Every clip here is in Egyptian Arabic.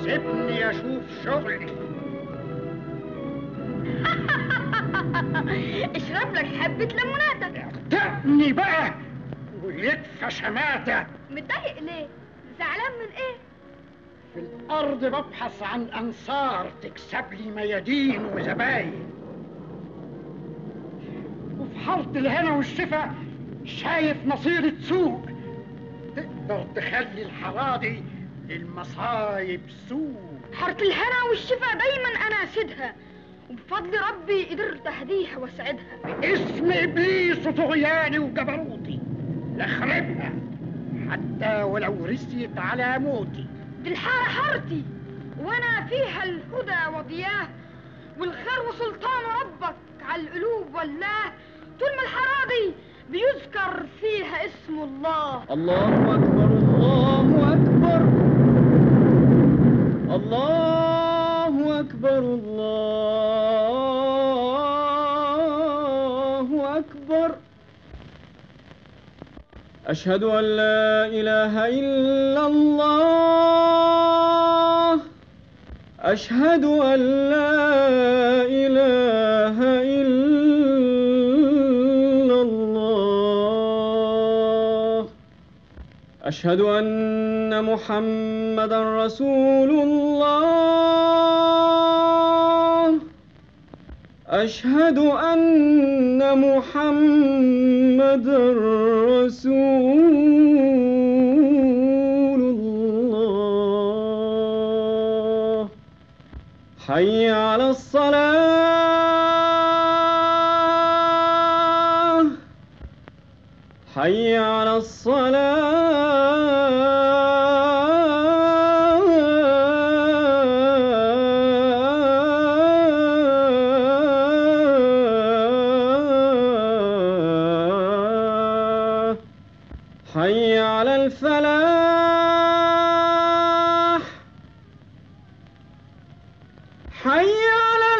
سيبني اشوف شغلي اشرب لك حبة ليموناتك اعتقني بقى ويكفى شماتة متضايق ليه؟ زعلان من ايه؟ في الأرض ببحث عن أنصار تكسب لي ميادين وزباين وفي حارة الهنا والشفا شايف نصيرة سوق تقدر تخلي الحراضي للمصايب سوق حارة الهنا والشفا دايما انا اسدها وبفضل ربي قدرت اهديها واسعدها اسم إبليس وطغياني وجبروتي لخربها حتى ولو رسيت على موتي دي الحارة حارتي وانا فيها الهدى وضياه والخير وسلطان ربك على القلوب والله طول ما الحراضي بيذكر فيها اسم الله الله أكبر الله أكبر الله أكبر الله أكبر أشهد أن لا إله إلا الله أشهد أن لا إله إلا الله أشهد أن محمدا رسول الله أشهد أن محمدا رسول الله حي على الصلاة حي على الصلاة حي على الفلاح حي على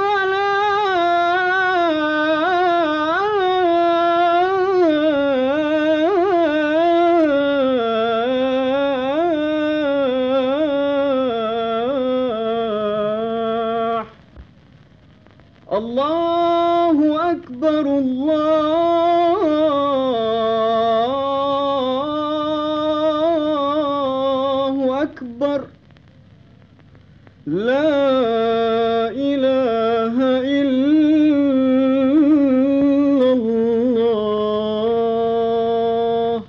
الفلاح الله أكبر الله أكبر لا إله إلا الله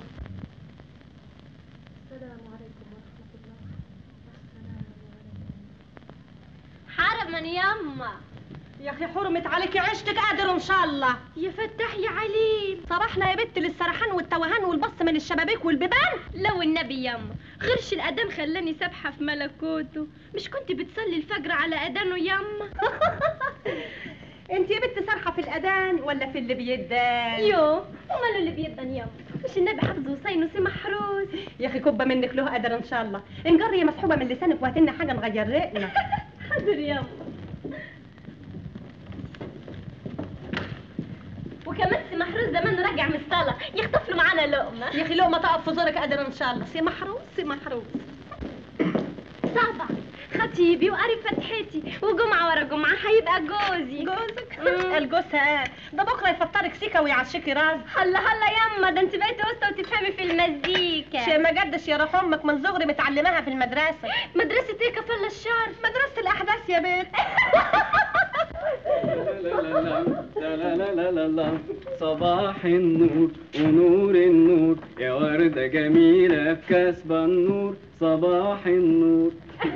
حرما يما يا اخي حرمت عليكي عشتك قادر ان شاء الله يا فتح يا عليم صرحنا يا بت للسرحان والتوهان والبص من الشبابيك والبيبان لو النبي يما غرش الأذان خلاني سابحة في ملكوته مش كنت بتصلي الفجر على أذانه يما انت يا بت سرحه في الاذان ولا في اللي بيدان يو وماله اللي بيدن يما مش النبي حافظ وصين وسي محروس يا اخي كبه منك له قدر ان شاء الله انجري يا مسحوبه من لسانك وهاتلنا حاجه نغير رقنا حاضر يما وكمان سي محروس زمان راجع من الصلاة يخطف له معانا لقمة يا اخي لقمه تقف في زورك قدر ان شاء الله سي محروس سي محروس طبعا خطيبي وقري فتحتي وجمعة ورا جمعة هيبقى جوزي جوزك مم. الجوز ها ده بكره يفطرك سيكه ويعشيكي راس هلا هلا يما ده انت بقيتي وسطى وتفهمي في المزيكا شيء ما جدش يا روح امك من صغري متعلماها في المدرسه مدرسة ايه كفالة الشهر مدرسه الاحداث يا بنت لا لا لا لا لا لا صباح النور ونور النور يا وردة جميلة كاسبة النور صباح النور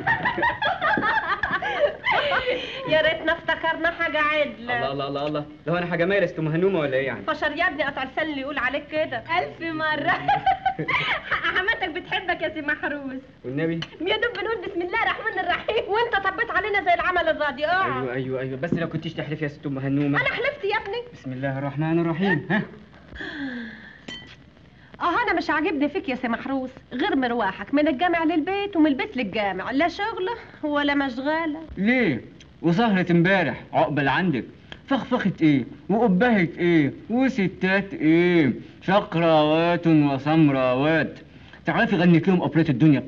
يا ريتنا افتكرنا حاجه الله عدله الله الله الله لو انا حاجة مارست مهنومة ولا ايه يعني فشر يا ابني قطع لسان اللي يقول عليك كده ألف مرة حماتك بتحبك يا سي محروس والنبي يا دوب بنقول بسم الله الرحمن الرحيم وانت طبيت علينا زي العمل الراضي اه ايوه ايوه ايوه بس لو كنتيش تحلفي يا ست ام هنومة انا حلفت يا ابني بسم الله الرحمن الرحيم ها اه انا مش عاجبني فيك يا سي محروس غير مرواحك من الجامع للبيت ومن البيت للجامع لا شغله ولا مشغاله ليه وسهرة امبارح عقبال عندك فخفخت ايه وقبهت ايه وستات ايه شقراوات وسمراوات تعرفي غنيت لهم اوبريت الدنيا بترقص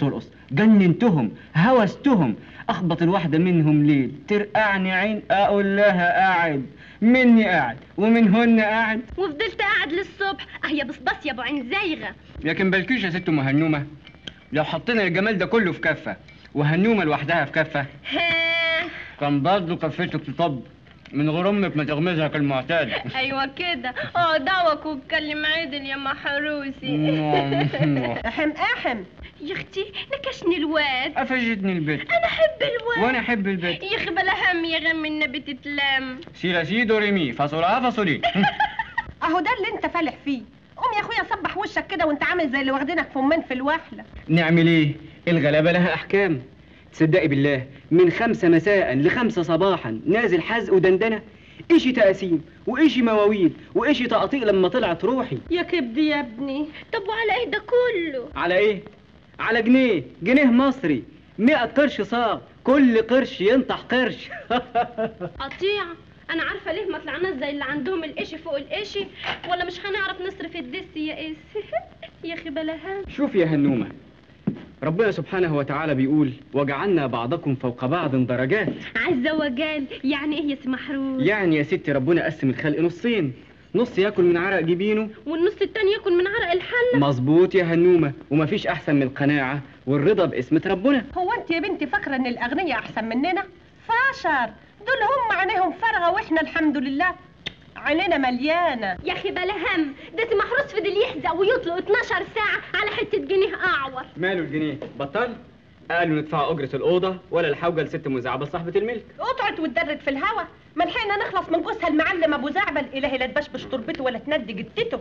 جننتهم هوستهم اخبط الواحده منهم ليل ترقعني عين اقول لها قاعد مني قاعد ومنهن قاعد وفضلت قاعد للصبح اه يا بصبص يا ابو عين زايغه لكن بلكيش يا ست ام هنومه لو حطينا الجمال ده كله في كفه وهنومه لوحدها في كفه ها كان برضه كفتك تطب من غير امك ما تغمزها كالمعتاد ايوه كده اه دعوك واتكلم عدل يا محروسي احم احم يا اختي نكشني الواد قفشتني البيت انا احب الواد وانا احب البيت يا اخي بلا هم يا غم النبي تتلم سي سي دو ريمي فاصولها فاصولي اهو ده اللي انت فالح فيه قوم يا اخويا صبح وشك كده وانت عامل زي اللي واخدينك فمين في الوحله نعمل ايه الغلابه لها احكام تصدقي بالله من خمسة مساء لخمسة صباحا نازل حزق ودندنة إشي تقاسيم وإشي مواويل وإشي تقطيع لما طلعت روحي يا كبدي يا ابني طب وعلى ايه ده كله على إيه؟ على جنيه جنيه مصري مئة قرش صاغ كل قرش ينطح قرش قطيع انا عارفه ليه ما طلعناش زي اللي عندهم القشي فوق القشي ولا مش هنعرف نصرف الدس يا قيس يا اخي بلا هم شوف يا هنومة ربنا سبحانه وتعالى بيقول وجعلنا بعضكم فوق بعض درجات عز وجل يعني ايه يا سي محروس يعني يا ستي ربنا قسم الخلق نصين نص ياكل من عرق جبينه والنص التاني يكون من عرق الحله مظبوط يا هنومة ومفيش أحسن من القناعة والرضا باسمة ربنا هو انت يا بنتي فاكره ان الاغنياء احسن مننا فاشر دول هم عينيهم فارغه واحنا الحمد لله عينينا مليانه يا اخي بلا هم ده سي محروس فضل يحزق ويطلق 12 ساعه على حته جنيه اعور ماله الجنيه بطل قالوا ندفع أجرة الأوضة ولا الحوجة لست مزعبة صاحبة الملك قطعت واتدرت في الهوا ما لحقنا نخلص من جوزها المعلم ابو زعبل الهي لا تبشبش تربته ولا تندي جتته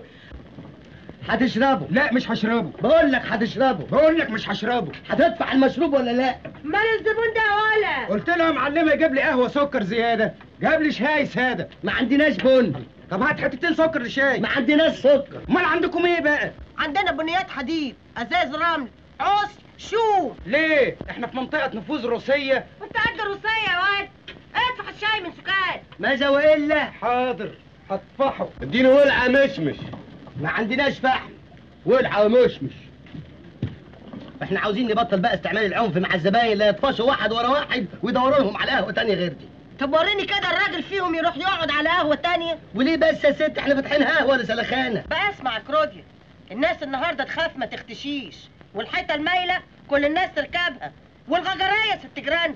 هتشربه لا مش هشربه بقول لك هتشربه بقول لك مش هشربه هتدفع المشروب ولا لا مال الزبون ده ولا قلت له يا معلمه يجيب لي قهوه سكر زياده جاب لي شاي ساده ما عندناش بن طب هات حتتين سكر للشاي ما عندناش سكر امال عندكم ايه بقى عندنا بنيات حديد ازاز رمل عصر شو ليه احنا في منطقه نفوذ روسيه وانت قد الروسيه يا واد ادفع الشاي من سكات ماذا والا حاضر هطفحه اديني ولعه مشمش ما عندناش فحم ولعه ومشمش احنا عاوزين نبطل بقى استعمال العنف مع الزباين اللي يطفشوا واحد ورا واحد ويدوروا لهم على قهوه تانية غير دي طب وريني كده الراجل فيهم يروح يقعد على قهوه تانية وليه بس يا ست احنا فاتحين قهوه ولا سلخانه بقى اسمع يا كروديا الناس النهارده تخاف ما تختشيش والحيطه المايله كل الناس تركبها والغجرايه ست جيران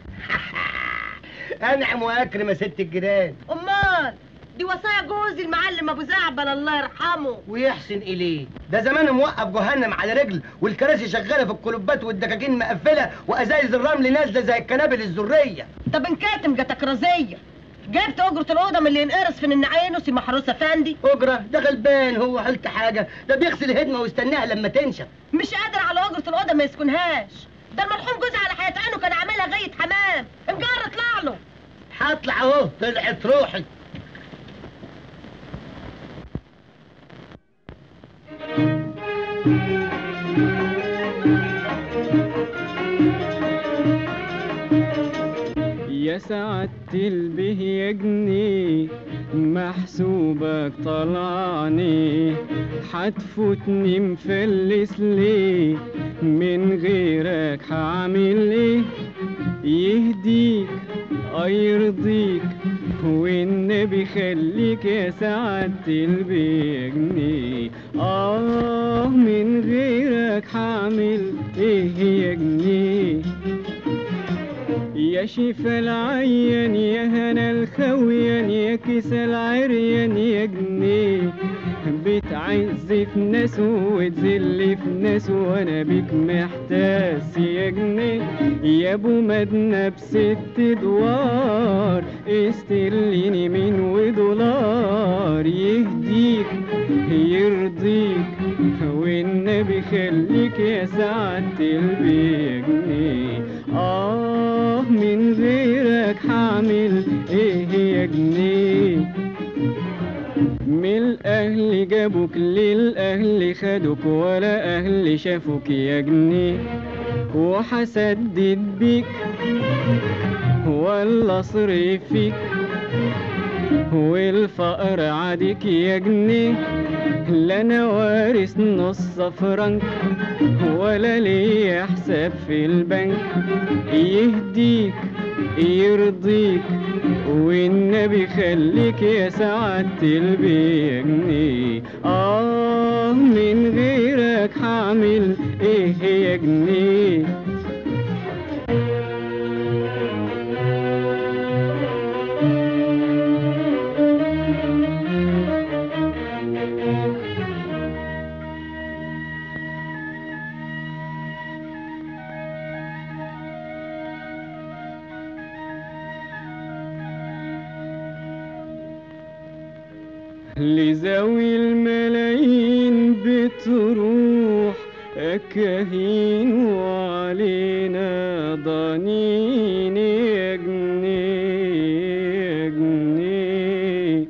انعم واكرم يا ست الجيران امال دي وصايا جوزي المعلم ابو زعبل الله يرحمه ويحسن اليه ده زمان موقف جهنم على رجل والكراسي شغاله في الكلوبات والدكاكين مقفله وازايز الرمل نازله زي الكنابل الذريه طب انكاتم جاتك رزيه جبت اجره الاوضه من اللي ينقرص في النعينه سي محروس افندي اجره ده غلبان هو حلت حاجه ده بيغسل هدمه ويستناها لما تنشف مش قادر على اجره الاوضه ما يسكنهاش ده المرحوم جوزي على حياة عينه كان عاملها غايه حمام انجر اطلع له هطلع اهو طلعت روحي يا سعادة البه يا جنيه محسوبك طلعني حتفوتني مفلس ليه من غيرك هعمل ايه يهديك يرضيك والنبي خليك يا سعادة البه يا جنيه اه من غيرك هعمل ايه يا جنيه يا شفا العيان يا هنا الخويان يا كيس العريان يا جنيه بتعز في ناس وتذل في ناس وانا بيك محتاس يا جنيه يا ابو مدنة بست دوار استليني من ودولار يهديك يرضيك والنبي خليك يا سعادة البيه جنيه آه من غيرك هعمل إيه يا جنيه من الأهل جابوك للأهل خدوك ولا أهل شافوك يا جنيه وحسدد بيك ولا صرف فيك والفقر عادك يا جنيه لا انا وارث نص فرنك ولا ليا حساب في البنك يهديك يرضيك والنبي خليك يا سعادة البيجني اه من غيرك هعمل ايه يا جنيه لذوي الملايين بتروح أكاهين وعلينا ضنين يا جنيه يا جنيه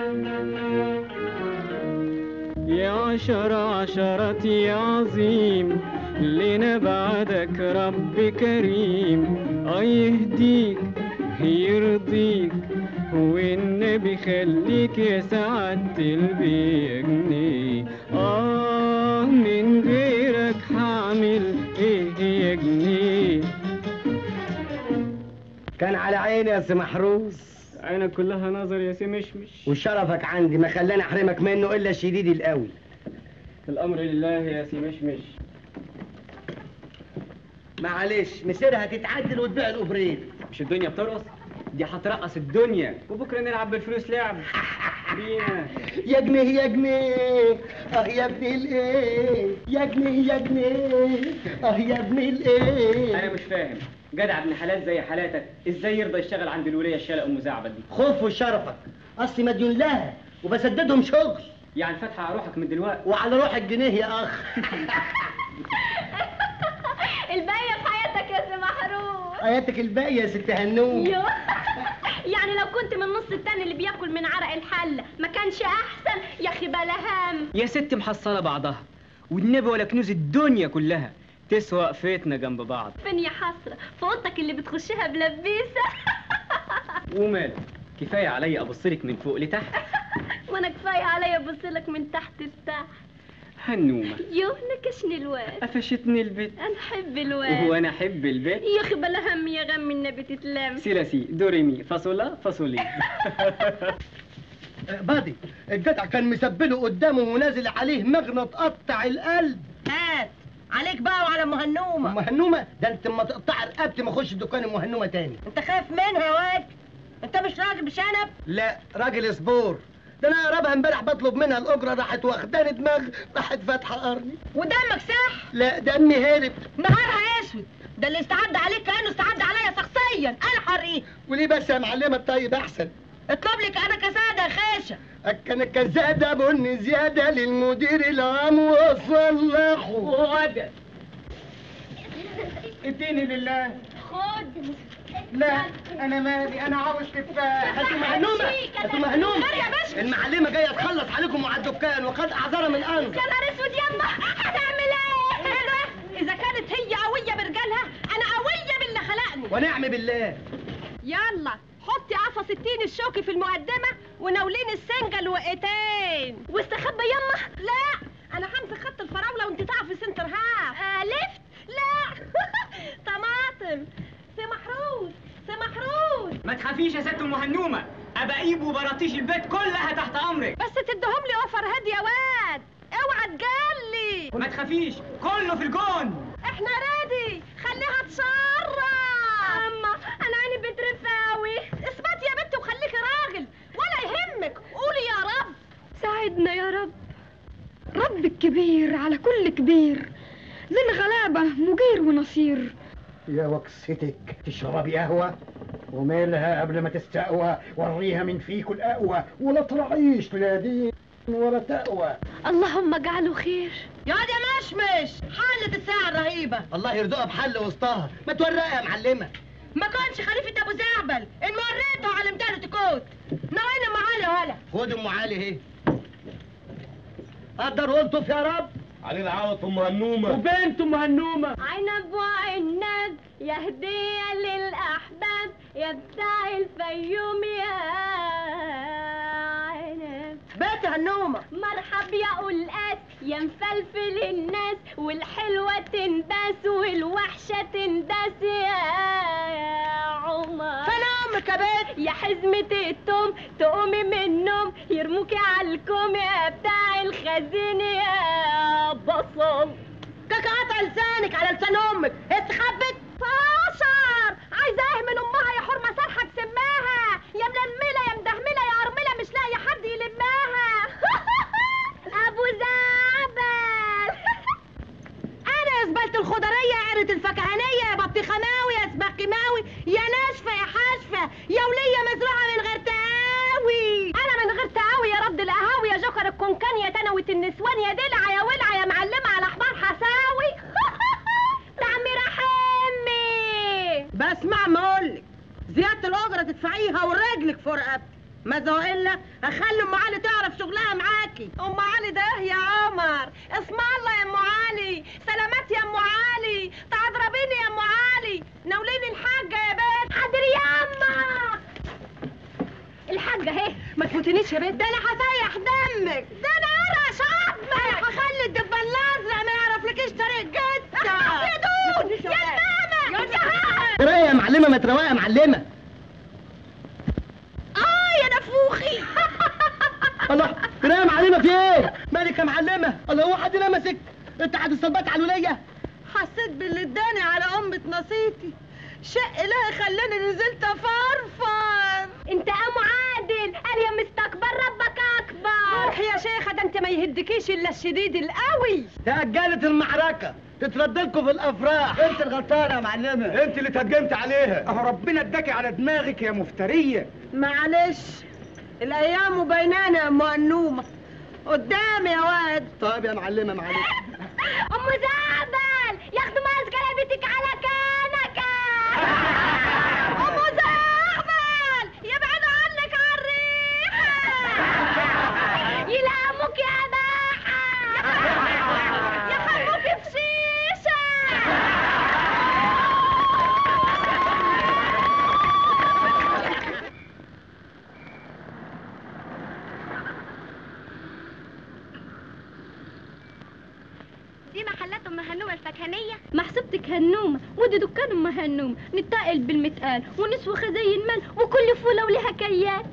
يا عشرة عشرات يا عظيم لنا بعدك رب كريم اه يهديك يرضيك والنبي خليك يا سعادة البيجني اه من غيرك هعمل ايه يا جنيه كان على عيني يا سي محروس عينك كلها نظر يا سي مشمش وشرفك عندي ما خلاني احرمك منه الا الشديد القوي الامر لله يا سي مشمش معلش مسيرها تتعدل وتبيع الاوبريت مش الدنيا بترقص دي هترقص الدنيا وبكره نلعب بالفلوس لعب بينا يا جنيه يا جنيه اه يا ابن الايه يا جنيه يا جنيه اه يا ابن انا الايه مش فاهم جدع ابن حلال زي حالاتك ازاي يرضى يشتغل عند الوليه الشالة ام زعبل دي خوف وشرفك اصلي مديون لها وبسددهم شغل يعني فاتحه على روحك من دلوقتي وعلى روح الجنيه يا اخ الباقية في حياتك يا سي محروس حياتك الباقيه يا ست هنوم يو. يعني لو كنت من نص التاني اللي بياكل من عرق الحلة ما كانش احسن يا اخي بلا هم يا ست محصله بعضها والنبي ولا كنوز الدنيا كلها تسوى وقفتنا جنب بعض فين يا حسرة في اوضتك اللي بتخشها بلبيسة ومالك كفايه عليا ابصلك من فوق لتحت وانا كفاية عليا ابصلك من تحت لتحت هنومه يوه نكشني الواد قفشتني البيت انا احب الواد وانا احب البيت يا اخي بلا هم يا غم النبي تتلم سيلاسي دوريمي فاصولا فاصولي بادي الجدع كان مسبله قدامه ونازل عليه مغنط قطع القلب هات عليك بقى وعلى ام هنومه ام هنومه ده انت اما تقطع رقبتي ما اخش دكان ام هنومه تاني انت خايف منها يا واد انت مش راجل بشنب لا راجل صبور ده انا قربها امبارح بطلب منها الاجره راحت واخداني دماغ راحت فاتحه قرني ودمك ساح لا دمي هرب نهارها اسود ده اللي استعد عليك كانه استعد عليا شخصيا انا حريه وليه بس يا معلمه الطيب احسن اطلب لك انا كساده يا خيشه كان كزادة بن زيادة للمدير العام وصلحه وغدا اديني لله خد لا انا مالي انا عاوز تفاح هاتوا مهنومة هاتوا مهنومة خير يا باشا. المعلمة جاية تخلص عليكم وعلى الدكان وقد أعذرها من أنظر يا نهار اسود يما هنعمل ايه اذا كانت هي قويه برجالها انا قويه باللي خلقني ونعم بالله يلا حطي قفص التين الشوكي في المقدمه وناولين السنجل وقتين واستخبى يما لا انا همسك خط الفراوله وانت تعرفي سنتر هاف آه لفت لا طماطم سي محروس سي محروس ما تخافيش يا ست ام هنومه ابقيب وبراطيش البيت كلها تحت امرك بس تديهم لي اوفر هادي يا واد اوعى تجلي ما تخافيش كله في الجون احنا ريدي خليها تشرب اما انا عيني بترف قوي اثبتي يا بنت وخليكي راجل ولا يهمك قولي يا رب ساعدنا يا رب رب الكبير على كل كبير للغلابة مجير ونصير يا وكستك تشربي قهوة ومالها قبل ما تستقوى وريها من فيك الأقوى ولا ترعيش لا دين ولا تقوى اللهم اجعله خير يا واد يا مشمش حالة الساعة الرهيبة الله يرزقها بحل وسطها ما تورقها يا معلمة ما كانش خليفة ابو زعبل ان وريته وعلمت له تكوت نوينا معانا ولا خد أم علي اهي قدر قلتف يا رب علي العوض ام هنومه وبنت ام هنومه عنب وعنب يا هدية للأحباب يا بتاع الفيوم يا عنب بيت ست هنومه مرحب يا قلقاس يا مفلفل الناس والحلوة تنداس والوحشة تنداس يا عمر فين امك يا بنت يا حزمة التوم تقومي من النوم يرموكي على الكوم يا بتاع الخزين يا بصل كاكا قطع لسانك على لسان امك اتخبت فاشر عايزة ايه من امها يا حرمة سرحة تسماها يا منملة يا مدهملة يا ارملة مش لاقي حد يلماها ابو زعبل انا يا زبالة الخضرية يا عرة الفكهانية يا بطيخماوي يا سباقماوي يا ناشفة يا حاشفة يا ولية مزروعة من غير تقاوي انا من غير تقاوي يا رد القهاوي يا جوكر الكونكان يا تنوة النسوان يا دلع يا ولع يا معلمة على حمار حساوي تعميرة حمي بسمع ما اقولك زيادة الأجرة تدفعيها ورجلك فوق رقبتك ماذا وإلا أخلي أم علي تعرف شغلها معاكي أم علي ده إيه يا عمر اسم الله يا أم علي سلامات يا أم علي تعضربيني يا أم علي ناوليني الحاجة يا بنت حاضر ياما الحاجة اهي ما تفوتنيش يا بنت ده أنا هسيح دمك ده أنا أرقش عظمك أنا هخلي الدبان الأزرق ما يعرفلكيش طريق جدة يا دود يا ماما يا جهاز ترى يا معلمه ما تروقي يا معلمه آه يا نفوخي الله ترى يا معلمه في ايه مالك يا معلمه الله هو حد لمسك انت هتصبت على الوليه حسيت باللي اداني على أمة نصيتي شق لها خلاني نزلت افرفر انت ام عادل قال يا مستكبر ربك اكبر روح يا شيخة ده انت ما يهدكيش الا الشديد القوي تأجلت المعركة تترد لكم في الأفراح أنت الغلطانة يا معلمة انت اللي تهجمت عليها اهو ربنا اداكي على دماغك يا مفترية معلش الايام بينانا يا ام انومه قدامي يا واد طيب يا معلمة معلش ام زعبل ياخدوا ماسكه بيتك على كنكه ام زعبل يبعدوا عنك على الريحه يلاموك يا باحة يخلوك في شيشه دي محلات ام هنومه الفكهانيه محسوبتك هنومه ودي دكان ام هنومه نتقل بالمتقال ونسوخ زي المال وكل فوله وليها كيان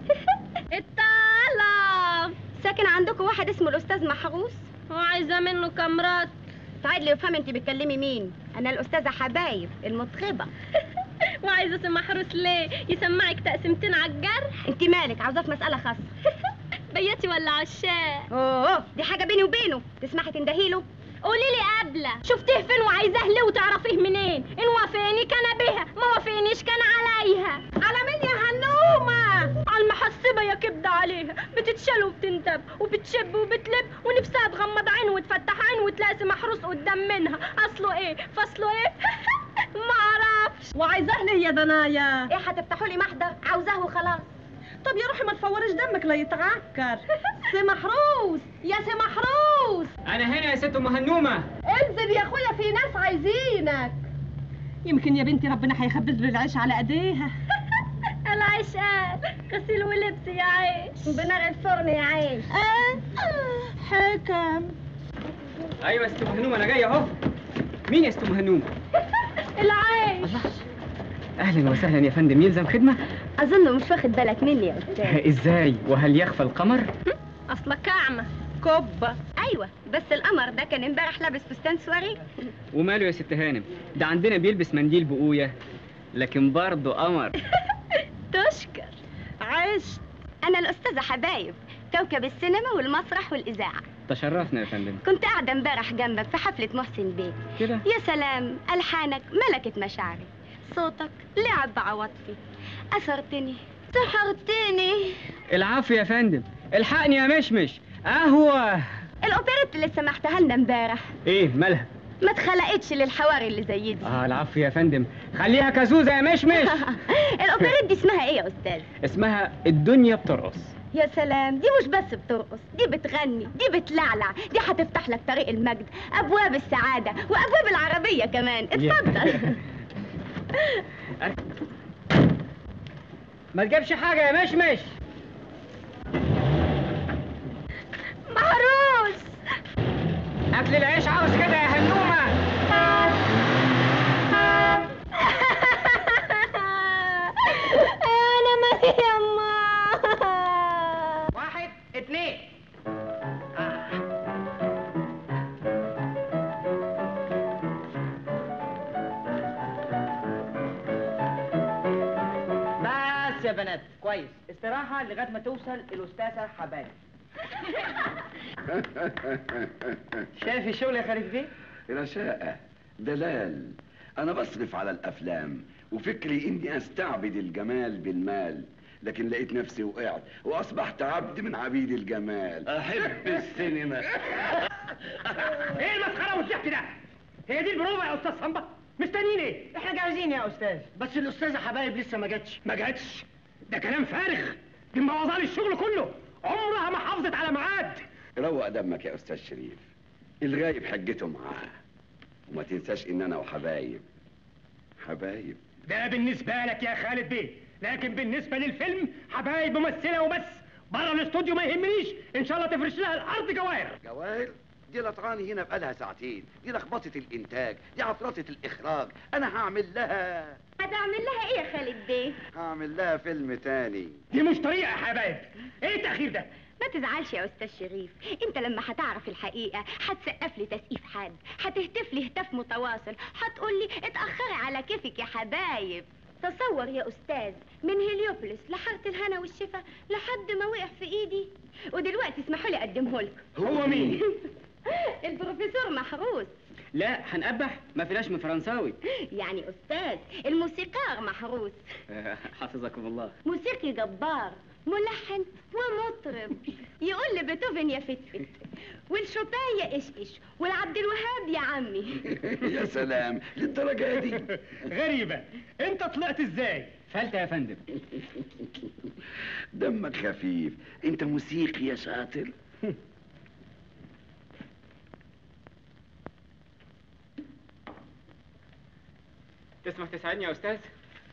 الطلب ساكن عندكم واحد اسمه الاستاذ محروس وعايزه منه كامرات تعالي لي وفهمي انت بتكلمي مين انا الاستاذه حبايب المطربه وعايزه اسم محروس ليه يسمعك تقسيمتين على الجرح انت مالك عاوزاه في مساله خاصه بياتي ولا عشاق اوه دي حاجه بيني وبينه تسمحي تندهيله قولي لي قبله شفتيه فين وعايزاه ليه وتعرفيه منين ان وافقني كان بها ما وافقنيش كان عليها على مين يا هنومه على المحسبة يا كبدة عليها بتتشال وبتنتب وبتشب وبتلب ونفسها تغمض عين وتفتح عين وتلاقي محروس قدام منها اصله ايه فصله ايه ما اعرفش وعايزاه ليه يا دنايا ايه هتفتحوا لي محضر عاوزاه وخلاص طب يا روحي ما تفورش دمك لا يتعكر سي محروس يا سي محروس انا هنا يا ست ام هنومة انزل يا اخويا في ناس عايزينك يمكن يا بنتي ربنا هيخبز بالعيش على ايديها العيش قال غسيل ولبس يا عيش بنار الفرن يا عيش حكم ايوه يا ست ام هنومة انا جاي اهو مين يا ست ام هنومة العيش اهلا وسهلا يا فندم يلزم خدمة اظن مش واخد بالك مني يا استاذ ازاي وهل يخفى القمر اصلك اعمى كبه ايوه بس القمر ده كان امبارح لابس فستان سواري وماله يا ست هانم ده عندنا بيلبس منديل بقوية لكن برضه قمر تشكر عشت انا الاستاذه حبايب كوكب السينما والمسرح والاذاعه تشرفنا يا فندم كنت قاعده امبارح جنبك في حفله محسن بيه كده يا سلام الحانك ملكت مشاعري صوتك لعب بعواطفي اثرتني سحرتني العفو يا فندم الحقني يا مشمش قهوة الاوبريت اللي سمحتها لنا امبارح ايه مالها ما اتخلقتش للحواري اللي زي دي اه العفو يا فندم خليها كزوزة يا مشمش الاوبريت دي اسمها ايه يا استاذ اسمها الدنيا بترقص يا سلام دي مش بس بترقص دي بتغني دي بتلعلع دي هتفتح لك طريق المجد ابواب السعاده وابواب العربيه كمان اتفضل ما تجيبش حاجة يا مشمش اكل العيش عاوز كده يا هنومه انا مالي يما واحد اتنين بس يا بنات كويس استراحة لغاية ما توصل الأستاذة حبايب شايف الشغل يا خالد بيه؟ رشاقة دلال أنا بصرف على الأفلام وفكري إني أستعبد الجمال بالمال لكن لقيت نفسي وقعت وأصبحت عبد من عبيد الجمال أحب السينما ايه المسخره والضحك ده؟ هي دي البروفه يا استاذ صنبا مستنيين ايه؟ احنا جاهزين يا أستاذ بس الاستاذه حبايب لسه ما جاتش ما جاتش ده كلام فارغ دي مبوظالي الشغل كله عمرها ما حافظت على ميعاد روق دمك يا أستاذ شريف الغايب حجته معاه وما تنساش إن أنا وحبايب حبايب ده بالنسبه لك يا خالد بيه لكن بالنسبه للفيلم حبايب ممثله وبس بره الاستوديو ما يهمنيش ان شاء الله تفرش لها الارض جواهر جواهر دي لطراني هنا بقالها ساعتين دي لخبطة الإنتاج دي عطرطة الإخراج أنا هعمل لها هتعمل لها ايه يا خالد بيه هعمل لها فيلم تاني دي مش طريقه يا حبايب ايه التاخير ده ما تزعلش يا استاذ شريف انت لما هتعرف الحقيقه هتسقف لي تسقيف حاد هتهتف لي هتاف متواصل هتقول لي اتاخري على كيفك يا حبايب تصور يا استاذ من هليوبوليس لحاره الهنا والشفا لحد ما وقع في ايدي ودلوقتي اسمحوا لي اقدمه لكم هو مين البروفيسور محروس لا هنقبح ما فيناش من فرنساوي يعني استاذ الموسيقار محروس حفظكم الله موسيقي جبار ملحن ومطرب يقول لبيتهوفن يا فتفت والشوبان يا قشقش والعبد الوهاب يا عمي يا سلام للدرجة دي غريبه انت طلعت ازاي فلتة يا فندم دمك خفيف انت موسيقي يا شاطر تسمح تساعدني يا أستاذ؟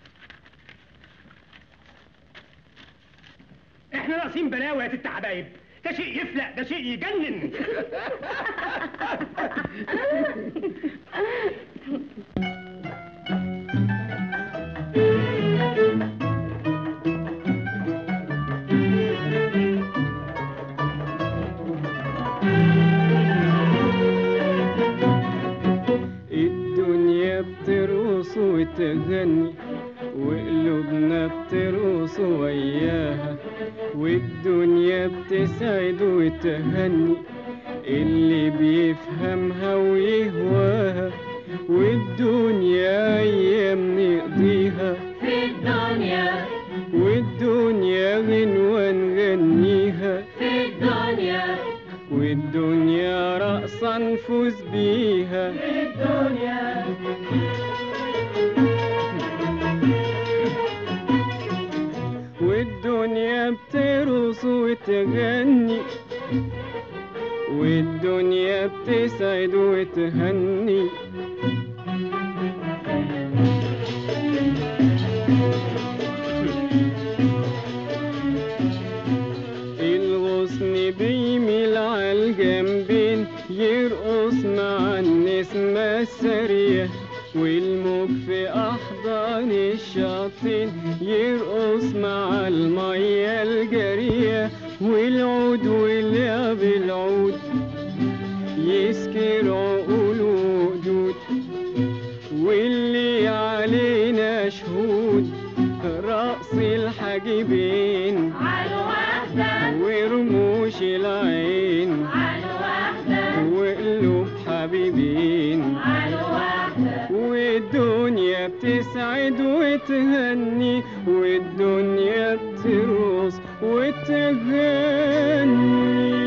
احنا ناقصين بلاوي يا ست حبايب ده شيء يفلق ده شيء يجنن الدنيا بترقص وتغني وقلوبنا بترقص وياها والدنيا بتسعد وتهني اللي بيفهمها ويهواها والدنيا ايام نقضيها في الدنيا والدنيا غنوة نغنيها في الدنيا والدنيا رقصة نفوز بيها في الدنيا والدنيا بترقص وتغني والدنيا بتسعد وتهني الغصن بيميل عالجنبين يرقص مع النسمة السرية والموج في أحضان الشاطئ يرقص مع المية الجارية والعود ولعب العود يسكر عقول وقدود واللي علينا شهود رقص الحاجبين على واحدة ورموش العين على واحدة وقلوب حبيبين على واحدة والدنيا بتسعد وتهني والدنيا بترقص وتغني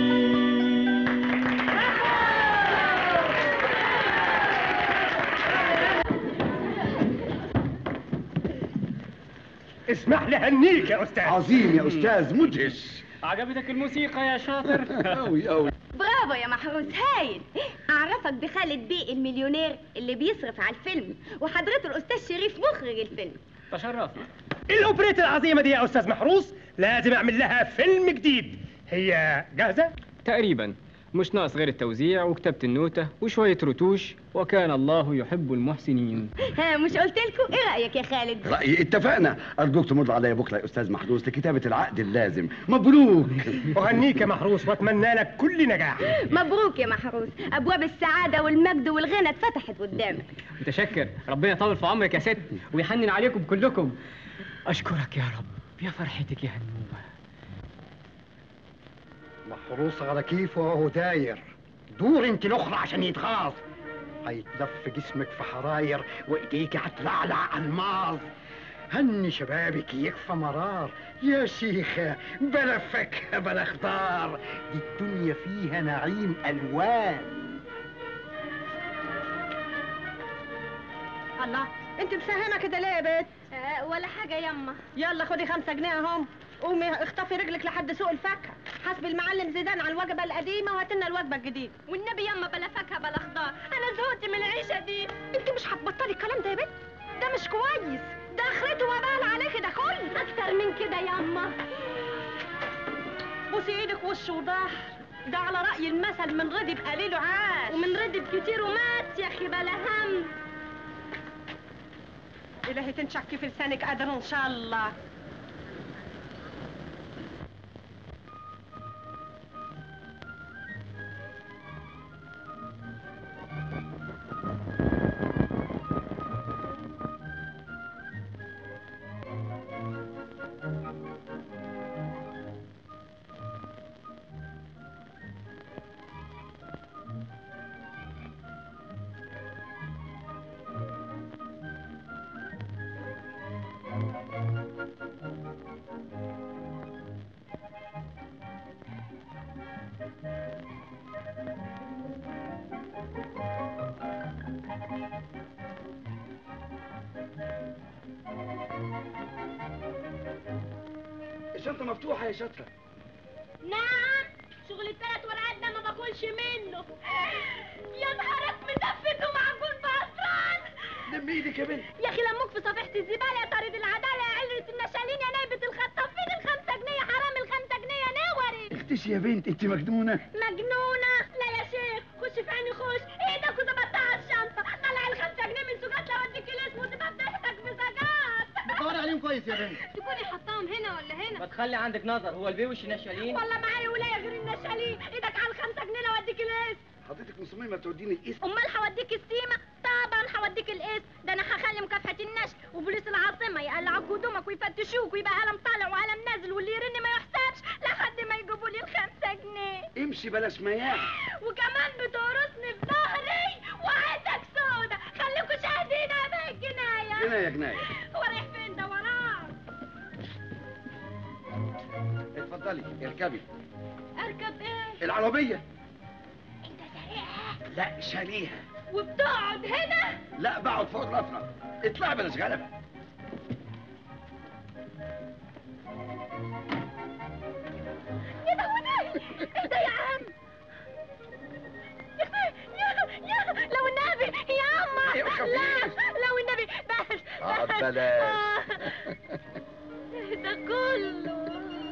اسمح لي هنيك يا استاذ عظيم يا أستاذ مدهش عجبتك الموسيقى يا شاطر أوي أوي برافو يا محروس هايل اعرفك بخالد بيه المليونير اللي بيصرف على الفيلم وحضرته الاستاذ شريف مخرج الفيلم تشرفنا الاوبريت العظيمه دي يا استاذ محروس لازم اعمل لها فيلم جديد هي جاهزه تقريبا مش ناقص غير التوزيع وكتابة النوتة وشوية رتوش وكان الله يحب المحسنين ها مش قلت لكم ايه رايك يا خالد رأيي اتفقنا أرجوك تمر عليا بكرة يا أستاذ محروس لكتابة العقد اللازم مبروك أهنيك يا محروس وأتمنى لك كل نجاح مبروك يا محروس ابواب السعاده والمجد والغنى اتفتحت قدامك متشكر ربنا يطول في عمرك يا ست ويحنن عليكم كلكم أشكرك يا رب يا فرحتك يا هنوبة محروس على كيفه وهو داير دور انت الاخرى عشان يتغاظ هيتلف جسمك في حراير وايديك هتلعلع الماظ هني شبابك يكفى مرار يا شيخة بلا فاكهة بلا خضار دي الدنيا فيها نعيم ألوان الله انت مساهمه كده ليه يا بنت آه ولا حاجه يما يلا خدي خمسة جنيه اهم قومي اخطفي رجلك لحد سوق الفاكهه حاسبي المعلم زيدان على الوجبه القديمه وهات لنا الوجبه الجديده والنبي يما بلا فاكهه بلا خضار انا زهقت من العيشه دي انت مش هتبطلي الكلام ده يا بنت ده مش كويس ده اخرته وبال عليكي ده كله اكتر من كده يما بوسي ايدك وش وظهر ده على رأي المثل من غضب قليل عاش ومن ردب كتير ومات يا اخي بلا هم إلهي تنشكي في لسانك قادر إن شاء الله الشنطة مفتوحة يا شطرة نعم شغل الثلاث ورقات ده ما باكلش منه يا نهارك مدفت ومعجون بأسران لم ايدك يا بنت يا اخي لموك في صفيحة الزبالة يا طارد العدالة يا علة النشالين يا نايبة الخطافين الخمسة جنيه حرام الخمسة جنيه يا نوري اختشي يا بنت انت مجنونة مجنونة لا يا شيخ خش في عيني خش ايدك وظبطتها على الشنطة طلع الخمسة جنيه من سجات لو اديك الاسم وتبقى بتضحك بسجات بتدور عليهم كويس يا بنت تكوني حطاهم هنا ولا هنا ما تخلي عندك نظر هو البيوش نشالين والله معايا ولاية غير النشالين ايدك على الخمسة جنيه لو اديك الاسم حضرتك مصممة توديني الاسم امال هوديك السيمة طبعا هوديك الاسم ده انا هخلي مكافحة النشل وبوليس العاصمة يقلعوك هدومك ويفتشوك ويبقى قلم طالع وقلم نازل واللي يرن ما يحسبش لحد ما يجيبوا لي الخمسة جنيه امشي بلاش مياح وكمان بتورثني في ظهري وعيتك سودة خليكوا شاهدين هذا الجناية جناية جناية هو رايح فين ده وراه اتفضلي اركبي اركب ايه العربية انت سريعة لا شاليها وبتقعد هنا لا بقعد فوق الرفرف اطلع بلاش غلبة يا ده وناي ايه ده يا عم يا أخي، يا يا لو النبي يا اما أيوة، خفيف. لا لو النبي بس آه، بس. بلاش. آه. ده كله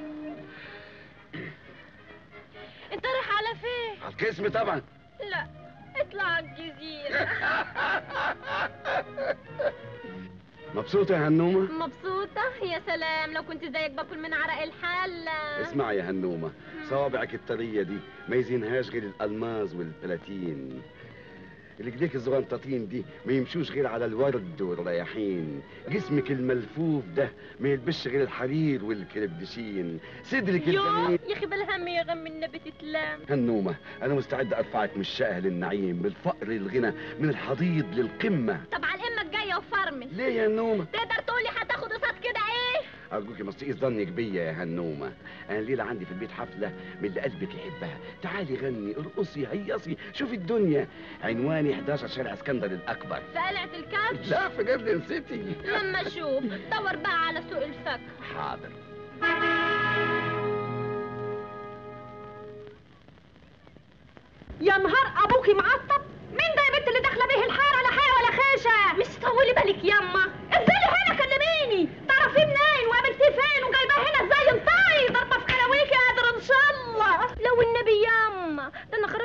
انت رايح على فين على القسم طبعا لا اطلع على الجزيرة مبسوطة يا هنومة مبسوطة يا سلام لو كنت زيك باكل من عرق الحلة اسمعي يا هنومة صوابعك الطرية دي ما يزينهاش غير الألماس والبلاتين رجليك الزغنطاطين دي ما يمشوش غير على الورد والرياحين جسمك الملفوف ده ما يلبسش غير الحرير والكربدشين صدرك الجميل يا اخي بالهم يا غم النبي تتلام هنومة أنا مستعد أرفعك من الشقة للنعيم بالفقر للغنى من الحضيض للقمة طب على الامة الجاية وفرمل ليه يا هنومة؟ تقدر تقولي هتاخد قصاد كده ايه أرجوك ما تقيس ظنك بيا يا هنومة أنا الليلة عندي في البيت حفلة من اللي قلبك يحبها تعالي غني ارقصي هيصي شوفي الدنيا عنواني 11 شارع اسكندر الأكبر في قلعة الكبش لا في جاردن سيتي لما اشوف دور بقى على سوق الفك حاضر يا نهار ابوكي معطب مين ده يا بنت اللي داخله بيه الحاره لا حاجه ولا خيشه مش طولي بالك ياما انزلي هنا كلميني تعرفي منين وقابلتيه فين وجايباه هنا ازاي انطي ضربه في كلاويكي قادر ان شاء الله لو النبي ياما ده انا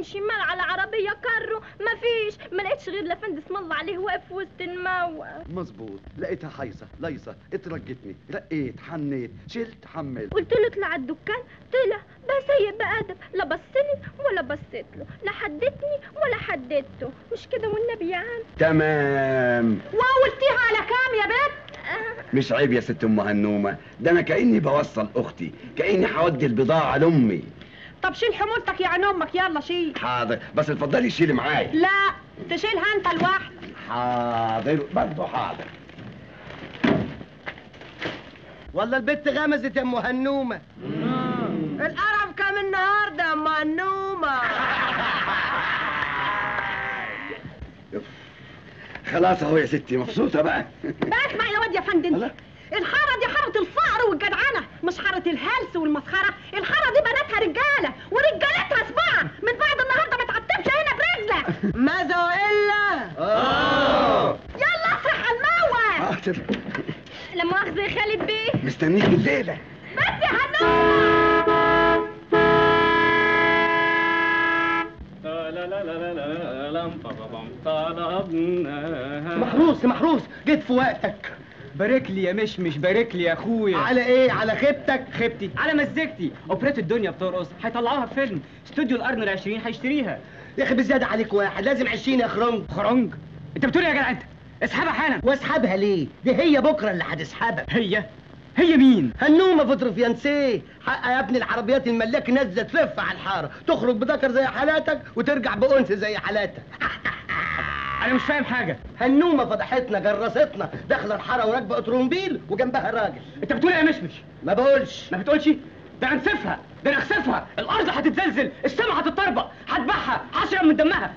يمين شمال على عربيه كرو مفيش ما لقيتش غير لفند اسم الله عليه واقف وسط الموقف مظبوط لقيتها حيصة ليصة اترجتني رقيت حنيت شلت حمل قلت له اطلع على الدكان طلع بقى سيء بأدب لا بصلي ولا بصيت له لا حدتني ولا حددته مش كده والنبي يا عم تمام وقلتيها على كام يا بنت مش عيب يا ست ام هنومه ده انا كاني بوصل اختي كاني هودي البضاعه لامي طب شيل حمولتك يا عين امك يلا شيل حاضر بس اتفضلي شيلي معايا لا تشيلها انت لوحدك حاضر برضه حاضر والله البت غمزت يا ام هنومه القرف كام النهارده يا ام النومه خلاص اهو يا ستي مبسوطه بقى بقى اسمع يا واد يا فندم الله. الحارة دي حارة الفقر والجدعنة مش حارة الهلس والمسخرة الحارة دي بناتها رجالة ورجالتها سباع من بعد النهاردة ما تعتبش هنا برجلك ماذا وإلا اه يلا اسرح على الموت حاضر لا مؤاخذة يا خالد بيه مستنيك الليله بس يا هنوم طلبناها محروس محروس جيت في وقتك بارك لي يا مشمش بارك لي يا اخويا على ايه على خيبتك خيبتي على مزجتي اوبريت الدنيا بترقص هيطلعوها في فيلم استوديو القرن العشرين هيشتريها يا اخي بزياده عليك واحد لازم 20 يا خرنج خرنج انت بتقول إيه يا جدع انت اسحبها حالا واسحبها ليه دي هي بكره اللي هتسحبك هي هي مين هنومه فوتوغرافيانسيه حق يا ابني العربيات الملاكي نازله تلف على الحاره تخرج بذكر زي حالاتك وترجع بانثى زي حالاتك انا مش فاهم حاجه هنومه فضحتنا جرستنا داخله الحاره وراكبه اوتوموبيل وجنبها راجل انت بتقول إيه يا مشمش ما بقولش ما بتقولش ده انا نسفها ده انا اخسفها الارض هتتزلزل السما هتتطربق هتبعها هشرب من دمها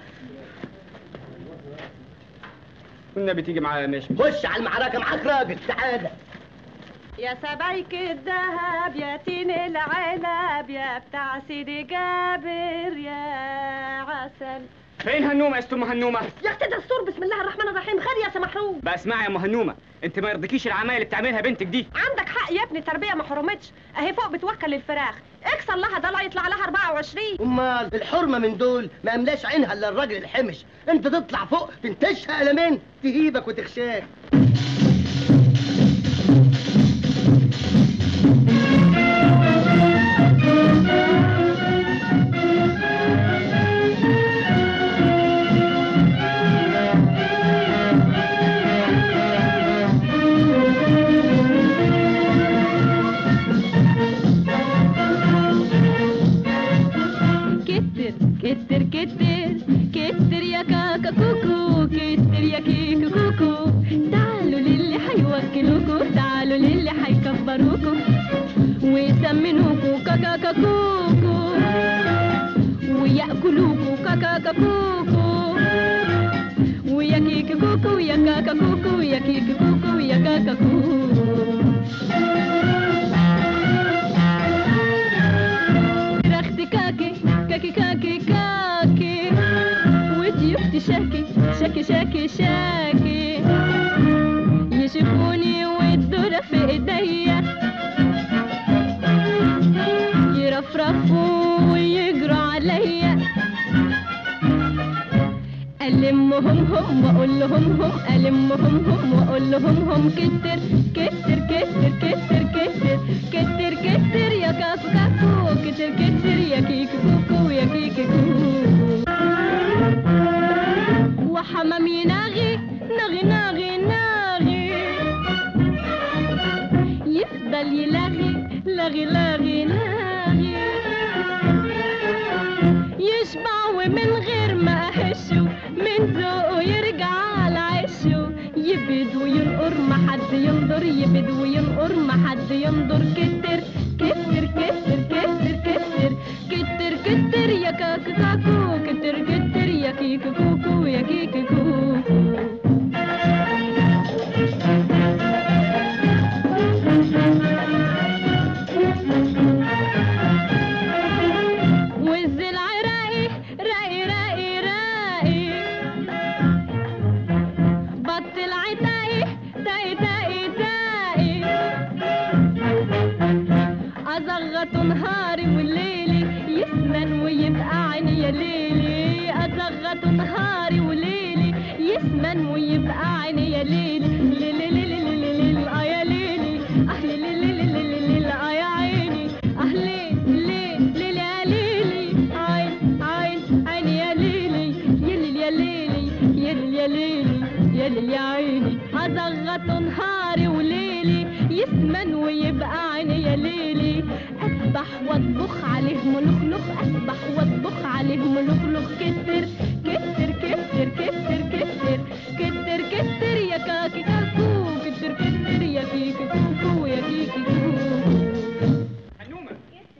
والنبي تيجي معايا يا مشمش خش على المعركه معاك راجل تعالى يا سبايك الذهب يا تين العنب يا بتاع سيدي جابر يا عسل فين هنومه يا ست ام هنومه يا اختي دستور بسم الله الرحمن الرحيم خير يا سمحروم بقى اسمعي يا ام هنومه انت ما يرضيكيش العمايل اللي بتعملها بنتك دي عندك حق يا ابني التربيه ما حرمتش اهي فوق بتوكل الفراخ اكسر لها ضلع يطلع لها 24 امال الحرمه من دول ما املاش عينها الا الراجل الحمش انت تطلع فوق تنتشها قلمين تهيبك وتخشاك كتر كتر كتر كتر يا كاكا كوكو كتر يا كيكو كوكو تعالوا للي حيوكلوكوا تعالوا للي حيكبروكوا ويسمنوكوا كاكا كوكو ويأكلوكوا كاكا كوكو ويا كيكو كوكو ويا كاكا كوكو ويا كيكو كوكو ويا كاكا كوكو رختي كاكي كاكي كاكي كاكي وضيوفتي شاكي شاكي شاكي شاكي يشوفوني والدولة في ايديا يرفرفوا ويجروا عليا ألمهم هم وأقول لهم هم ألمهم هم وأقول لهم هم كتر كتر كتر كتر كتر كتر كتر يا كاكو كاكو كتر كتر يا كيكو كوكو يا كيكو كوكو وحمام يناغي ناغي ناغي ناغي يفضل يلاغي لاغي لاغي لاغي يشبع ومن غير ما اهشه من ذوقه يرجع على عشه يبد وينقر ما حد ينظر يبد وينقر ما حد ينظر كتر كتر كتر كتر كتر كتر كتر يا كاكو كاكو كتر كتر يا كيكو كوكو يا كيكو كوكو والزلع راقي راقي راقي راقي بطل عتاقي تاقي تاقي تاقي يسمن ويبقى عيني يا ليلي ليلي ليلي ليلي ليلي اه يا ليلي اه ليلي ليلي ليلي ليلي اه يا عيني اه ليلي ليلي ليلي يا ليلي عين عين عيني يا ليلي يا ليلي يا ليلي يا ليلي يا ليلي يا ليلي يا عيني ازغط نهاري وليلي يسمن ويبقى عيني يا ليلي اسبح واطبخ عليه ملخلخ اسبح واطبخ عليه ملخلخ كتر كتر كتر كتر كتر كتر كتر يا كاكي كاكو كتر كتر يا كيكي كوكو يا كيكي كوكو حنومه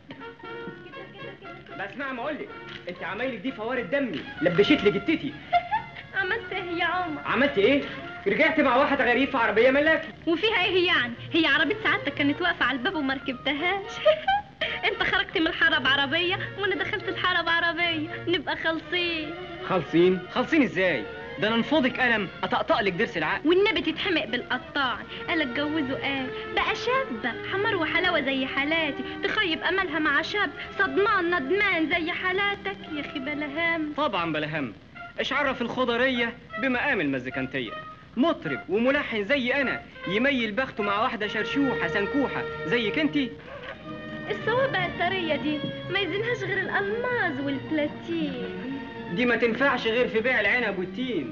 بسمع ما اقول لك انت عمايلك دي فوارد دمي لبشت لي جتتي عملت ايه يا عمر عملت ايه رجعت مع واحد غريب في عربيه ملاكي وفيها ايه يعني هي عربية سعادتك كانت واقفة على الباب وما ركبتهاش انت خرجت من الحارة بعربية وانا دخلت الحارة بعربية نبقى خالصين خالصين خالصين ازاي ده انا انفضك قلم اطقطق لك ضرس العقل والنبي تتحمق بالقطاع قال اتجوزوا ايه بقى شابة حمار وحلاوة زي حالاتي تخيب املها مع شاب صدمان ندمان زي حالاتك يا اخي بلا هم طبعا بلا هم ايش عرف الخضريه بمقام المزيكانتيه مطرب وملحن زي انا يميل بخته مع واحده شرشوحه سنكوحه زيك انتي الصوابع الطرية دي ما يزنهاش غير الألماظ والبلاتين دي ما تنفعش غير في بيع العنب والتين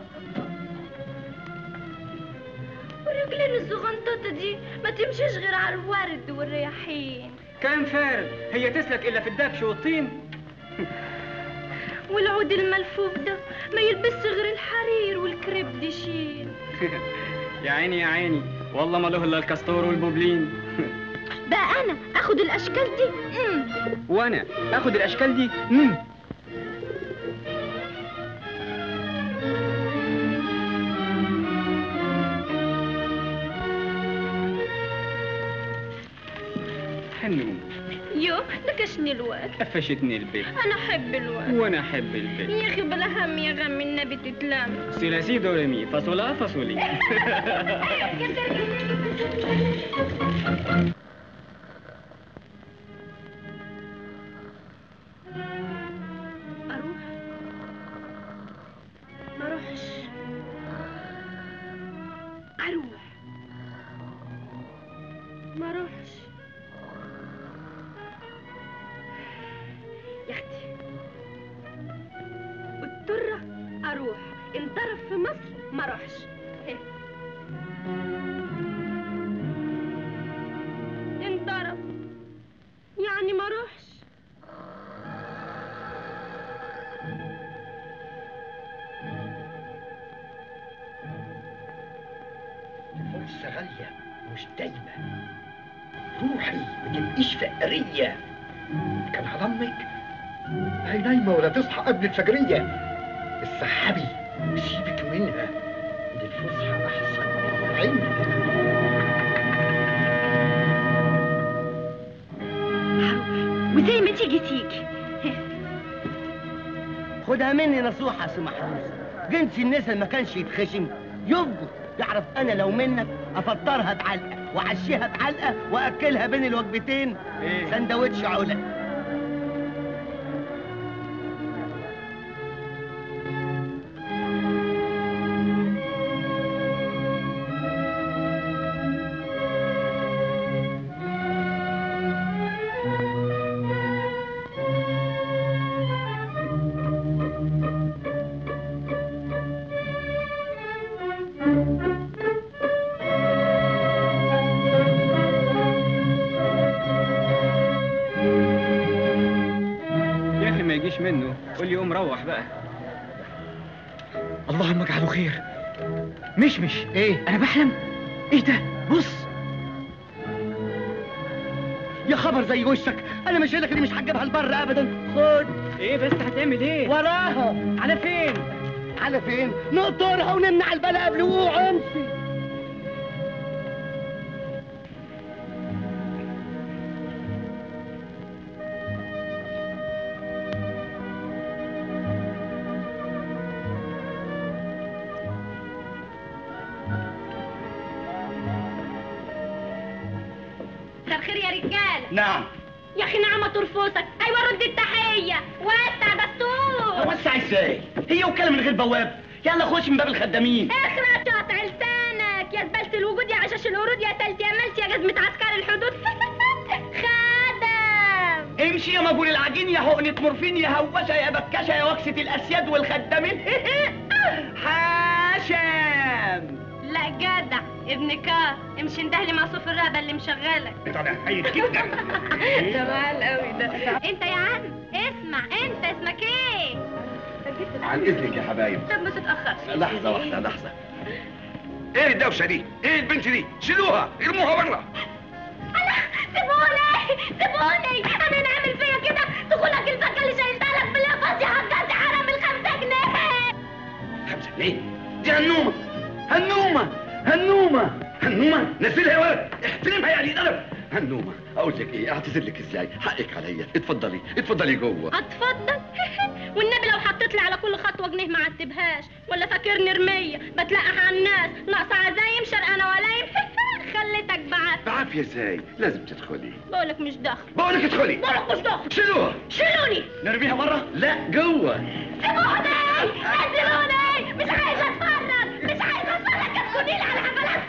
ورجلين الزغنطوطة دي ما تمشيش غير على الورد والرياحين كلام فارغ هي تسلك الا في الدبش والطين والعود الملفوف ده ما يلبسش غير الحرير والكريب ديشين يا عيني يا عيني والله ما له الا الكاستور والبوبلين بقى أنا أخد الأشكال دي مم. وانا اخد الاشكال دي مم. حنوم يو لكشني الوقت قفشتني البيت أنا أحب الوقت وانا احب البيت يا أخي بلا هم يا غم النبي تتلم سلاسي دو ريمي فاصولا فاصولي أروح ما أروحش أروح ما أروحش يا أختي الطرة أروح انطرف في مصر ما أروحش هه. انطرف يعني ما أروحش فرصة غالية مش دايمة روحي ما تبقيش فقرية كان هضمك هي نايمة ولا تصحى قبل الفجرية السحابي سيبك منها دي الفسحة أحسن من العلم وزي ما تيجي تيجي خدها مني نصيحة يا سي محروس جنس النسا ما كانش يتخشم يفضل يعرف انا لو منك افطرها بعلقه واعشيها بعلقه واكلها بين الوجبتين إيه؟ سندوتش علا يا اخي ما يجيش منه قول لي قوم روح بقى اللهم اجعله خير مش مش ايه انا بحلم ايه ده بص يا خبر زي وشك انا مش لك اللي مش هتجيبها البر ابدا خد ايه بس هتعمل ايه وراها على فين على فين نقطرها ونمنع البلا قبل وقوع امشي مساء الخير يا رجاله نعم يا اخي نعمه ترفوسك ايوه رد التحيه وسع دستور اوسع ازاي هي وكاله من غير بواب يلا خش من باب الخدامين اخرج قطع لسانك يا زبالة الوجود يا عشاش الورود يا تلت يا ملت يا جزمة عسكر الحدود خدم امشي يا مجهول العجين يا حقنة مورفين يا هوشة يا بكاشة يا وكسة الأسياد والخدامين حاشم لا جدع ابن كار امشي اندهلي مع صوف الرقبة اللي مشغلك ده انا حي جدا ده معال قوي ده انت يا عم اسمع انت اسمك ايه عن اذنك يا حبايب طب ما تتأخرش لحظة واحدة لحظة ايه الدوشة دي؟ ايه البنت دي؟ شيلوها ارموها بره انا سيبوني سيبوني انا نعمل فيا كده دخولك الفكه اللي شايلتها لك بالقفص يا حجاج حرام الخمسة جنيه خمسة جنيه دي هنومة هنومة هنومة هنومة نزلها يا ولد احترمها يعني ضرب هنومة اقول لك ايه اعتذر لك ازاي حقك عليا اتفضلي اتفضلي جوه اتفضل والنبي لو حطيت لي على كل خطوه جنيه ما عتبهاش ولا فاكرني رميه بتلقح على الناس ناقصه عزايم شرقانه ولايم خليتك بعافيه بعافية ازاي لازم تدخلي بقولك مش داخل بقولك ادخلي بقولك مش داخل شيلوها شيلوني نرميها بره لا جوه سيبوني نزلوني مش عايزه اتفرج مش عايزه اتفرج كتكوني لي على حفلات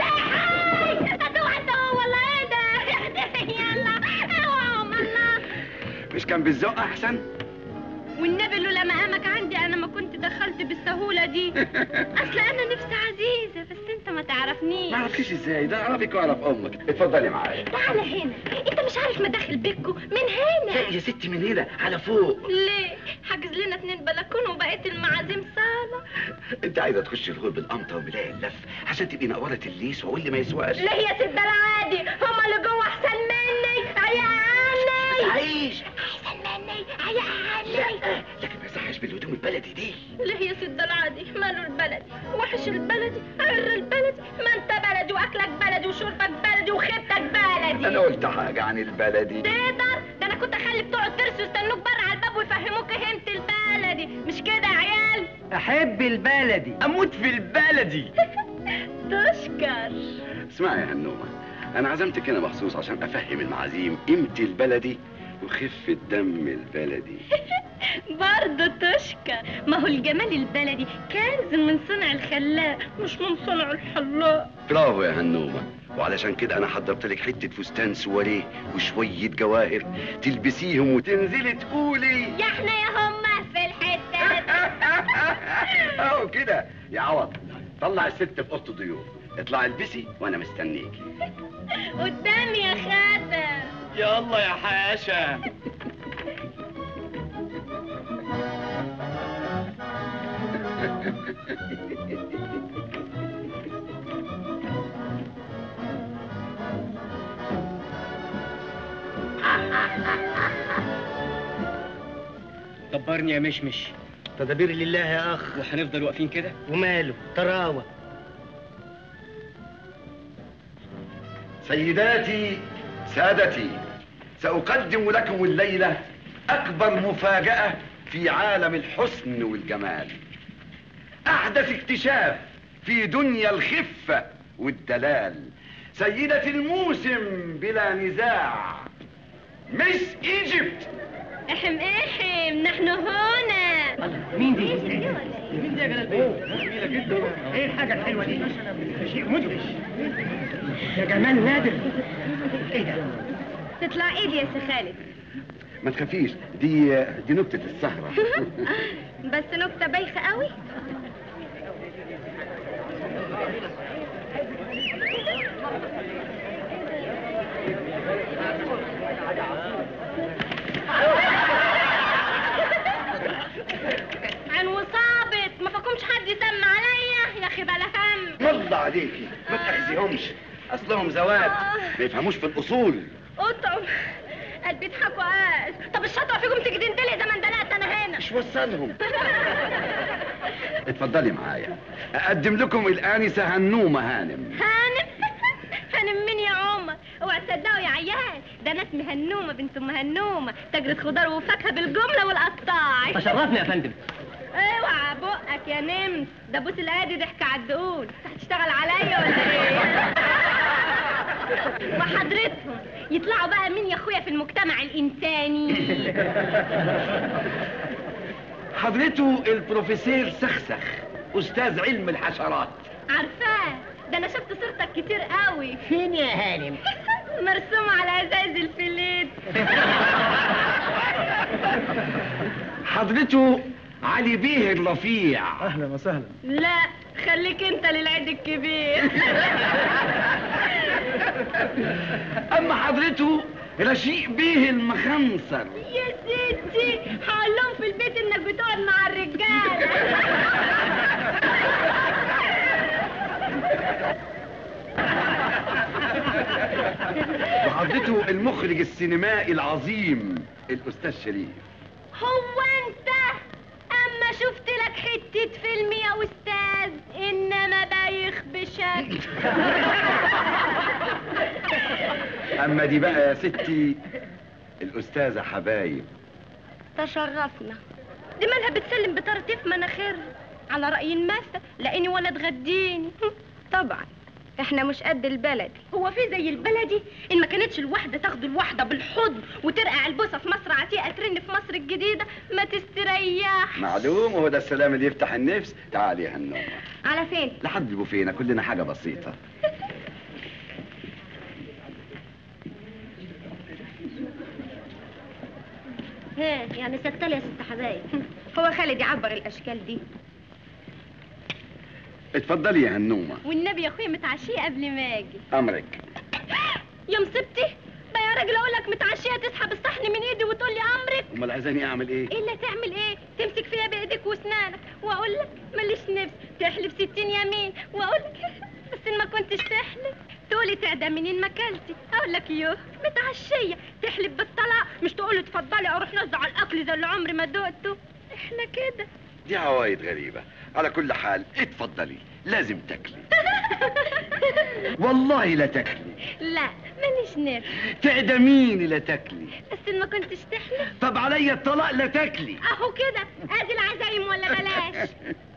كلهم هتوعى انت هو ولا ايه ده يلا اوعوا الله مش كان بالذوق احسن والنبي لولا مقامك عندي انا ما كنت دخلت بالسهوله دي اصل انا نفسي عزيزه بس انت ما تعرفنيش ما عرفتيش ازاي ده اعرفك واعرف امك اتفضلي معايا تعال هنا انت مش عارف مداخل بيتكو من هنا يا ستي من هنا على فوق ليه حاجز لنا اتنين بلكون وبقيت المعازيم صاله انت عايزه تخشي الغول بالقمطه وملاء اللف عشان تبقي نقوره الليس واللي ما يسواش ليه يا ست ده العادي هما اللي جوه احسن مني عياني عيش احسن مني عياني لكن ما يصحش بالهدوم البلدي دي ليه يا ست ده العادي ماله البلدي وحش البلدي عر البلدي ما انت بلدي واكلك بلدي وشربك بلدي وخيبتك بلدي انا قلت حاجه عن البلدي تقدر ده انا كنت اخلي بتوع الترس يستنوك بره على الباب ويفهموك قيمه البلدي مش كده يا عيال احب البلدي أموت في البلدي تشكر اسمعي يا هنومه انا عزمتك هنا مخصوص عشان افهم المعازيم قيمه البلدي وخفه دم البلدي برضه تشكر ما هو الجمال البلدي كنز من صنع الخلاق مش من صنع الحلاق برافو يا هنومه وعلشان كده انا حضرت لك حته فستان سواريه وشويه جواهر تلبسيهم وتنزلي تقولي يا احنا يا هما في الحته دي. اهو كده يا عوض طلع الست في اوضه الضيوف اطلعي البسي وانا مستنيكي قدامي يا خادم يلا يا حاشا دبرني يا مشمش تدابير لله يا أخ وهنفضل واقفين كده وماله تراوة سيداتي سادتي سأقدم لكم الليلة أكبر مفاجأة في عالم الحسن والجمال أحدث اكتشاف في دنيا الخفة والدلال سيدة الموسم بلا نزاع مس ايجيبت احم احم نحن هنا مين دي؟ مين دي يا جلال بيه؟ جميلة جدا ايه الحاجة الحلوة دي؟ شيء مدهش يا جمال نادر ايه ده؟ تطلع ايه دي يا سي خالد ما تخافيش دي دي نكتة السهرة بس نكته بايخه قوي عن وصابت ما فيكمش حد يسمع عليا يا اخي بلا هم الله عليكي ما تأخذيهمش أصلهم زوات ما يفهموش في الأصول قطعوا قلبي يضحكوا قال طب الشطوه فيكم تيجي تندلي زي ما اندلقت انا هنا مش وصلهم اتفضلي معايا أقدم لكم الآنسة هنومة هانم هانم هانم مين يا عمر اوعى تصدقوا يا عيال ده انا اسمي هنومه بنت ام هنومه تاجرة خضار وفاكهه بالجمله والقطاع تشرفني يا فندم اوعى بقك يا نمس ده بوس الادي ضحك على الدقون هتشتغل عليا ولا ايه وحضرتهم يطلعوا بقى مين يا اخويا في المجتمع الانساني حضرته البروفيسور سخسخ استاذ علم الحشرات عارفاه ده انا شفت صورتك كتير قوي فين يا هانم مرسومة على ازاز الفليت حضرته علي بيه الرفيع اهلا وسهلا لا خليك انت للعيد الكبير اما حضرته رشيق بيه المخنصر يا ستي هقول لهم في البيت انك بتقعد مع الرجاله وحضرته المخرج السينمائي العظيم الاستاذ شريف هو انت اما شفت لك حتة فيلم يا استاذ انما بايخ بشكل اما دي بقى يا ستي الاستاذه حبايب تشرفنا دي مالها بتسلم بطرطيف مناخير على رأي المثل لاني ولا تغديني طبعا احنا مش قد البلدي هو في زي البلدي ان ما كانتش الواحده تاخد الواحده بالحضن وترقع البوسه في مصر عتيقه ترن في مصر الجديده ما تستريح معلوم وهو ده السلام اللي يفتح النفس تعالي يا هنومه على فين لحد البوفينا كلنا حاجه بسيطه ها يعني ستالي يا ست حبايب هو خالد يعبر الاشكال دي اتفضلي يا هنومه والنبي يا اخويا متعشيه قبل ما اجي امرك يا مصيبتي بقى يا راجل اقول لك متعشيه تسحب الصحن من ايدي وتقول لي امرك امال عايزاني اعمل ايه الا تعمل ايه تمسك فيها بايديك واسنانك واقول لك ماليش نفس تحلف ستين يمين واقول لك بس إن ما كنتش تحلف تقولي تعدى منين ما اكلتي اقول لك يوه متعشيه تحلف بالطلاق مش تقولي اتفضلي اروح نزع على الاكل زي اللي عمري ما دقته احنا كده دي عوايد غريبه على كل حال اتفضلي لازم تاكلي والله لا تاكلي لا ماليش نفس تعدميني لا تاكلي بس إن ما كنتش تحلف طب عليا الطلاق لا تاكلي اهو كده ادي العزايم ولا بلاش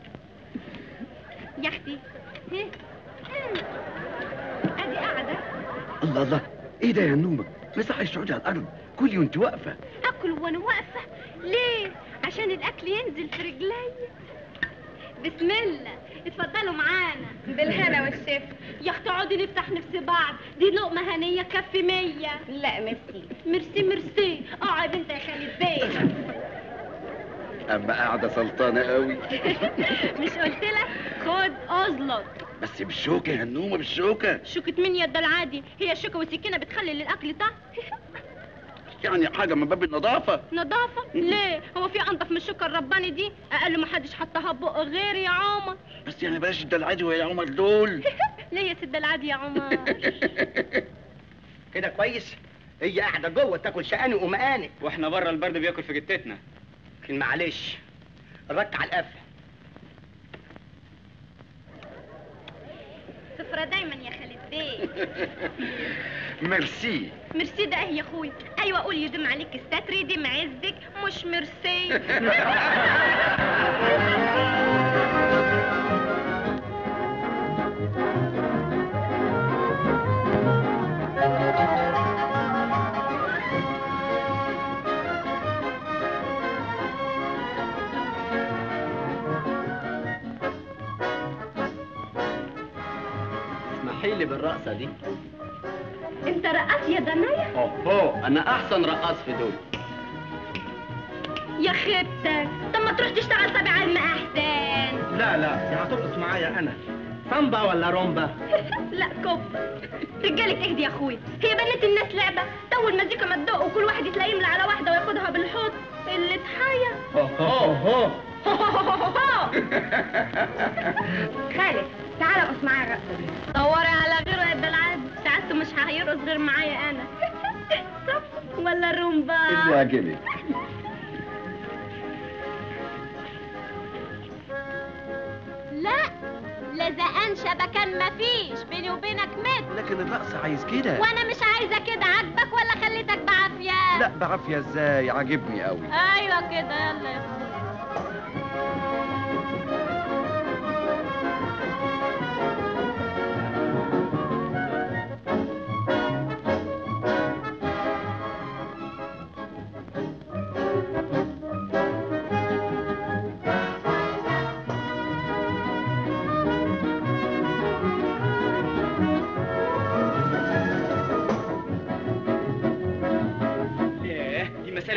يا اختي ها؟ مم. ادي قاعده الله الله ايه ده يا هنومه ما يصحش تقعدي على الارض كلي وانت واقفه اكل وانا واقفه ليه عشان الاكل ينزل في رجلي بسم الله اتفضلوا معانا بالهنا والشفا يا اختي اقعدي نفتح نفس بعض دي لقمه هنيه كفي مية لا ميرسي ميرسي ميرسي اقعد انت يا خالد بيه اما قاعده سلطانه قوي مش قلت لك خد ازلط بس بالشوكه يا هنومه بالشوكه شوكة مين يا ده العادي هي الشوكة والسكينة بتخلي للأكل طعم يعني حاجه من باب النظافه نظافة ليه هو في أنضف من الشوكة الرباني دي أقل ما حدش حطها بقه غيري يا عمر بس يعني بلاش ده العدوى يا عمر دول ليه يا سيد العادي يا عمر كده كويس هي قاعده جوه تاكل شقاني ومقاني واحنا بره البرد بياكل في جتتنا لكن معلش الرك على القفل سفرة دايما يا خالد بيه ميرسي ميرسي ده ايه يا اخوي ايوه قول يدم عليك الستر يدم عزك مش ميرسي اسمحي لي بالرقصه دي انت رقص يا دنيا اوه انا احسن رقاص في دول يا خيبتك طب ما تروح تشتغل تبع علم احسن لا لا دي هترقص معايا انا سامبا ولا رومبا لا كوب رجالة اهدي يا اخوي هي بنت الناس لعبة تو المزيكا ما تدق وكل واحد يتلاقي يملى على واحدة وياخدها بالحضن اللي تحير هو هو خالد تعالى ارقص معايا الرقصة دي دوري على غيره يا العاد ساعات مش هيرقص غير معايا انا صف ولا رومبا اللي يعجبك لا لزقان شبكان مفيش بيني وبينك متر لكن الرقص عايز كده وانا مش عايزه كده عاجبك ولا خليتك بعافيه لا بعافيه ازاي عاجبني قوي ايوه كده يلا يا اخوي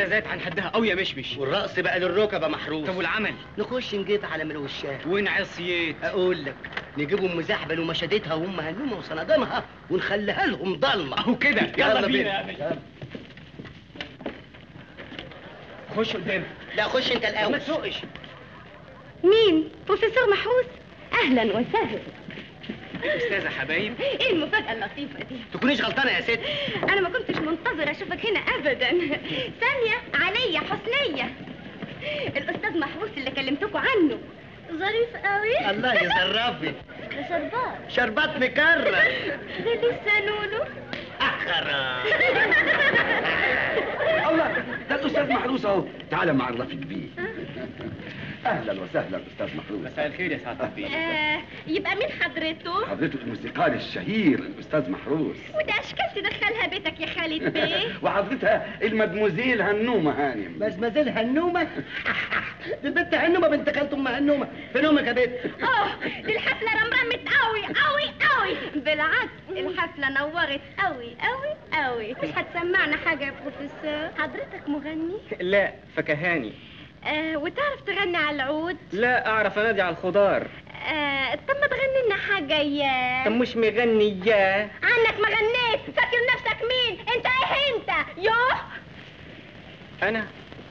المسألة زادت عن حدها أوي يا مشمش والرقص بقى للركبه محروس طب والعمل نخش نجيب على ملوشات وين عصيت اقول لك نجيبهم مزحبل ومشادتها وام هنومه وصنادمها ونخليها لهم ضلمه أهو كده يلا بينا يا باشا يلا. خش قدام لا خش انت الاول ما تسوقش مين بروفيسور محروس اهلا وسهلا أستاذة حبايب ايه المفاجأة اللطيفة دي تكونيش غلطانه يا ست انا ما كنتش منتظرة اشوفك هنا ابدا ثانية عليا حسنية الاستاذ محروس اللي كلمتكوا عنه ظريف قوي الله يزرفك ده شربات شربات مكرر ده لسه نونو اخرا الله ده الاستاذ محروس اهو تعالى معرفك بيه اهلا وسهلا استاذ محروس مساء الخير يا سعادة البيه آه يبقى مين حضرته حضرته الموسيقار الشهير الاستاذ محروس وده اشكال تدخلها بيتك يا خالد بيه وحضرتها المدموزيل هنومه هانم بس ما زال هنومه دي البنت هنومه بنت خالت ام هنومه فين امك يا بنت اه دي الحفلة رمرمت قوي قوي قوي بالعكس الحفلة نورت قوي قوي قوي مش هتسمعنا حاجة يا بروفيسور حضرتك مغني لا فكهاني آه وتعرف تغني على العود لا أعرف أنادي على الخضار آه طب ما تغني لنا حاجة يا طب مش مغني يا عنك ما غنيت فاكر نفسك مين انت ايه انت يوه أنا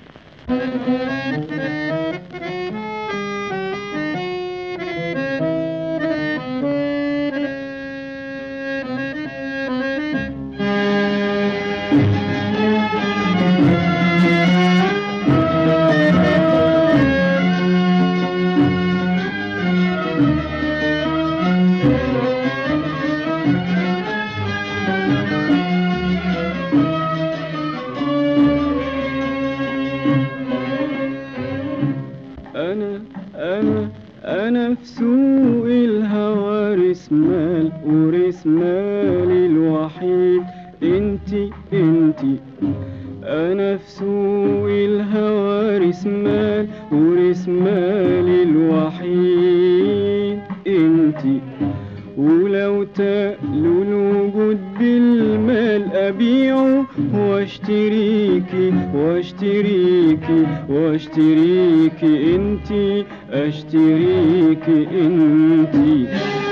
أنا أنا أنا في سوق الهوى رسمال ورسمالي الوحيد انتي انتي أنا في سوق الهوى رسمال ورسمالي الوحيد انتي ولو تقلوا الوجود بالمال أبيعه واشتريكي واشتريكي واشتريكي انتي اشتريكي انتي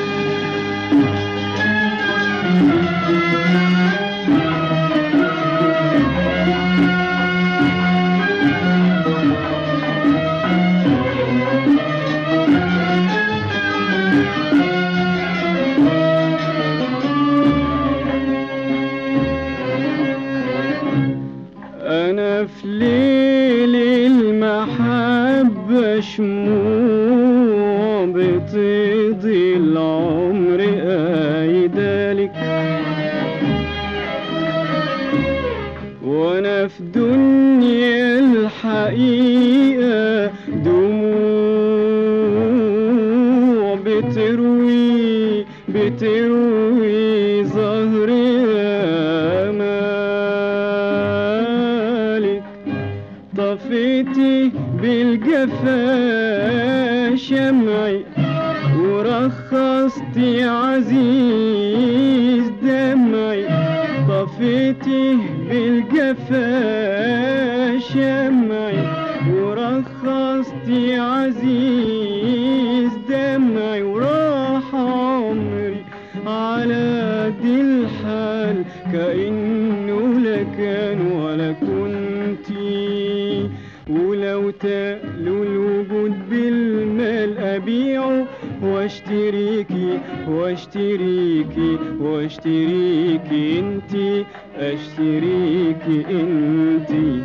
أنا في ليل المحبة شموع بتقضي العمر قايدالك وأنا في دنيا الحقيقة دموع بتروي بتروي ظهر أمالك طفيتي بالجفا شمعي ورخصتي عزيز دمعي طفيتي بالجفا شمعي ورخصتي عزيز دمعي وراح عمري على دي الحال كأنه لا كان ولا كنتي ولو تقلوا الوجود بالمال أبيعه واشتريكي واشتريكي واشتريكي انتي اشتريكي انتي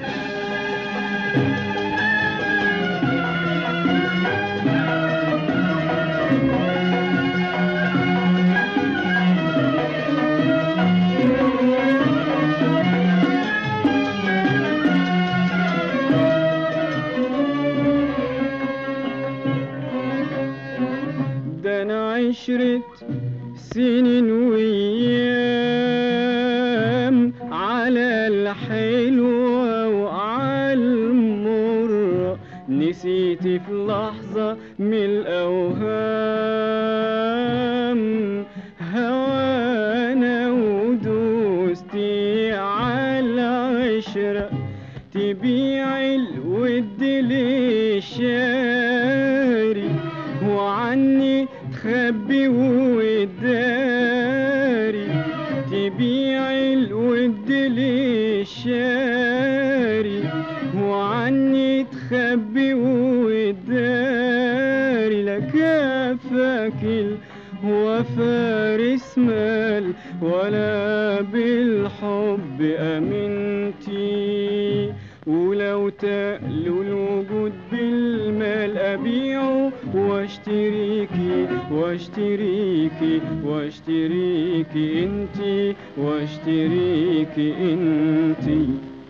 ده انا عشرة سنين ويام على الحلوة وعلى المرة نسيتي في لحظة من الأوهام هوانا ودوستي على عشرة تبيع الود للشاري وعني تخبي وداري تبيع الود للشاري وعني تخبي وداري لا كافك هو فارس مال ولا بالحب أمنتي ولو تقلوا الوجود بالمال أبيعه واشتريكي واشتريكي واشتريكي انتي واشتريكي انتي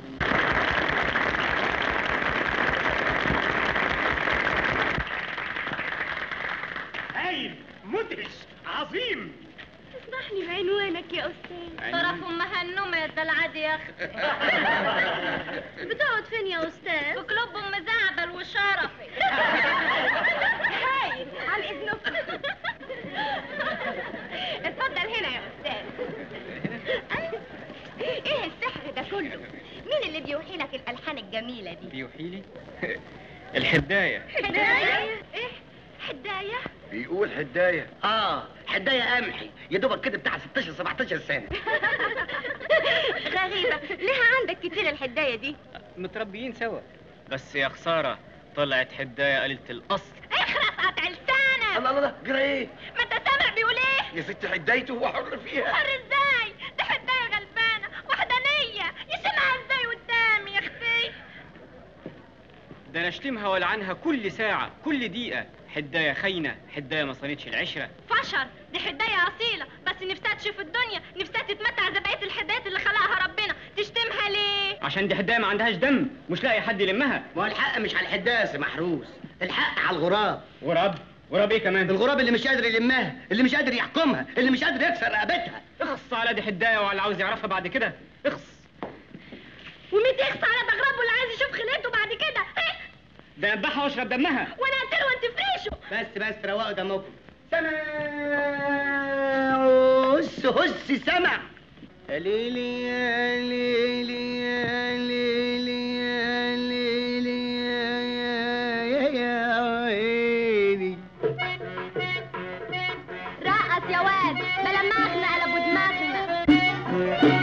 هايل مدهش عظيم اسمحني بعنوانك يا استاذ طرف امها النوم يا العادي يا اختي بتقعد فين يا استاذ في كلوب ام زعبل وشرفي هاي على اذنكم اتفضل هنا يا استاذ ايه السحر ده كله مين اللي بيوحي لك الالحان الجميله دي بيوحي لي الحدايه حدايه ايه حدايه بيقول حدايه اه حدايه قمحي يا دوبك كده بتاع 16 17 سنه غريبه ليه عندك كتير الحدايه دي متربيين سوا بس يا خساره طلعت حدايه قليله الاصل اخرس قطع لسانك الله الله الله جرى ايه ما انت سامع بيقول ايه يا ست حدايته هو حر فيها حر ازاي ده حدايه غلبانه وحدانيه يسمعها ازاي قدامي يا اختي ده انا اشتمها والعنها كل ساعه كل دقيقه حدايه خاينه حدايه ما صانتش العشره فشر دي حدايه اصيله بس نفسها تشوف الدنيا نفسها تتمتع زي بقيه الحدايات اللي خلقها ربنا تشتمها ليه عشان دي حدايه ما عندهاش دم مش لاقي حد يلمها ما هو الحق مش على الحداس يا محروس الحق على الغراب غراب غراب ايه كمان الغراب اللي مش قادر يلمها اللي مش قادر يحكمها اللي مش قادر يكسر رقبتها اخص على دي حدايه وعلى اللي عاوز يعرفها بعد كده اخص ومين يخص على تغربه اللي عايز يشوف خلقته بعد كده إيه؟ ده اذبحها واشرب دمها وانا اقتله وانت فريشه بس بس روقوا دمكم سمع هس هس سمع يا ليلي يا ليلي يا ليلي يا ليلي يا يا يا عيني رقص يا واد بلا مغنى قلبوا دماغنا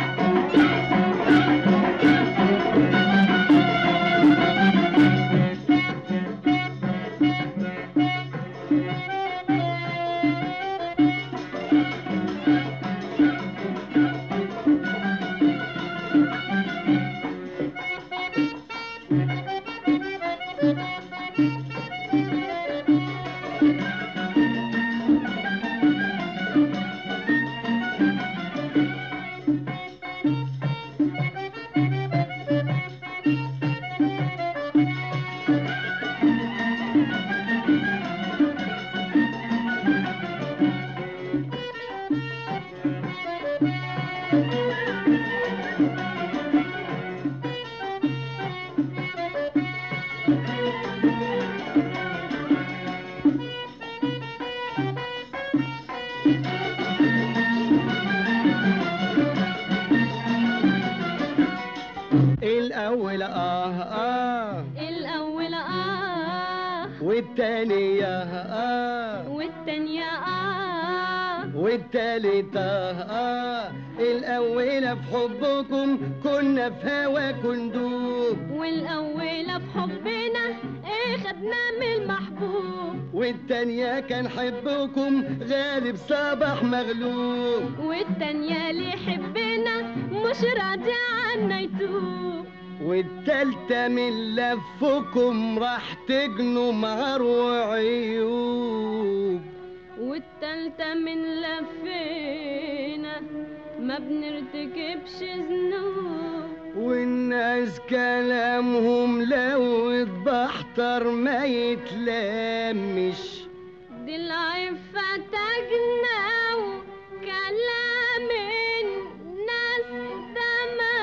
الأول آه آه الأول آه والتانية آه والتانية آه والتالتة آه الأولى في حبكم كنا في هوا كندوب والأولى في حبنا إيه خدنا من المحبوب والتانية كان حبكم غالب صباح مغلوب والتانية اللي يحبنا مش راضي عنا يتوب والتالتة من لفكم راح تجنوا مهر وعيوب والتالتة من لفينا ما بنرتكبش ذنوب والناس كلامهم لو اتبحتر ما يتلامش دي العفة تجنى وكلام الناس ده ما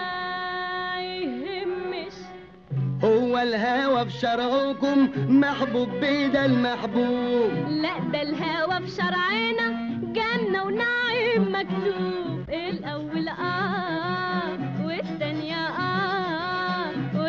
يهمش هو الهوى في شرعكم محبوب بيدا المحبوب لا ده الهوى في شرعنا جنة ونعيم مكتوب الأول آه والتانية آه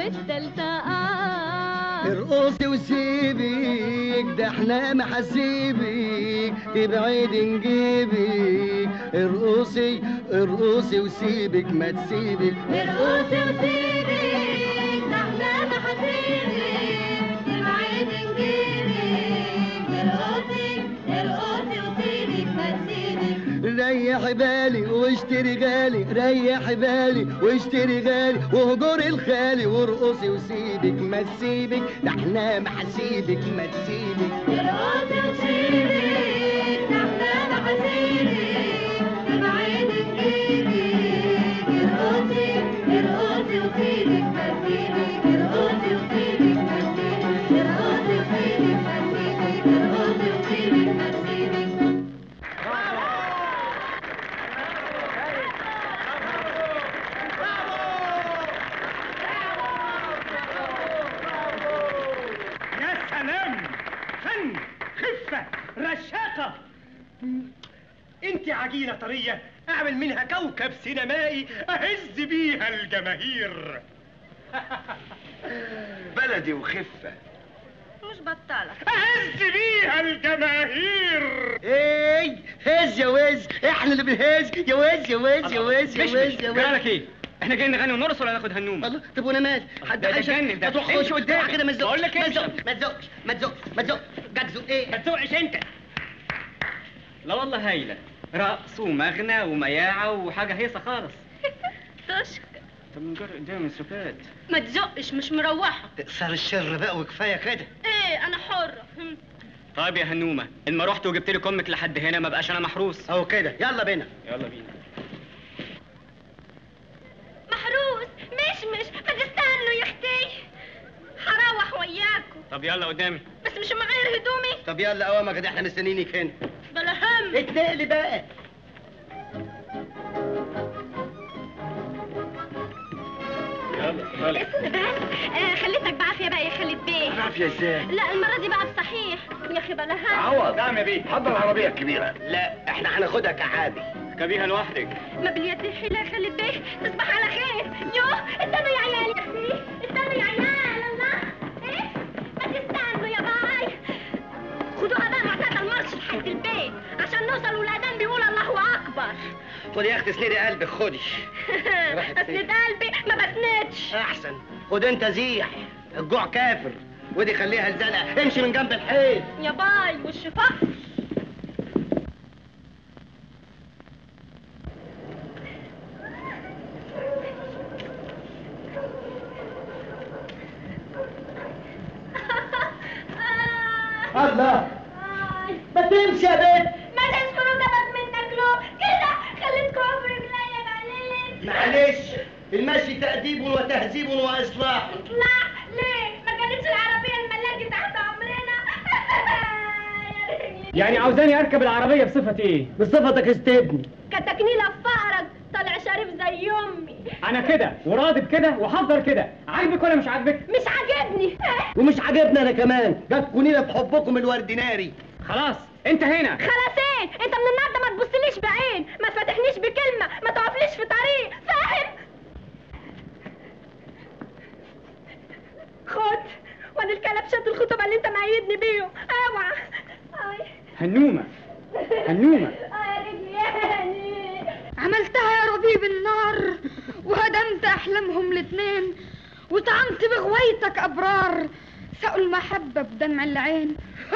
وسيبك ده احنا ما حسيبك تبعد نجيبك ارقصي ارقصي وسيبك ما تسيبك ارقصي وسيبك ده احنا ما حسيبك تبعد نجيبك ارقصي ارقصي وسيبك ما تسيبك ريح بالي واشتري غالي ريح بالي واشتري غالي وهجر الخالي وارقصي وسيبك ما تسيبك ده احنا ما حسيبك ما تسيبك ارقصي وسيبك ده احنا ما حسيبك تبعد نجيبك ارقصي ارقصي وسيبك ما تسيبك ارقصي وسيبك ما تسيبك ارقصي وسيبك ما تسيبك ارقصي وسيبك ما تسيبك يا سلام فن خفة رشاقة انت عجينة طرية اعمل منها كوكب سينمائي اهز بيها الجماهير بلدي وخفة مش بطالة اهز بيها الجماهير ايه هز يا وز احنا اللي بنهز يا وز يا وز يا وز يا مش وز مش يا وز جرالك ايه؟ احنا جايين نغني ونرقص ولا ناخد هنومه؟ الله طب وانا مالي حد ده- ده عايز جنن ده. تروح امشي خش قدامي. كده ما تزقش بقول لك ما امشي. تزقش ما تزقش ما تزقش ما تزقش جاك زق ايه ما تسوقش انت لا والله هايله رقص ومغنى ومياعه وحاجه هيصه خالص تشك طب من جر قدامي السكات ما تزقش مش مروحة صار الشر بقى وكفايه كده ايه انا حرة هم. طيب يا هنومه اما رحت وجبت لي امك لحد هنا ما بقاش انا محروس اهو كده يلا بينا يلا بينا محروس مش مش ما تستنوا يا اختي هروح وياكم طب يلا قدامي بس مش مغير هدومي طب يلا قوامك ده احنا مستنيينك هنا بلا هم اتنقلي بقى يلا يلا استنى بس آه خليتك بعافية بقى يا خالد بيه عافية ازاي لا المرة دي بقى بصحيح يا اخي بلا هم عوض نعم يا بيه حضر العربية الكبيرة لا احنا هناخدها كعادي كبيها لوحدك ما باليد الحيلة يا خالد بيه تصبح على خير يوه استنوا يا عيال يا اخي استنوا يا عيال الله ايه ما تستنوا يا باي خدوها بقى معتاد المارش لحد البيت عشان نوصل والاذان بيقول الله اكبر خدي يا اختي اسندي قلبك خدي راحت فين؟ اسند قلبي ما بسندش احسن خد انت زيح الجوع كافر ودي خليها الزنقه امشي من جنب الحيط يا باي والشفاء الله ما تمشي يا بنت ما تشكروا جبت منك له كده خليتكم في رجليا معلش معلش المشي تأديب وتهذيب وإصلاح اطلع ليه ما كانتش العربية الملاكي تحت امرنا يا رجلي يعني عاوزاني اركب العربيه بصفتي ايه؟ بصفتك استبني كتكنيلة في فقرك طالع شريف زي امي انا كده وراضي بكده وحضر كده عاجبك ولا مش عاجبك؟ مش عاجبني ومش عاجبنا انا كمان جاتكوا في حبكم الوردناري خلاص انت هنا خلاص ايه انت من النهارده ما تبصليش بعين ما تفتحنيش بكلمه ما تقفليش في طريق فاهم خد وادي الكلبشات الخطبه اللي انت مأيدني بيهم اوعى اي هنومه هنومه آه يا رجلي يعني عملتها يا ربيب النار وهدمت احلامهم الاتنين وطعمت بغويتك ابرار سقوا المحبه بدمع العين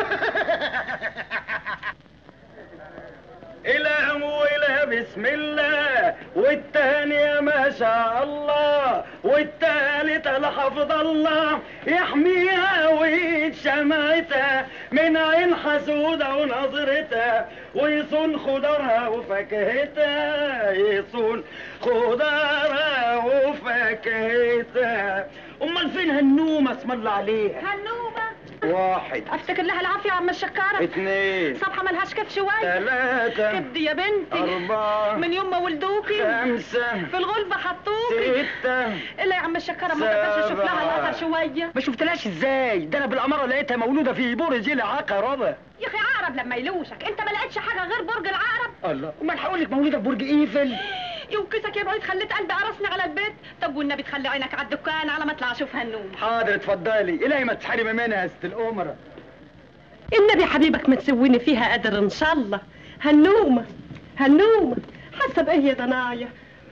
إله وإله بسم الله والتانية ما شاء الله والتالتة لحفظ الله يحميها ويد شمعتها من عين حسودة ونظرتها ويصون خضرها وفاكهتها يصون خضرها وفاكهتها أمال فين هالنومة اسم الله عليها هنوبة واحد افتكر لها العافية يا عم الشكارة اثنين صبحة ملهاش كيف شوية ثلاثة كبدي يا بنتي أربعة من يوم ما ولدوكي خمسة في الغلبة حطوكي ستة الا يا عم الشكارة ما تقدرش اشوف لها سبعة. الأثر شوية ما شفتلاش ازاي ده انا بالاماره لقيتها مولوده في برج العقربه يا اخي عقرب لما يلوشك انت ما لقيتش حاجة غير برج العقرب الله امال هقول لك مولوده في برج ايفل يوكسك يا بعيد خليت قلبي قرصني على البيت طب والنبي تخلي عينك على الدكان على ما اطلع اشوف هنوم حاضر اتفضلي الهي ما تحرمي منها يا ست الامراء النبي حبيبك ما تسويني فيها قدر ان شاء الله هنومه هنومه حاسه بايه يا ضنايا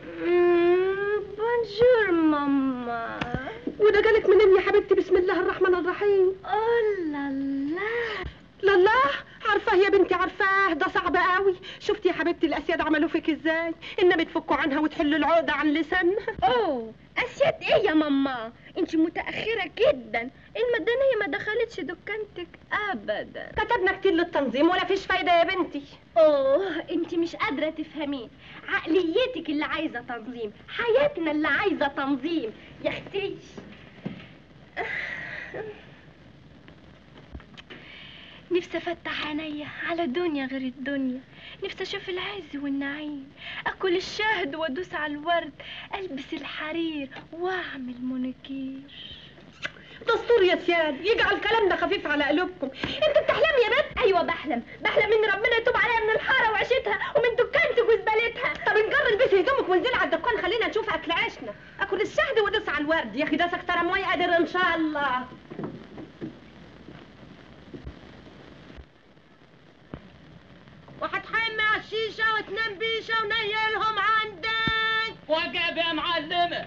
بونجور ماما وده جالك منين يا حبيبتي بسم الله الرحمن الرحيم اوه لا لا لا عارفاه يا بنتي عارفاه ده صعب قوي شفتي يا حبيبتي الاسياد عملوا فيك ازاي النبي تفكوا عنها وتحلوا العقده عن لسانها اوه اسياد ايه يا ماما انت متاخره جدا المدنيه ما دخلتش دكانتك ابدا كتبنا كتير للتنظيم ولا فيش فايده يا بنتي اوه انت مش قادره تفهمين عقليتك اللي عايزه تنظيم حياتنا اللي عايزه تنظيم يا اختي نفسي افتح عينيا على دنيا غير الدنيا نفسي اشوف العز والنعيم اكل الشهد وادوس على الورد البس الحرير واعمل مونيكير دستور يا سياد يجعل كلامنا خفيف على قلوبكم انت بتحلمي يا بنت ايوه بحلم بحلم ان ربنا يتوب عليا من الحاره وعيشتها ومن دكانتك وزبالتها طب نجر البسي هدومك وانزلي على الدكان خلينا نشوف اكل عيشنا اكل الشهد وادوس على الورد يا اخي ده سكتر مي قادر ان شاء الله وهتحمى على الشيشة وتنام بيشة ونيلهم عندك وجب يا معلمة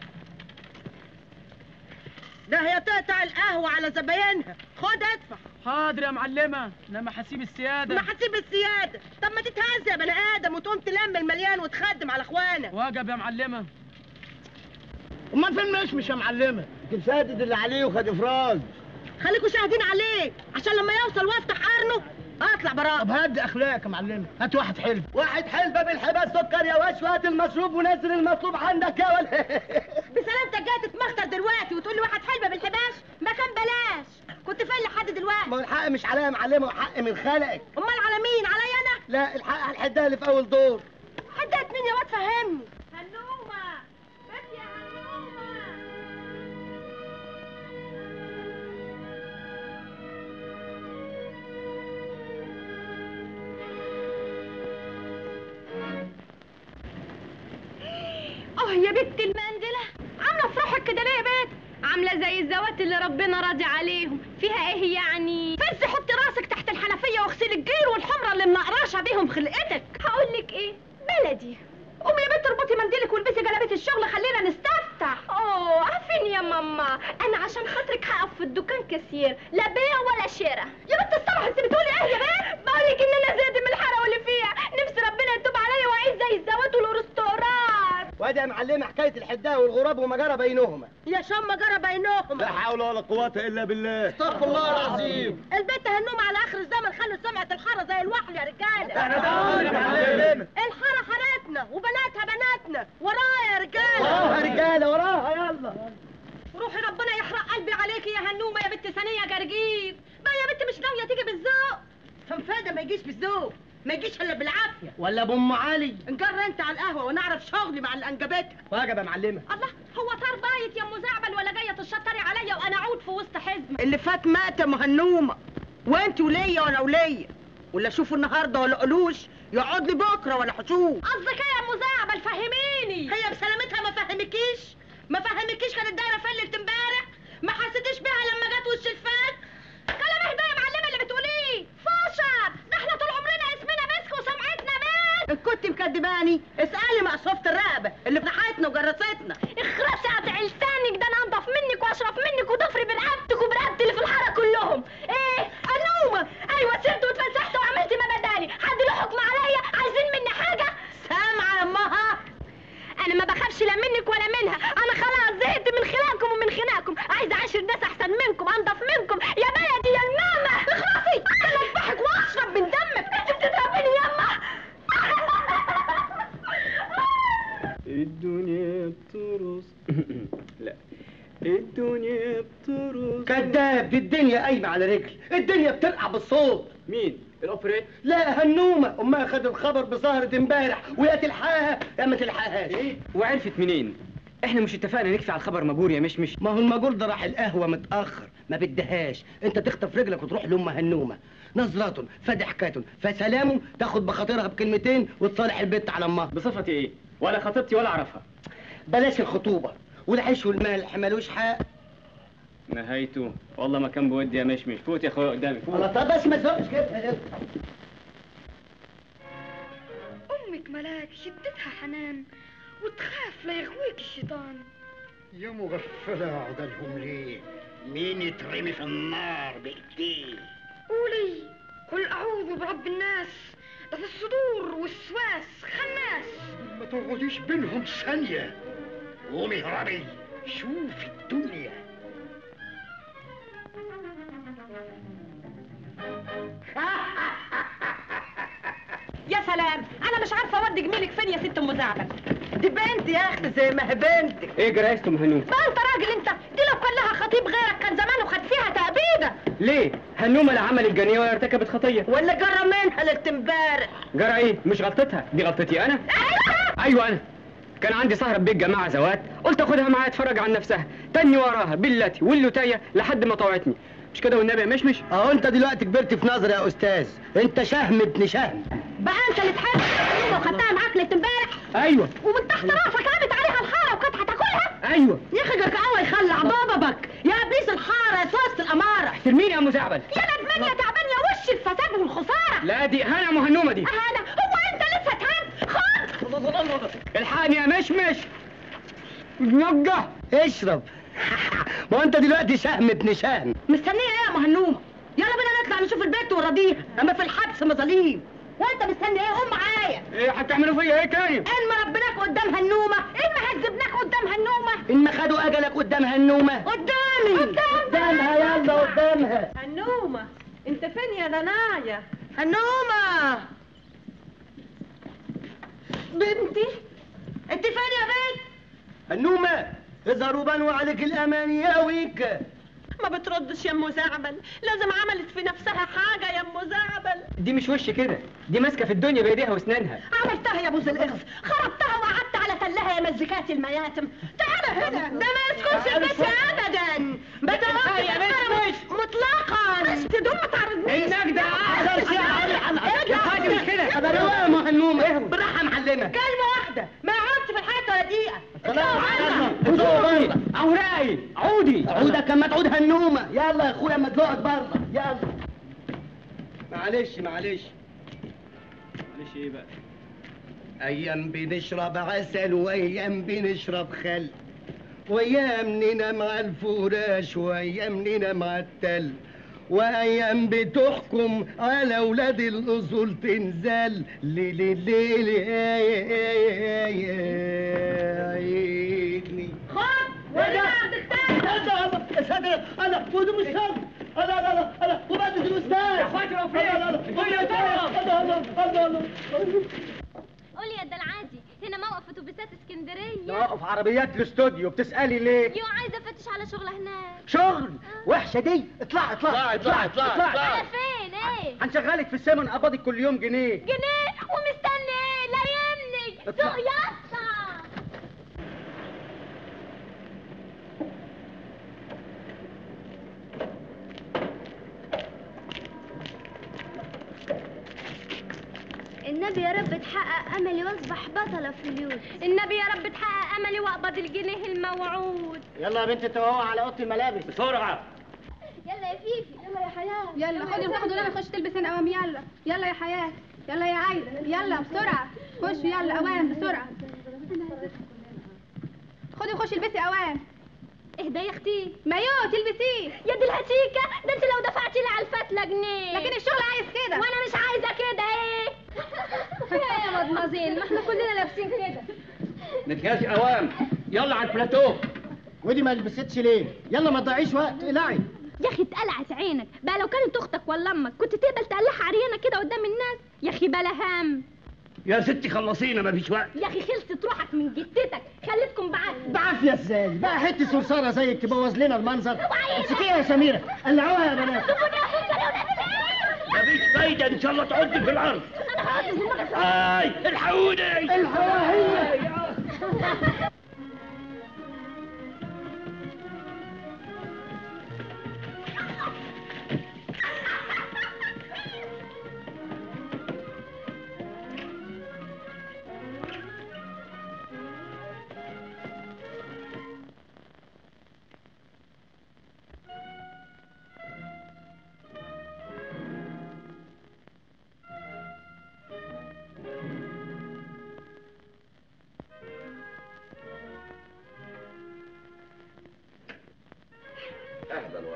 ده هي تقطع القهوة على زباينها خد ادفع حاضر يا معلمة لما حسيب السيادة ما هتسيب السيادة طب ما تتهز يا بني آدم وتقوم تلم المليان وتخدم على اخوانك وجب يا معلمة امال فين مشمش يا معلمه الفاتت اللي عليه وخد افراج خليكوا شاهدين عليه عشان لما يوصل وافتح قرنه اطلع براه طب هدي اخلاقك يا معلمه هات واحد حلو واحد حلبة بالحباس سكر يا واش وهات المشروب ونزل المطلوب عندك يا ولد بسلامتك جاي تتمخطر دلوقتي وتقول لي واحد حلبة بالحباش ما كان بلاش كنت فين لحد دلوقتي ما هو الحق مش عليا يا معلمه وحق من خلقك امال على مين عليا انا لا الحق على الحدايه اللي في اول دور حدات مين يا واد فهمني هنومه بس يا هنومه اه يا بنت المنزلة عاملة في روحك كده ليه يا بنت عامله زي الزوات اللي ربنا راضي عليهم فيها ايه يعني بس حطي راسك تحت الحنفية واغسلي الجير والحمرة اللي منقراشة بيهم خلقتك هقول لك ايه بلدي قومي يا بنت اربطي منديلك والبسي جلابية الشغل خلينا نستفتح اوه عارفين يا ماما انا عشان خاطرك هقف في الدكان كثير لا بيع ولا شراء يا بنت الصبح انت بتقولي ايه يا بنت بقولك ان انا زهقت من الحاره واللي فيها نفسي ربنا يتوب عليا واعيش زي الزوات والارستقراط وادي يا معلمه حكايه الحدايه والغراب وما جرى بينهما يا شم جرى بينهم لا حول ولا قوة إلا بالله استغفر الله العظيم البنت هنوم على اخر الزمن خلت سمعة الحارة زي الوحل يا رجالة احنا بنقول يا معلمه الحارة حارتنا وبناتها بناتنا ورايا يا رجالة وراها رجاله وراها يلا روحي ربنا يحرق قلبي عليكي يا هنومة يا بنت ثانية جرجير بقى يا بنت مش ناوية تيجي بالذوق فنفادة ما يجيش بالذوق ما يجيش الا بالعافية ولا ابو ام علي نجر انت على القهوة ونعرف شغلي مع الانجبتها واجب يا معلمه الله هو طار بايت يا ام زعبل ولا جايه تشطري عليا وانا اعود في وسط حزمه اللي فات مات يا ام هنومة وانت وليا وانا وليا ولا اشوفه النهارده ولا قلوش يقعد لي بكره ولا حشوش قصدك ايه يا ام زعبل فهميني هي بسلامتها ما فهمكيش ما فهمكيش كانت دايره فين ليله امبارح ما حسيتيش بيها لما جت وش الفات كلام اهدى يا معلمه اللي بتقوليه فاشر ده احنا طول عمرنا اسمنا مسك وسمعتنا بس كنت مكدباني اسالي مقصوفة الرقبه اللي في ناحيتنا وجرستنا اخرسي قطع لسانك ده انا انضف منك واشرف منك وضفري برقبتك وبرقبتي اللي في الحاره كلهم ايه انومه ايوه سرت واتفسحت وعملت ما بدالي حد له حكم عليا عايزين مني حاجه سامعه يا امها انا ما بخافش لا منك ولا منها انا خلاص زهقت من خلالكم ومن خناقكم عايزه اعاشر ناس احسن منكم انضف منكم يا بلدي يا الماما اخلصي انا اذبحك واشرب من دمك انت بتضربيني يما الدنيا بترقص لا الدنيا بترقص كذاب دي الدنيا قايمه على رجل الدنيا بترقع بالصوت مين الاوبريت لا هنومه امها خدت الخبر بسهره امبارح ويا تلحقها يا ما تلحقهاش ايه وعرفت منين احنا مش اتفقنا نكفي على الخبر مجور يا مشمش ما هو المجول ده راح القهوه متاخر ما بدهاش انت تخطف رجلك وتروح لام هنومه نظرة فضحكة فسلام تاخد بخاطرها بكلمتين وتصالح البت على امها بصفتي ايه ولا خطيبتي ولا اعرفها بلاش الخطوبه والعيش والملح ملوش حق نهايته والله ما كان بودي يا مشمش فوت يا اخويا قدامي فوت والله طب بس ما تزقش كده امك ملاك شدتها حنان وتخاف لا يغويك الشيطان يا مغفلة عقلهم ليه مين يترمي في النار بإيديه قولي قل اعوذ برب الناس ده في الصدور والسواس خناس ما تقعديش بينهم ثانية قومي اهربي شوفي الدنيا يا سلام انا مش عارفه اودي جميلك فين يا ست ام زعبل دي بنت يا اختي زي ما هي بنتك ايه جرايست ام هنوم بقى انت راجل انت دي لو كان لها خطيب غيرك كان زمانه خد فيها تأبيدة ليه هنومه لا عملت جنيه ولا ارتكبت خطيه ولا جرى منها ليله امبارح جرى ايه مش غلطتها دي غلطتي انا ايوه انا كان عندي سهرة بيت جماعة زوات قلت اخدها معايا اتفرج عن نفسها تاني وراها بالتي واللوتاية لحد ما طوعتني مش كده والنبي يا مشمش اهو انت دلوقتي كبرت في نظري يا استاذ انت شهم ابن شهم بقى انت اللي تحب وخدتها معاك ليله امبارح ايوه ومن تحت راسك قامت عليها الحاره وكانت هتاكلها ايوه يا اخي قهوه يخلع بابك يا ابليس الحاره يا وسط الاماره ترميني يا ام زعبل يا ندمان يا تعبان يا وش الفساد والخساره لا دي اهانة ام هنومة دي اهانه هو انت لسه تهان خد الحقني يا مشمش نجح اشرب ما هو انت دلوقتي شهم ابن شهم مستنيه ايه يا مهنومه يلا بينا نطلع نشوف البيت ونراضيها اما في الحبس مظاليم وانت مستني ايه قوم معايا ايه هتعملوا فيا ايه تاني ان ما ربناك قدام هنومه ان ما هزبناك قدام هنومه ان ما خدوا اجلك قدامها النومه قدامي قدامها يلا قدامها هنومه انت فين يا دنايا هنومه بنتي انت فين يا بنت النومه اظهروا بنوا عليك الامان يا ويك ما بتردش يا ام زعبل لازم عملت في نفسها حاجه يا ام زعبل دي مش وش كده دي ماسكة في الدنيا بايديها واسنانها عملتها يا بوز الإغز خربتها وقعدت على تلها يا مزكات المياتم تعال هنا ده ما يسكنش البيت ابدا بدل يا مش مش. مطلقا تدوم ما تعرضنيش النجدة احسن شيء يا حاجة مش كده خبروها يا مهنومه بالراحه معلمه كلمة واحدة ما يقعدش في الحياة ولا دقيقة خدوها بره اوراقي عودي عودك اما تعود هنومه يلا يا اخويا اما تقعد بره يلا معلش معلش معلش ايه بقى ايام بنشرب عسل وايام بنشرب خل وايام ننام على الفراش وايام ننام على التل وايام بتحكم على اولاد الاصول تنزل ليلي ليلي عيني خد ورجع عندك تاني انا يا ساتر انا فوز مش شرط انا انا انا انا وبعد الاستاذ يا فاكر وفين؟ انا انا انا انا انا انا قولي يا العادي هنا موقف اتوبيسات اسكندريه نقف عربيات الاستوديو بتسالي ليه يو عايزه افتش على شغل هناك شغل وحشه دي اطلع اطلع اطلع اطلع على فين ايه هنشغلك في السمن قبضك كل يوم جنيه جنيه ومستني ايه لا يمني اطلع. سوق يسطا النبي يا رب تحقق املي واصبح بطله فلوس النبي يا رب تحقق املي واقبض الجنيه الموعود يلا يا بنت انت وهو على اوضه الملابس بسرعة يلا يا فيفي يلا يا حياه يلا خدي خدي دول خش تلبس هنا قوام يلا يلا يا حياة يلا يا عايدة يلا بسرعة خشوا يلا اوام بسرعة خدي وخشي البسي اوام اهدى يا اختي مايو تلبسيه يا دي الهتيكه ده انت لو دفعتي لي على الفتله جنيه لكن الشغل عايز كده وانا مش عايزه كده ايه يا مدمزيل ما احنا كلنا لابسين كده نتجاز اوام يلا على البلاتو ودي ما لبستش ليه يلا ما تضيعيش وقت اقلعي يا اخي اتقلعت عينك بقى لو كانت اختك ولا امك كنت تقبل تقلعها عريانه كده قدام الناس يا اخي بلا هم يا ستي خلصينا مفيش وقت يا اخي خلصت روحك من جتتك خليتكم بعافيه بعافيه ازاي بقى حته صرصاره زيك تبوظ لنا المنظر وعينك. امسكيها يا سميره قلعوها يا بنات مفيش فايدة ان شاء الله تعدي في الارض اي الحقوني الحقوها هي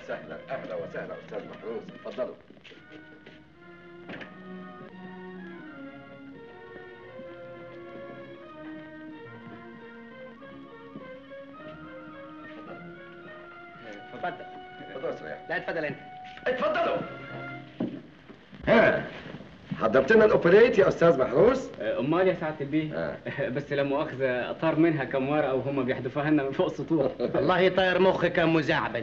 وسهلا اهلا وسهلا استاذ محروس اتفضلوا اتفضل اتفضلوا استريح لا اتفضل انت اتفضلوا ها حضرت لنا الاوبريت يا استاذ محروس امال يا سعاده البيه بس لا مؤاخذه طار منها كم ورقه وهم بيحذفوها لنا من فوق السطوح الله يطير مخك يا مزعبل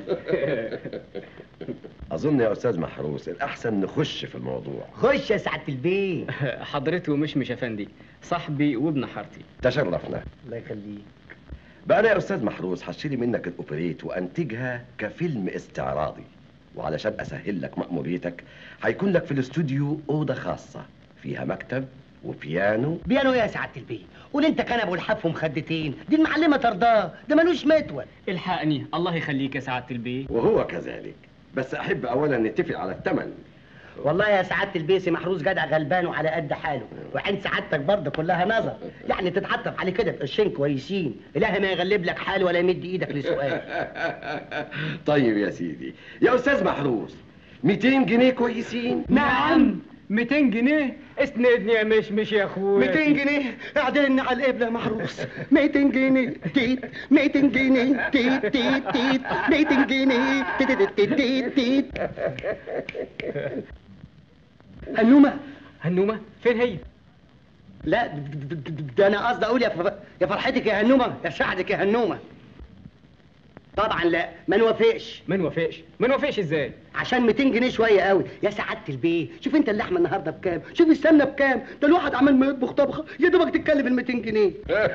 اظن يا استاذ محروس الاحسن نخش في الموضوع خش يا سعاده البيه حضرته مشمش افندي صاحبي وابن حارتي تشرفنا الله يخليك بقى انا يا استاذ محروس هشتري منك الاوبريت وانتجها كفيلم استعراضي وعلشان اسهل لك مأموريتك هيكون لك في الاستوديو اوضه خاصه فيها مكتب وبيانو بيانو إيه يا سعاده البيه قول انت كنب والحف ومخدتين دي المعلمه ترضاه ده ملوش متول الحقني الله يخليك يا سعاده البيه وهو كذلك بس احب اولا نتفق على الثمن والله يا سعاده البيسي محروس جدع غلبان وعلى قد حاله وعين سعادتك برضه كلها نظر يعني تتعطف عليه كده بقرشين كويسين الهي ما يغلب لك حال ولا يمد ايدك لسؤال طيب يا سيدي يا استاذ محروس 200 جنيه كويسين نعم 200 جنيه اسندني يا مشمش يا اخويا 200 جنيه قاعدين على القبله يا محروس 200 جنيه تيت 200 جنيه تيت تيت تيت 200 جنيه تيت تيت تيت تيت هنومه هنومه فين هي لا د- د- د- ده انا قصدي اقول يا ف- يا فرحتك يا هنومه يا سعدك يا هنومه طبعا لا ما نوافقش ما نوافقش ما نوافقش ازاي عشان 200 جنيه شويه قوي يا سعاده البيه شوف انت اللحمه النهارده بكام شوف السمنه بكام ده الواحد عمال ما يطبخ طبخه يا دوبك تتكلم ال 200 جنيه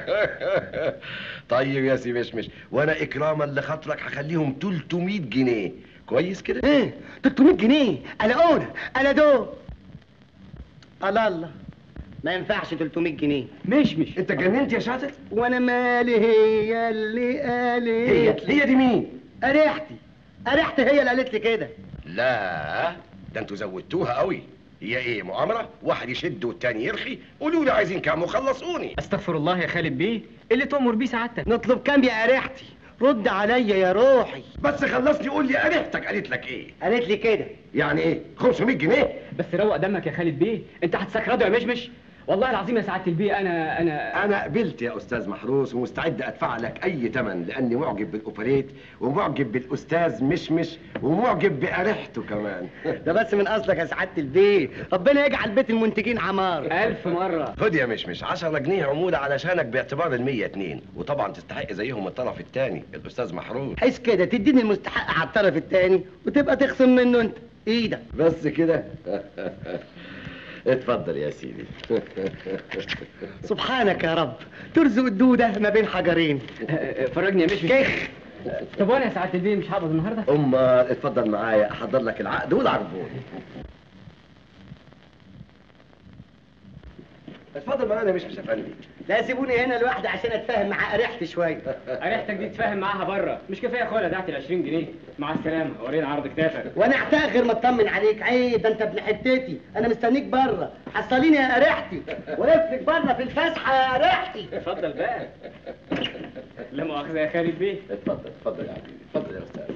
طيب يا سي مشمش وانا اكراما لخاطرك هخليهم 300 جنيه كويس كده ايه 300 جنيه انا اولى انا دول الله الله ما ينفعش 300 جنيه مش مش انت جننت يا شاطر وانا مالي هي اللي قالت هي هي دي مين اريحتي اريحتي هي اللي قالت لي كده لا ده انتوا زودتوها قوي هي ايه مؤامره واحد يشد والتاني يرخي قولوا لي عايزين كام وخلصوني استغفر الله يا خالد بيه اللي تؤمر بيه سعادتك نطلب كام يا اريحتي رد عليا يا روحي بس خلصني قول لي قريبتك قالت لك ايه قالت لي كده يعني ايه 500 جنيه بس روق دمك يا خالد بيه انت هتسكرده يا مشمش والله العظيم يا سعاده البيه انا انا انا قبلت يا استاذ محروس ومستعد ادفع لك اي ثمن لاني معجب بالاوبريت ومعجب بالاستاذ مشمش ومعجب بقريحته كمان ده بس من اصلك يا سعاده البيه ربنا يجعل بيت المنتجين عمار الف مره خد يا مشمش 10 جنيه عموله علشانك باعتبار ال 102 وطبعا تستحق زيهم الطرف الثاني الاستاذ محروس حس كده تديني المستحق على الطرف الثاني وتبقى تخصم منه انت ايدك بس كده اتفضل يا سيدي سبحانك يا رب ترزق الدوده ما بين حجرين فرجني يا مشمش كيخ طب وانا يا سعاده البيه مش هقبض النهارده امال اتفضل معايا احضر لك العقد والعربون اتفضل معانا مش مش افندي لا سيبوني هنا لوحدي عشان اتفاهم مع اريحتي شويه اريحتك دي تفاهم معاها بره مش كفايه اخويا دعت ال 20 جنيه مع السلامه ورينا عرض كتافك وانا احتاج غير ما اطمن عليك عيب ده انت ابن حتتي انا مستنيك بره حصليني يا اريحتي ولفك بره في الفسحه يا اريحتي اتفضل بقى لا مؤاخذه يا خالد بيه اتفضل اتفضل يا حبيبي اتفضل يا استاذ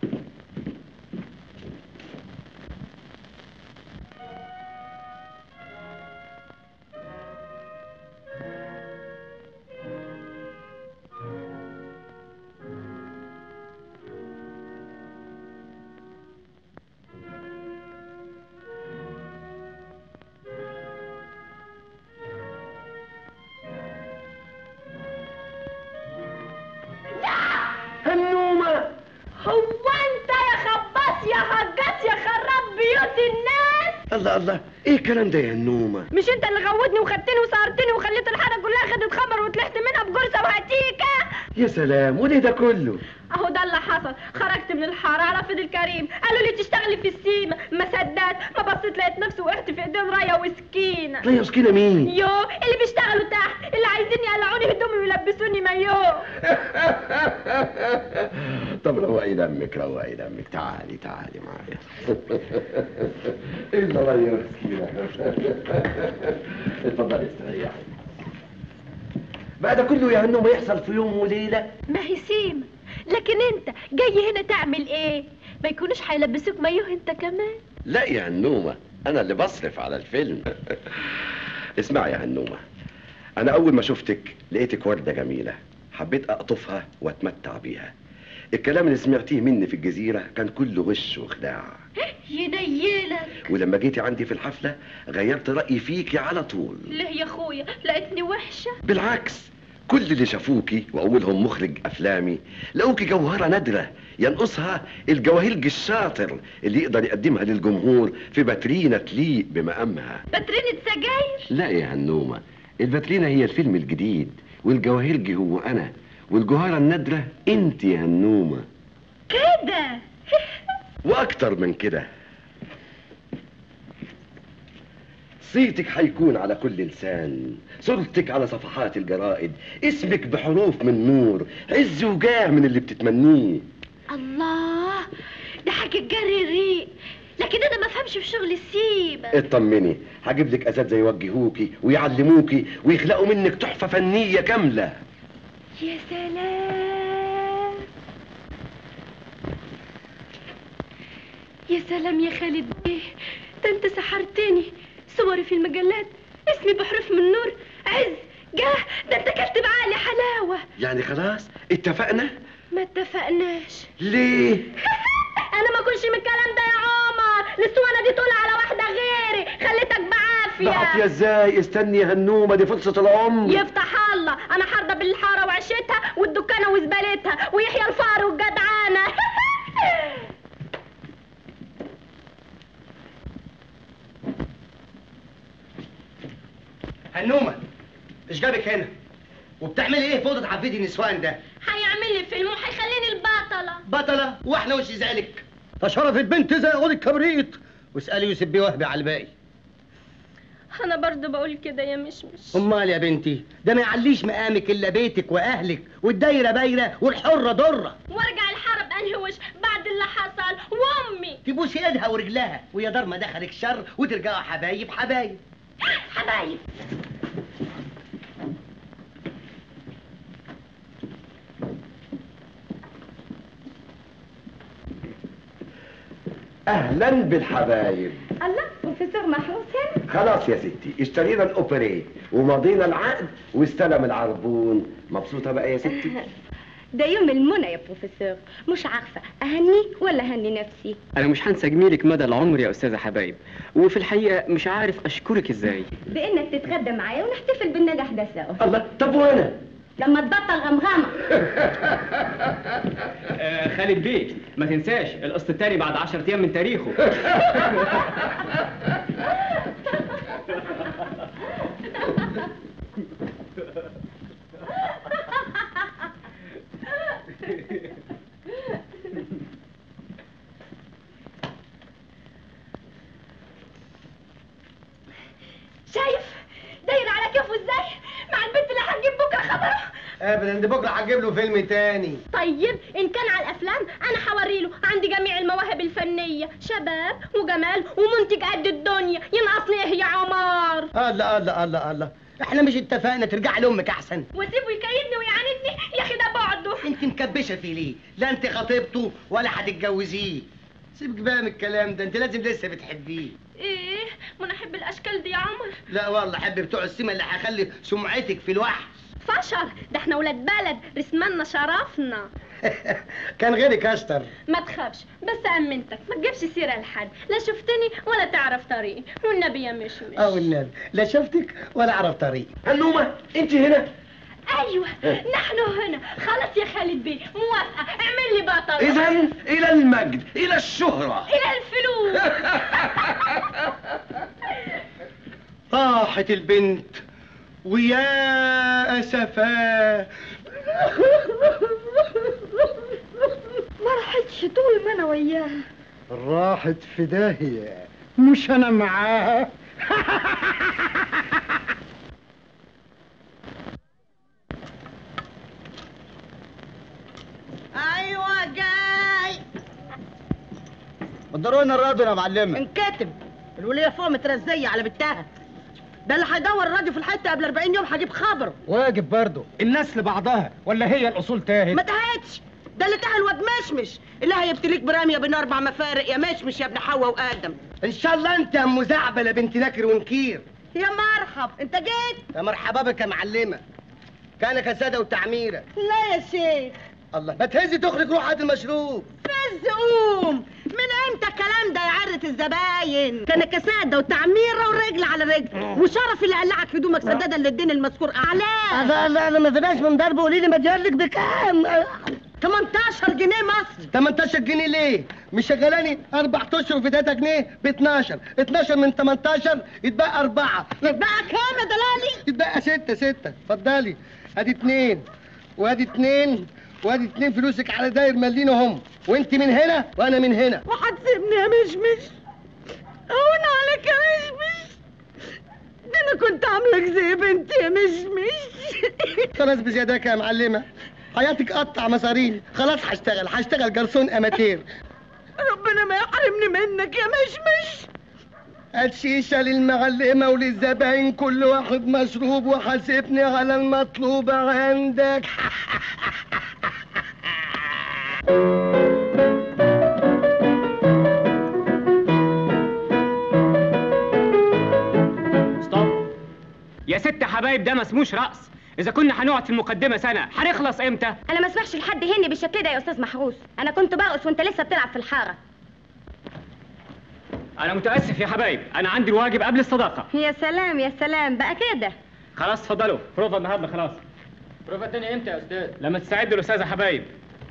هنومه هو انت يا خباص يا هجاص يا خراب بيوت الناس الله الله ايه الكلام ده يا نومه مش انت اللي غودني وخدتني وسهرتني وخليت الحاره كلها خدت خمر وطلعت منها بجرسه وهتيكه يا سلام وليه ده كله اهو ده اللي حصل خرجت من الحاره على فضل كريم قالوا لي تشتغلي في السيما ما صدقت ما بصيت لقيت نفسي وقعت في ايدين رايه وسكينه لا يا سكينه مين يو اللي بيشتغلوا تحت اللي عايزين يقلعوني هدومي ويلبسوني مايو طب روقي دمك روقي دمك تعالي تعالي معايا الا رايه يا مسكينه اتفضلي استريحي بقى ده كله يا هنو ما يحصل في يوم وليله ما هي سيما لكن انت جاي هنا تعمل ايه ما يكونوش هيلبسوك مايوه انت كمان لا يا هنومة أنا اللي بصرف على الفيلم اسمعي يا هنومة أنا أول ما شفتك لقيتك وردة جميلة حبيت أقطفها وأتمتع بيها الكلام اللي سمعتيه مني في الجزيرة كان كله غش وخداع ينيلك ولما جيتي عندي في الحفلة غيرت رأيي فيكي على طول ليه يا اخويا لقيتني وحشه بالعكس كل اللي شافوكي وأولهم مخرج أفلامي لقوكي جوهرة نادرة ينقصها الجواهرج الشاطر اللي يقدر يقدمها للجمهور في باترينة تليق بمقامها باترينة سجاير لا يا هنومة الباترينا هي الفيلم الجديد والجواهرجي هو أنا والجوهرة النادرة أنت يا هنومة كده وأكتر من كده صيتك هيكون على كل لسان صورتك على صفحات الجرائد اسمك بحروف من نور عز وجاه من اللي بتتمنيه الله ده حاجة جري الريق لكن انا ما افهمش في شغل السيبة اطمني هجيب لك اساتذه يوجهوكي ويعلموكي ويخلقوا منك تحفه فنيه كامله يا سلام يا سلام يا خالد بيه ده انت سحرتني صوري في المجلات اسمي بحروف من نور عز جاه ده انت كاتب عقلي حلاوة يعني خلاص اتفقنا ما اتفقناش ليه انا ما كنش من الكلام ده يا عمر الاسطوانه دي تقول على واحده غيري خليتك بعافيه بعافيه ازاي استني يا هنومه دي فرصه العمر يفتح الله انا حارده بالحاره وعشتها والدكانه وزبالتها ويحيى الفقر والجدعانه هنومه ايش جابك هنا وبتعملي ايه في اوضه عفيدي النسوان ده هيعمل لي فيلم وهيخليني البطله بطله واحنا وش ذلك فشرفت بنت زي اوضه كبريت واسالي يوسف بيه وهبي على الباقي انا برضه بقول كده يا مشمش امال يا بنتي ده ما يعليش مقامك الا بيتك واهلك والدايره بايره والحره ضره وارجع الحرب انهوش بعد اللي حصل وامي تبوسي ايدها ورجلها ويا دار ما دخلك شر وترجعوا حبايب حبايب حبايب اهلا بالحبايب الله بروفيسور محروس هنا خلاص يا ستي اشترينا الاوبريت ومضينا العقد واستلم العربون مبسوطه بقى يا ستي ده يوم المنى يا بروفيسور مش عارفة أهني ولا أهني نفسي انا مش هنسى جميلك مدى العمر يا استاذه حبايب وفي الحقيقه مش عارف اشكرك ازاي بإنك تتغدى معايا ونحتفل بالنجاح ده سوا الله طب وانا لما تبطل غمغمة آه خالد بيه ما تنساش القسط التاني بعد 10 ايام من تاريخه شايف داير على كيفه ازاي مع البنت اللي هنجيب بكره خبره ابدا دي بكره هتجيب له فيلم تاني طيب ان كان على الافلام انا هوري له عندي جميع المواهب الفنيه شباب وجمال ومنتج قد الدنيا ينقصني ايه يا عمار الله الله الله الله احنا مش اتفقنا ترجع لامك احسن واسيبه يكيدني ويعاندني يا اخي ده بعده انت مكبشه فيه ليه لا انت خطيبته ولا هتتجوزيه سيبك بقى من الكلام ده انت لازم لسه بتحبيه ايه ما انا احب الاشكال دي يا عمر لا والله حب بتوع السيما اللي هيخلي سمعتك في الوحش فشل ده احنا ولاد بلد رسمنا شرفنا كان غيرك اشطر ما تخافش بس امنتك ما تجيبش سيره لحد لا شفتني ولا تعرف طريقي والنبي يا مشمش او النبي لا شفتك ولا عرف طريق هنومه انت هنا ايوه نحن هنا خلاص يا خالد بيه موافقه اعمل لي بطل اذا الى المجد الى الشهره الى الفلوس راحت البنت ويا اسفاه ما راحتش طول ما انا وياها راحت في داهية مش أنا معاها ايوه جاي ضروري الراديو يا معلمه انكتب الولية فوق مترزية على بنتها ده اللي هيدور الراديو في الحتة قبل 40 يوم هجيب خبره واجب برضه الناس لبعضها ولا هي الأصول تاهت ما تهاتش ده اللي تاه الواد مشمش اللي هيبتليك برامية بين اربع مفارق يا مشمش يا ابن حواء وادم ان شاء الله انت يا ام زعبله بنت نكر ونكير يا مرحب انت جيت يا مرحبا بك يا معلمه كان كساده وتعميره لا يا شيخ الله ما تهزي تخرج روح هات المشروب فز قوم من امتى الكلام ده يا عرة الزباين كان كسادة وتعميرة ورجل على رجل وشرف اللي قلعك هدومك سدادة اللي الدين المذكور اعلاه الله الله انا ما فيناش من ضرب قولي لي مديالك بكام 18 جنيه مصري 18 جنيه ليه؟ مش شغلاني اربع اشهر في 3 جنيه ب 12 12 من 18 يتبقى اربعه يتبقى كام يا دلالي؟ يتبقى ستة ستة اتفضلي ادي اتنين وادي اتنين وادي اتنين فلوسك على داير مالين هم وانت من هنا وانا من هنا وهتسيبني يا مشمش هون عليك يا مشمش ده انا كنت عاملك زي بنتي يا مشمش خلاص بزيادك يا معلمه حياتك قطع مصاريني خلاص هشتغل هشتغل جرسون اماتير ربنا ما يحرمني منك يا مشمش الشيشة للمعلمة وللزباين كل واحد مشروب وحاسبني على المطلوب عندك ستوب يا ست حبايب ده ما اسموش رقص اذا كنا هنقعد في المقدمه سنه هنخلص امتى انا ما اسمحش لحد يهني بالشكل ده يا استاذ محروس انا كنت برقص وانت لسه بتلعب في الحاره انا متاسف يا حبايب انا عندي الواجب قبل الصداقه يا سلام يا سلام بقى كده خلاص اتفضلوا بروفا النهارده خلاص بروفا التانية امتى يا استاذ لما تستعدوا الاستاذه حبايب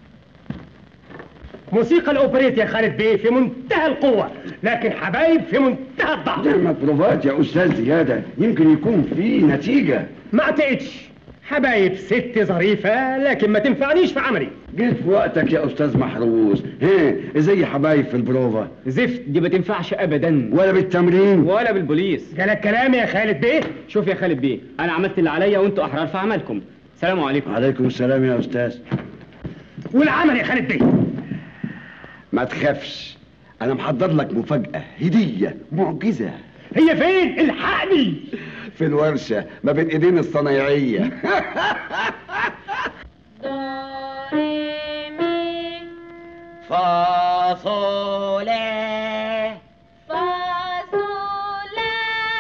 موسيقى الاوبريت يا خالد بيه في منتهى القوه لكن حبايب في منتهى الضعف نعمة بروفات يا أستاذ زيادة يمكن يكون في نتيجة ما اعتقدش حبايب ست ظريفه لكن ما تنفعنيش في عملي جيت في وقتك يا أستاذ محروس ها زي حبايب في البروفا زفت دي ما تنفعش ابدا ولا بالتمرين ولا بالبوليس جالك كلام يا خالد بيه شوف يا خالد بيه انا عملت اللي عليا وانتوا احرار في عملكم سلام عليكم عليكم السلام يا أستاذ والعمل يا خالد بيه ما تخافش أنا محضر لك مفاجأة هدية معجزة هي فين الحقني في الورشة ما بين إيدين الصنايعية فاصولة فاصولة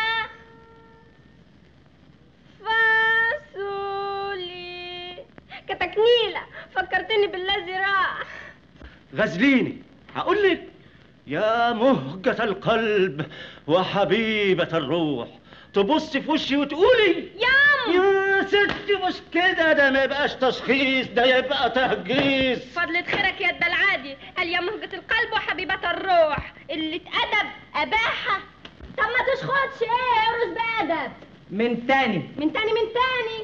فاصولي كتكنيلة فكرتني بالذي راح غزليني هقول لك يا مهجة القلب وحبيبة الروح تبص في وشي وتقولي يام يا ستي مش كده ده ما يبقاش تشخيص ده يبقى تهجيس فضلة خيرك يا العادي قال يا مهجة القلب وحبيبة الروح اللي اتأدب أباحة طب ما تشخطش ايه ارقص بأدب من تاني من تاني من تاني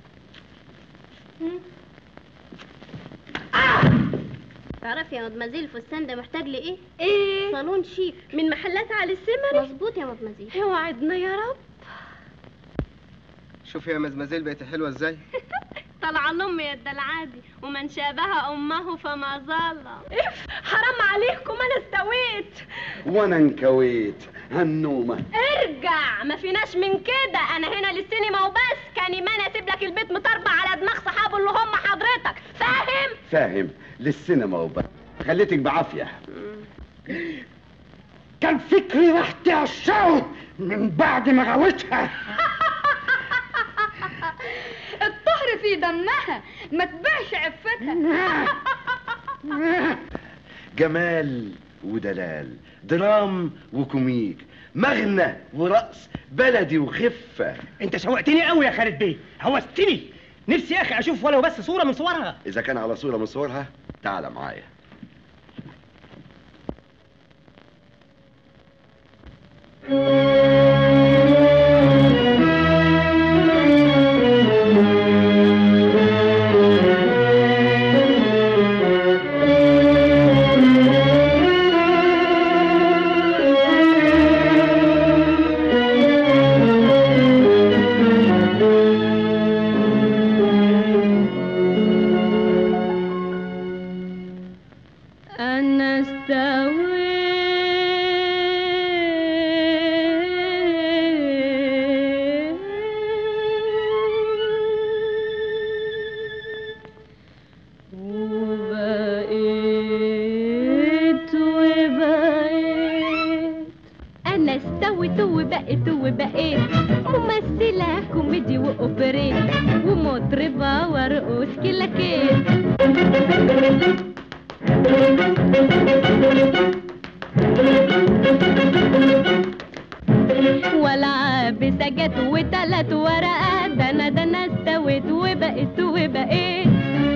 تعرفي يا مدمزيل الفستان ده محتاج لايه؟ ايه صالون شيك من محلات علي السمري مظبوط يا مدمزيل اوعدنا يا رب شوفي يا مزمزيل بقت حلوه ازاي طلع امي يا العادي ومن شابه امه فما ظل اف حرام عليكم انا استويت وأنا انكويت هالنومة ارجع ما فيناش من كده انا هنا للسينما وبس كان ايمان اسيب لك البيت مطربع على دماغ صحابه اللي هم حضرتك فاهم فاهم للسينما وبس خليتك بعافية كان فكري راح تعشقه من بعد ما غوتها الطهر في دمها ما تبيعش عفتها جمال ودلال درام وكوميك مغنى ورقص بلدي وخفة انت شوقتني قوي يا خالد بيه هوستني نفسي يا اخي اشوف ولو بس صوره من صورها إذا كان على صورة من صورها تعال معايا أنا استويت اتحولت وبقيت وبقيت ممثلة كوميدي وأوبريت ومطربة وارقص كلاكيت والعب سجت وتلات ورقات ده انا ده انا استويت وبقيت وبقيت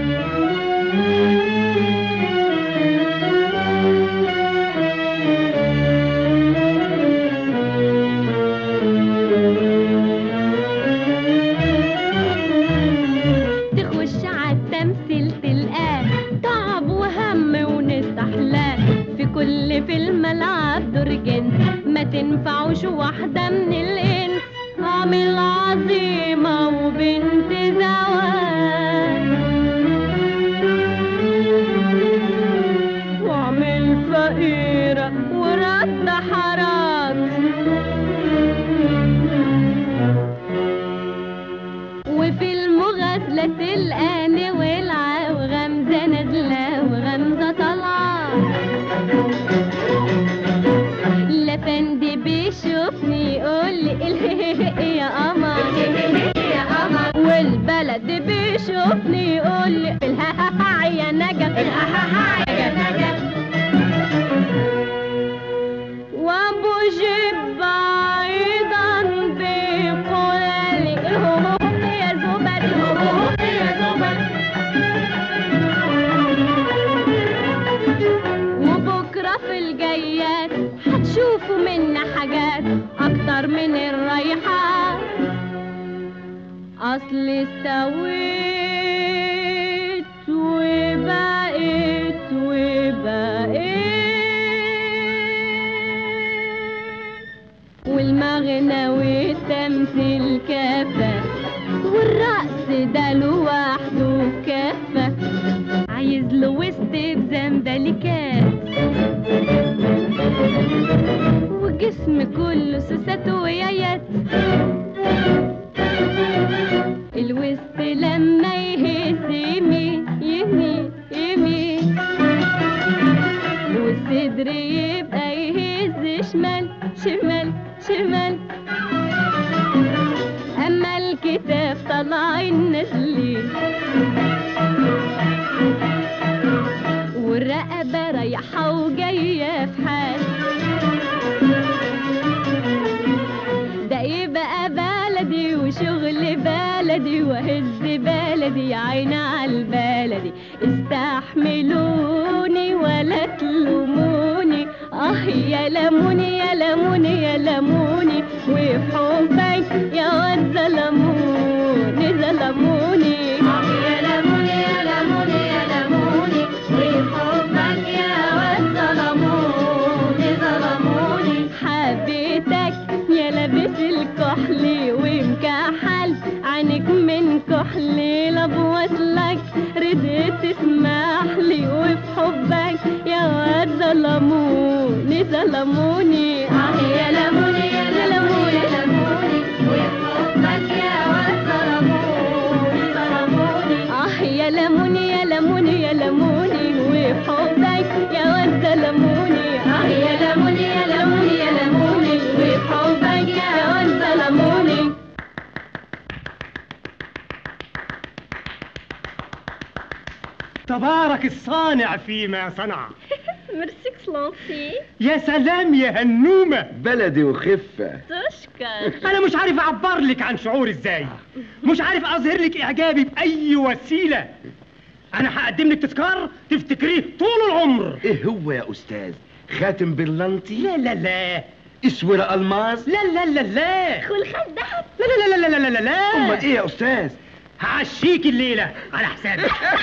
تخش عالتمثيل تلقاه تعب وهم ونستحلاه في كل فيلم العب دور جنس ما تنفعوش واحدة من الإنس عامل عظيمة وبنت زواج وعمل فقيرة ورد حرام وفي المغازلة تلقاني ولعة وغمزة نازلة وغمزة طالعة لفندي بيشوفني يقول لي يا قمر يا قمر والبلد بيشوفني يقول لي الها يا نجا الها يا نجا وابو جيب بعيدا بيقول لي الهموم يا زبد الهموم يا زبد وبكرة في الجيات هتشوفوا منا حاجات أكتر من الرايحات أصل استويت وبقيت وبقيت والمغنى والتمثيل كافة والرقص ده لوحده كافة عايز له وسط بزنبلكات وجسم كله سوسات ويايات الوسط لما يهز يمين يمين يمين والصدر يبقى يهز شمال شمال شمال اما الكتاف طالعين نازلين والرقبة رايحة وجاية في حال ده يبقى بلدي وشغل بلدي وهز بلدي يا عيني على البلدي استحملوني ولا تلوموني اه يا لموني يا لموني يا لموني وفي حبك يا واد ظلموني ظلموني اه يا لموني يا لموني يا لموني وفي حبك يا واد ظلموني ظلموني حبيتك يا لابس الكحل ومكحل عينك من كحل لبوصلك رديت تسمح لي وفي حبك يا واد ظلموني ظلموني اه يا لموني يا لموني يا لموني وفي حبك يا واد ظلموني ظلموني اه يا لموني يا لموني يا لموني وفي حبك يا واد ظلموني اه يا لموني يا لموني يا لموني وفي حبك يا واد ظلموني تبارك الصانع فيما صنع ميرسي اكسلانسي يا سلام يا هنومة بلدي وخفة تشكر أنا مش عارف أعبر لك عن شعوري إزاي مش عارف أظهر لك إعجابي بأي وسيلة أنا هقدم لك تذكار تفتكريه طول العمر ايه هو يا استاذ خاتم برلنتي لا لا لا اسوره الماس لا لا لا لا خلخال دهب لا لا لا لا لا لا لا امال ايه يا استاذ هعشيك الليلة على حسابي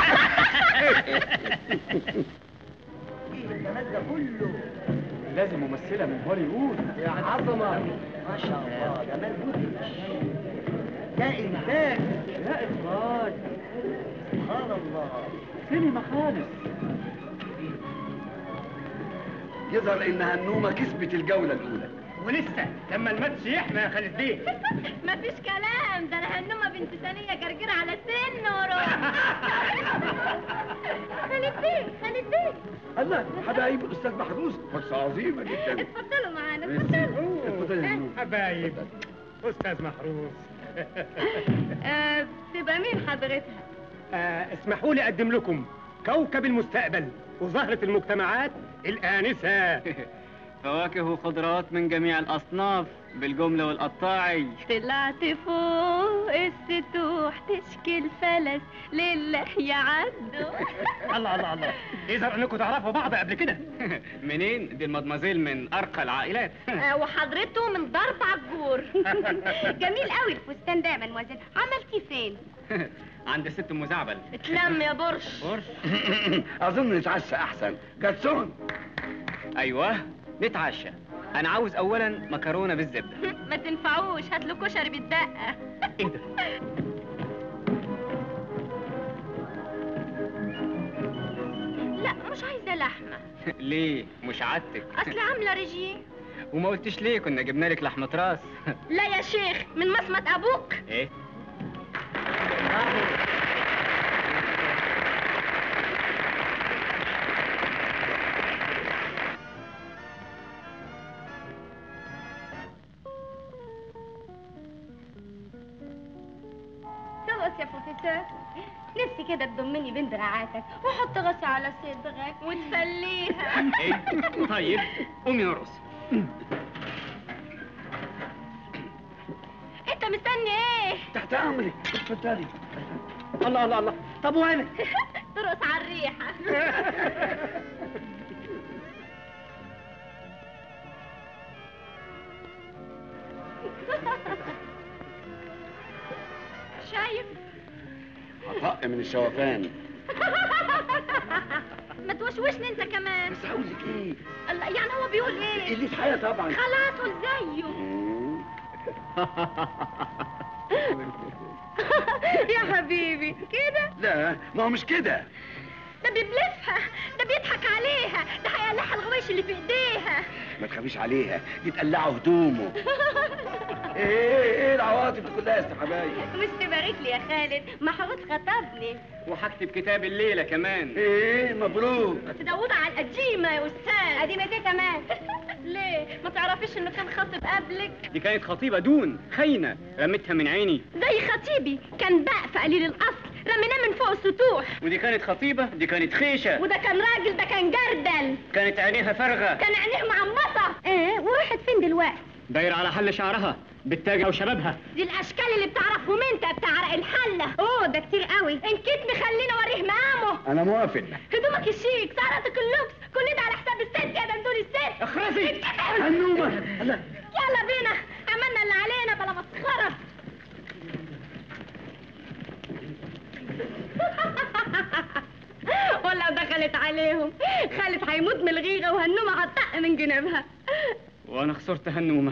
لازم ممثلة من هوليوود يا عظمة ما شاء الله جمال مدهش ده إنتاج لا إخراج سبحان الله سينما خالص يظهر ان هنومة كسبت الجولة الأولى ولسه لما الماتش يحمى يا خالد بيه مفيش كلام ده انا هنومه بنت ثانيه جرجير على سن وروح خالد بيه خالد بيه الله حبايب الأستاذ محروس فرصة عظيمة جدا اتفضلوا معانا اتفضل حبايب استاذ محروس آه، تبقى مين حضرتها آه، اسمحوا لي اقدم لكم كوكب المستقبل وزهرة المجتمعات الآنسة فواكه وخضروات من جميع الأصناف بالجملة والقطاعي طلعت فوق السطوح تشكي الفلس لله يعدوا الله الله الله يظهر انكم تعرفوا بعض قبل كده منين؟ دي المدمزيل من أرقى العائلات آه، وحضرته من ضرب عجور جميل قوي الفستان ده يا مدموزيل عملتيه فين عند ست أم زعبل اتلم يا برش برش اظن نتعشى احسن جاتسون أيوه نتعشى أنا عاوز أولا مكرونة بالزبدة ما تنفعوش هات له كشري بالدقه إيه ده؟ لا مش عايزه لحمه ليه؟ مش عادتك اصل عامله ريجيم وما قلتش ليه كنا جبنا لك لحمة راس لا يا شيخ من مصمت ابوك إيه؟ خلاص يا بروفيسور نفسي كده تضمني بين دراعاتك وحط راسي على صدرك وتفليها إيه؟ طيب قومي نرقص انت مستني ايه تحت امرك اتفضلي الله الله الله طب وانا ترقص على الريحه شايف هطق من الشوفان ما توشوشني انت كمان بس هقول لك ايه الله يعني هو بيقول ايه اللي حياة طبعا خلاص قول زيه يا حبيبي كده لا ما هو مش كده ده بيبلفها ده بيضحك عليها ده هيقلعها الغويش اللي في ايديها ما تخافيش عليها دي تقلعه هدومه ايه ايه ايه العواطف دي كلها يا أستاذ حبايب مش تبارك لي يا خالد محروس خطبني وهكتب كتاب الليلة كمان ايه مبروك تدوض على القديمة يا أستاذ قديمة ايه كمان ليه ما تعرفيش إنه كان خاطب قبلك دي كانت خطيبة دون خاينة رميتها من عيني زي خطيبي كان بقى قليل الأصل رميناه من فوق السطوح ودي كانت خطيبة دي كانت خيشة وده كان راجل ده كان جردل كانت عينيها فارغة كان عينيه معمصة ايه وراحت فين دلوقتي داير على حل شعرها بالتاج وشبابها دي الأشكال اللي بتعرفهم أنت بتاع عرق الحلة اوه ده كتير قوي إن كنت مخليني أوريه مقامه انا موافق هدومك الشيك سهرتك اللوكس كل ده على حساب الست يا دندون الست اخرسي هنومة يلا بينا عملنا اللي علينا بلا مسخرة ولا دخلت عليهم خالد هيموت من الغيرة وهنومة هتطق من جنابها وانا خسرت هنومة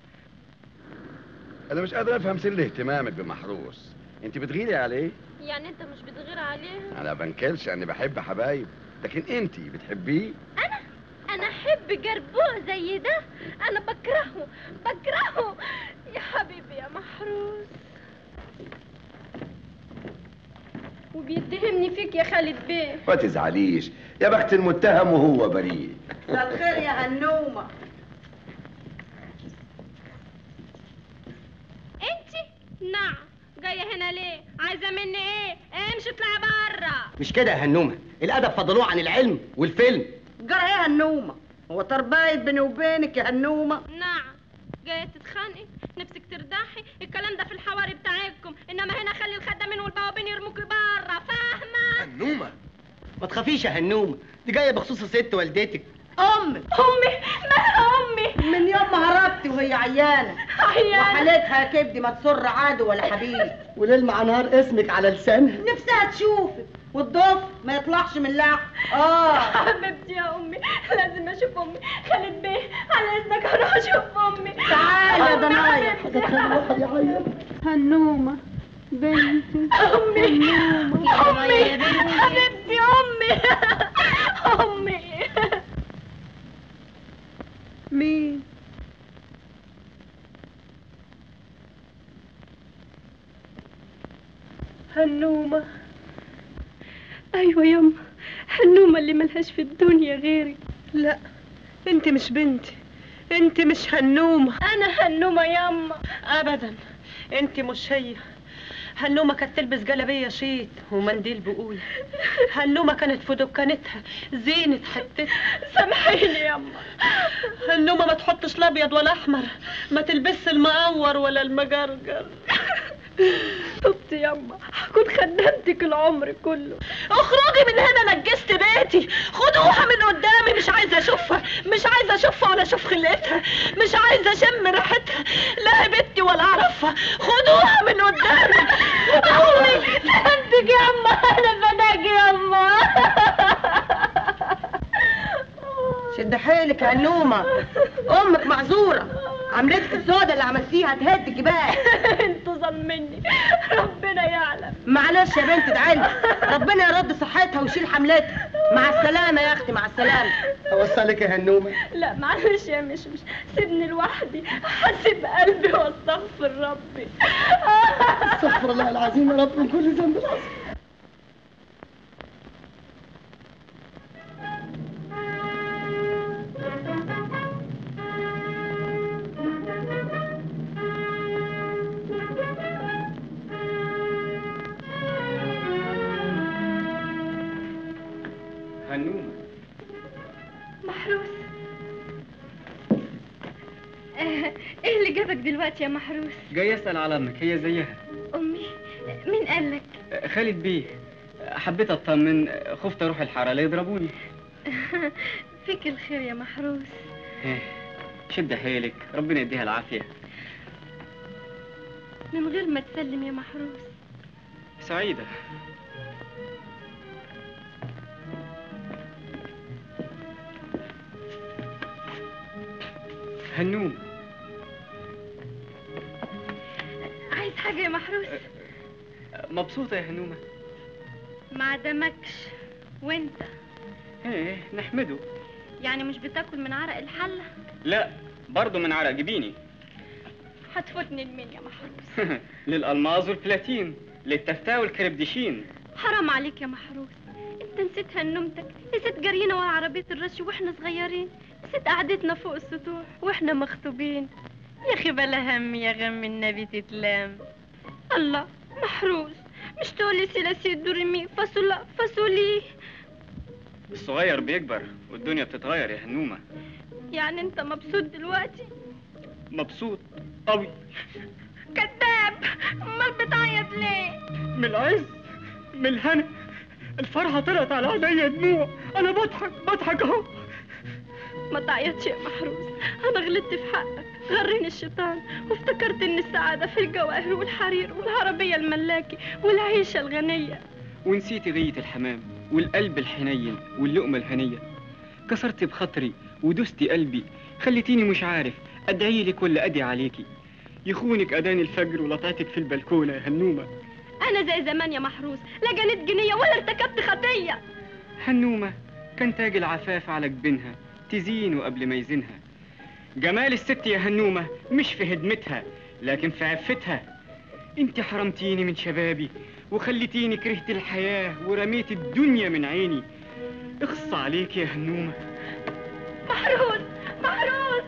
انا مش قادر افهم سر اهتمامك بمحروس انت بتغيري عليه يعني انت مش بتغير عليها انا بنكرش اني بحب حبايب لكن انت بتحبيه انا انا احب جربوع زي ده انا بكرهه بكرهه يا حبيبي يا محروس وبيتهمني فيك يا خالد بيه ما تزعليش يا بخت المتهم وهو بريء مساء الخير يا هنومه انت نعم جايه هنا ليه عايزه مني ايه امشي اطلعي بره مش كده يا هنومه الادب فضلوه عن العلم والفيلم جرى ايه يا هنومه هو تربايت بيني وبينك يا هنومه نعم جايه تتخانقي نفسك ترتاحي الكلام ده في الحواري بتاعتكم انما هنا خلي الخدامين والبوابين يرموكي بره فاهمه هنومه ما تخافيش يا هنومه دي جايه بخصوص الست والدتك امي امي مالها امي من يوم ما هربتي وهي عيانه عيانة. وحالتها يا كبدي ما تسر عدو ولا حبيب وليل مع نهار اسمك على لسانها نفسها تشوفك والضف ما يطلعش من لحم اه حبيبتي يا امي لازم اشوف امي خالد بيه على اذنك اروح اشوف امي تعالي يا أمي ضنايا. حبيبتي. هنومة بنتي امي امي حبيبتي امي امي مين هنومة ايوه يما هنومه اللي ملهاش في الدنيا غيري لا انت مش بنتي انت مش هنومة انا هنومة ياما ابدا انت مش هي هنومة كانت تلبس جلابية شيت ومنديل بقول هنومة كانت في دكانتها زينة حتتها سامحيني ياما هنومة ما تحطش الابيض ولا احمر ما تلبس المقور ولا المجرجر طبت ياما هكون خدمتك العمر كله اخرجي من هنا نجست بيتي خدوها من قدامي مش عايزه اشوفها مش عايزه اشوفها ولا اشوف خلقتها مش عايزه اشم ريحتها لا بنتي ولا اعرفها خدوها من قدامي خدوها فهمتك ياما انا فداك ياما شد حيلك يا هنومة امك معذورة عملتك السودة اللي عملتيها تهدك بقى انتوا ظالميني ربنا يعلم معلش يا بنت ادعيلي ربنا يرد صحتها ويشيل حملتها مع السلامة يا اختي مع السلامة اوصلك يا هنومه لا معلش يا مش مش سيبني لوحدي حاسب قلبي واستغفر ربي استغفر الله العظيم يا رب من كل ذنب العظيم هنومة محروس آه، ايه اللي جابك دلوقتي يا محروس جاي اسال على امك هي زيها امي مين قال لك خالد بيه حبيت اطمن خفت اروح الحاره لا يضربوني فيك الخير يا محروس إيه، شد حيلك ربنا يديها العافيه من غير ما تسلم يا محروس سعيده هنوم عايز حاجة يا محروس مبسوطه يا هنومه ما عدمكش وانت ايه نحمده يعني مش بتاكل من عرق الحلة لا برضه من عرق جبيني هتفوتني لمين يا محروس للالماظ والبلاتين للتفتاه والكربديشين حرام عليك يا محروس انت نسيت هنومتك نسيت جرينا ورا عربية الرش واحنا صغيرين نسيت قعدتنا فوق السطوح واحنا مخطوبين يا اخي بلا هم يا غم النبي تتلام الله محروس مش تقولي سلاسي دوريمي فاصولا فاصولي الصغير بيكبر والدنيا بتتغير يا هنومه يعني انت مبسوط دلوقتي مبسوط قوي كذاب امال بتعيط ليه من العز من الهنا الفرحة طلعت على عينيا دموع أنا بضحك بضحك أهو ما تعيطش يا محروس انا غلطت في حقك غرني الشيطان وافتكرت ان السعادة في الجواهر والحرير والعربية الملاكي والعيشة الغنية ونسيت غية الحمام والقلب الحنين واللقمة الهنية كسرت بخاطري ودست قلبي خليتيني مش عارف ادعي لك ولا ادعي عليكي يخونك اذان الفجر ولطعتك في البلكونه يا هنومه انا زي زمان يا محروس لا جنيت جنية ولا ارتكبت خطية هنومه كان تاج العفاف على جبينها تزينه قبل ما يزينها جمال الست يا هنومه مش في هدمتها لكن في عفتها انت حرمتيني من شبابي وخليتيني كرهت الحياه ورميت الدنيا من عيني اخص عليك يا هنومه محروس محروس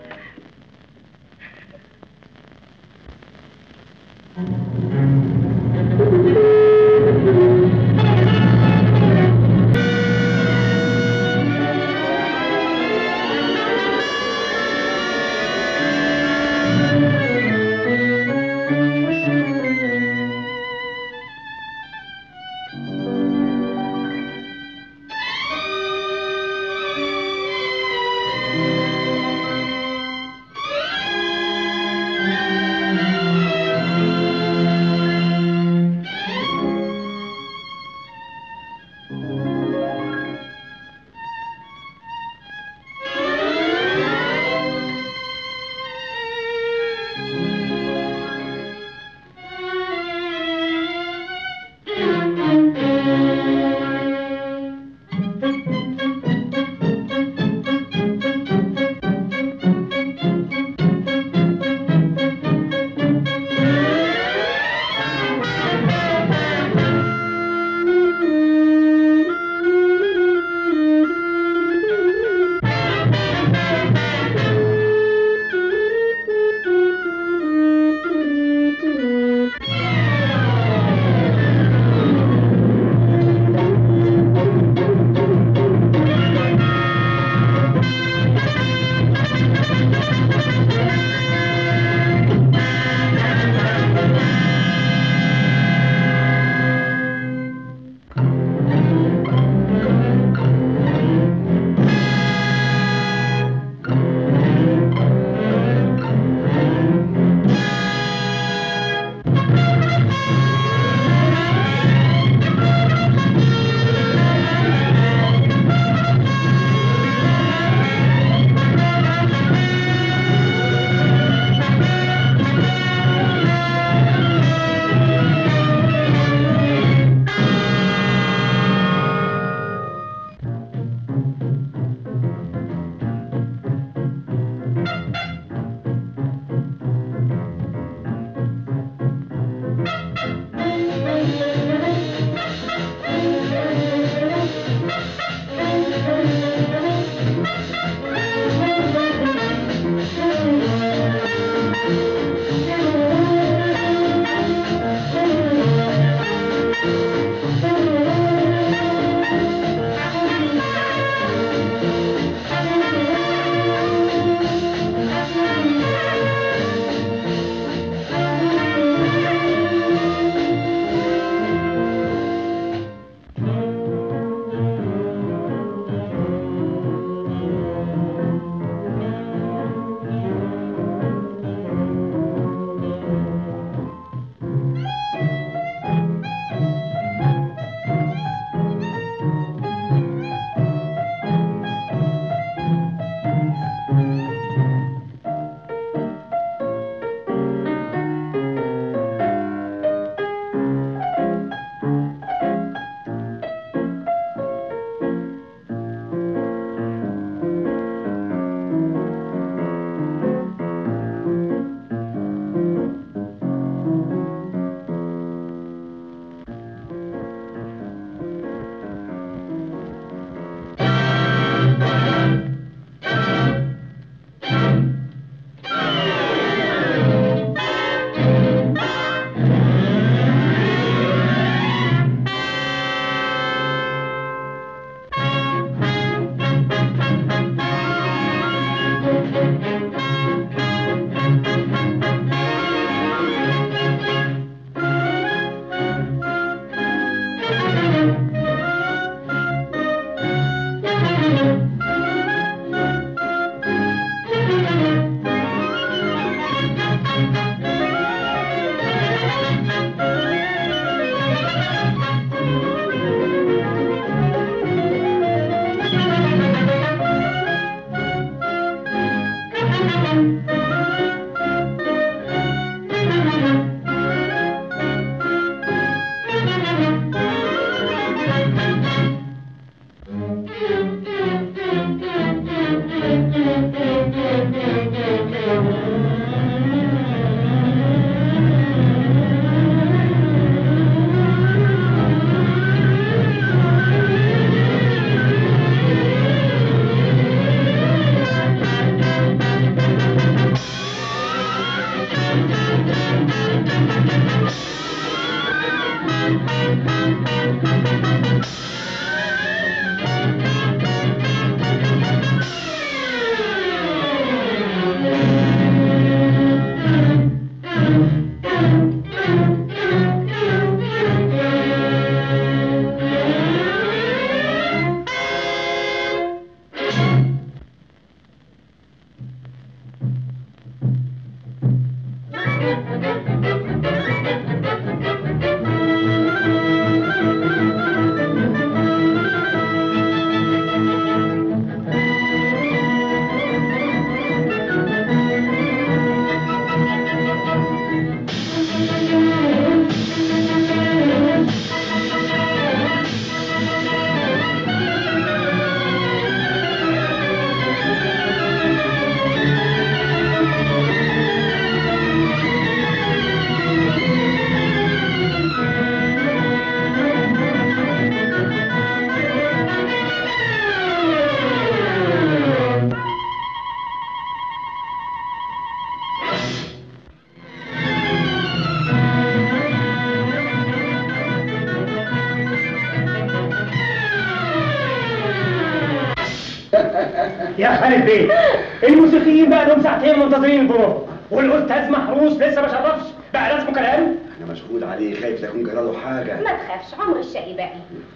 يا خالد بيه الموسيقيين بقى لهم ساعتين منتظرين البروف والاستاذ محروس لسه ما شرفش بقى لازم كلام انا مشغول عليه خايف لا يكون جراله حاجه ما تخافش عمر الشقي باقي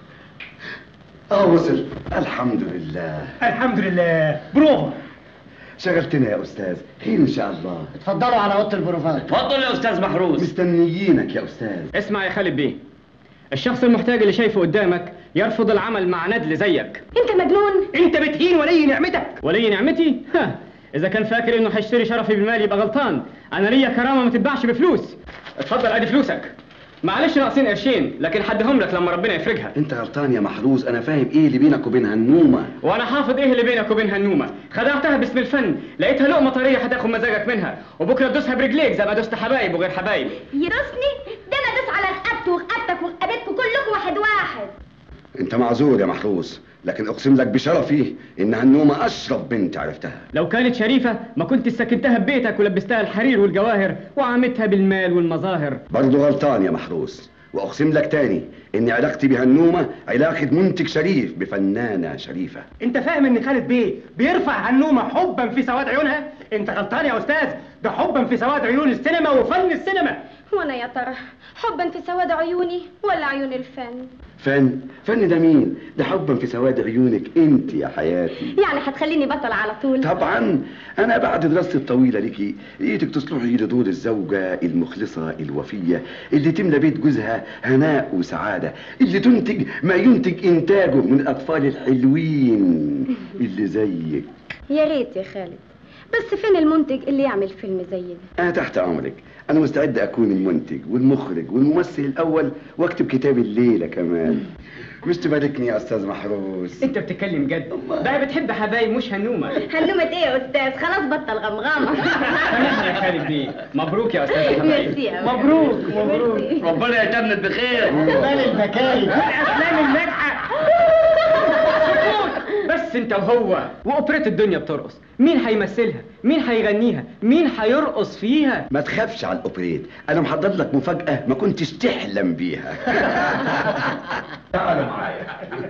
اه وصل الحمد لله الحمد لله بروفا شغلتنا يا استاذ خير ان شاء الله اتفضلوا على اوضه البروفات اتفضل يا استاذ محروس مستنيينك يا استاذ اسمع يا خالد بيه الشخص المحتاج اللي شايفه قدامك يرفض العمل مع ندل زيك انت مجنون انت بتهين ولي نعمتك ولي نعمتي ها اذا كان فاكر انه هيشتري شرفي بالمال يبقى غلطان انا ليا كرامه ما تتباعش بفلوس اتفضل ادي فلوسك معلش ناقصين قرشين لكن حدهم لك لما ربنا يفرجها انت غلطان يا محروس انا فاهم ايه اللي بينك وبين هنومه وانا حافظ ايه اللي بينك وبين هنومه خدعتها باسم الفن لقيتها لقمه طريه هتاخد مزاجك منها وبكره تدوسها برجليك زي ما دوست حبايب وغير حبايب يدوسني ده انا ادوس على رقبته ورقبتك ورقبتكم كلكم واحد واحد انت معذور يا محروس لكن اقسم لك بشرفي ان هنومه اشرف بنت عرفتها لو كانت شريفه ما كنت سكنتها ببيتك ولبستها الحرير والجواهر وعمتها بالمال والمظاهر برضه غلطان يا محروس واقسم لك تاني ان علاقتي بهنومه علاقه منتج شريف بفنانه شريفه انت فاهم ان خالد بيه بيرفع هنومه حبا في سواد عيونها انت غلطان يا استاذ ده حبا في سواد عيون السينما وفن السينما وانا يا ترى حبا في سواد عيوني ولا عيون الفن فن فن ده مين ده حبا في سواد عيونك انت يا حياتي يعني هتخليني بطل على طول طبعا انا بعد دراستي الطويله ليكي لقيتك تصلحي لدور الزوجه المخلصه الوفيه اللي تملى بيت جوزها هناء وسعاده اللي تنتج ما ينتج انتاجه من الاطفال الحلوين اللي زيك يا ريت يا خالد بس فين المنتج اللي يعمل فيلم زي ده انا تحت امرك انا مستعد اكون المنتج والمخرج والممثل الاول واكتب كتاب الليله كمان مش تباركني يا استاذ محروس انت بتتكلم جد بقى بتحب حبايب مش هنومه هنومة ايه يا استاذ خلاص بطل غمغمه سامحني يا خالد بيه مبروك يا استاذ حبايب ميرسي أوي. مبروك مبروك ربنا يتمم بخير مال المكايد الافلام الناجحه بس انت وهو واوبريت الدنيا بترقص مين هيمثلها مين هيغنيها مين هيرقص فيها ما تخافش على الاوبريت انا محضر لك مفاجاه ما كنتش تحلم بيها تعالوا معايا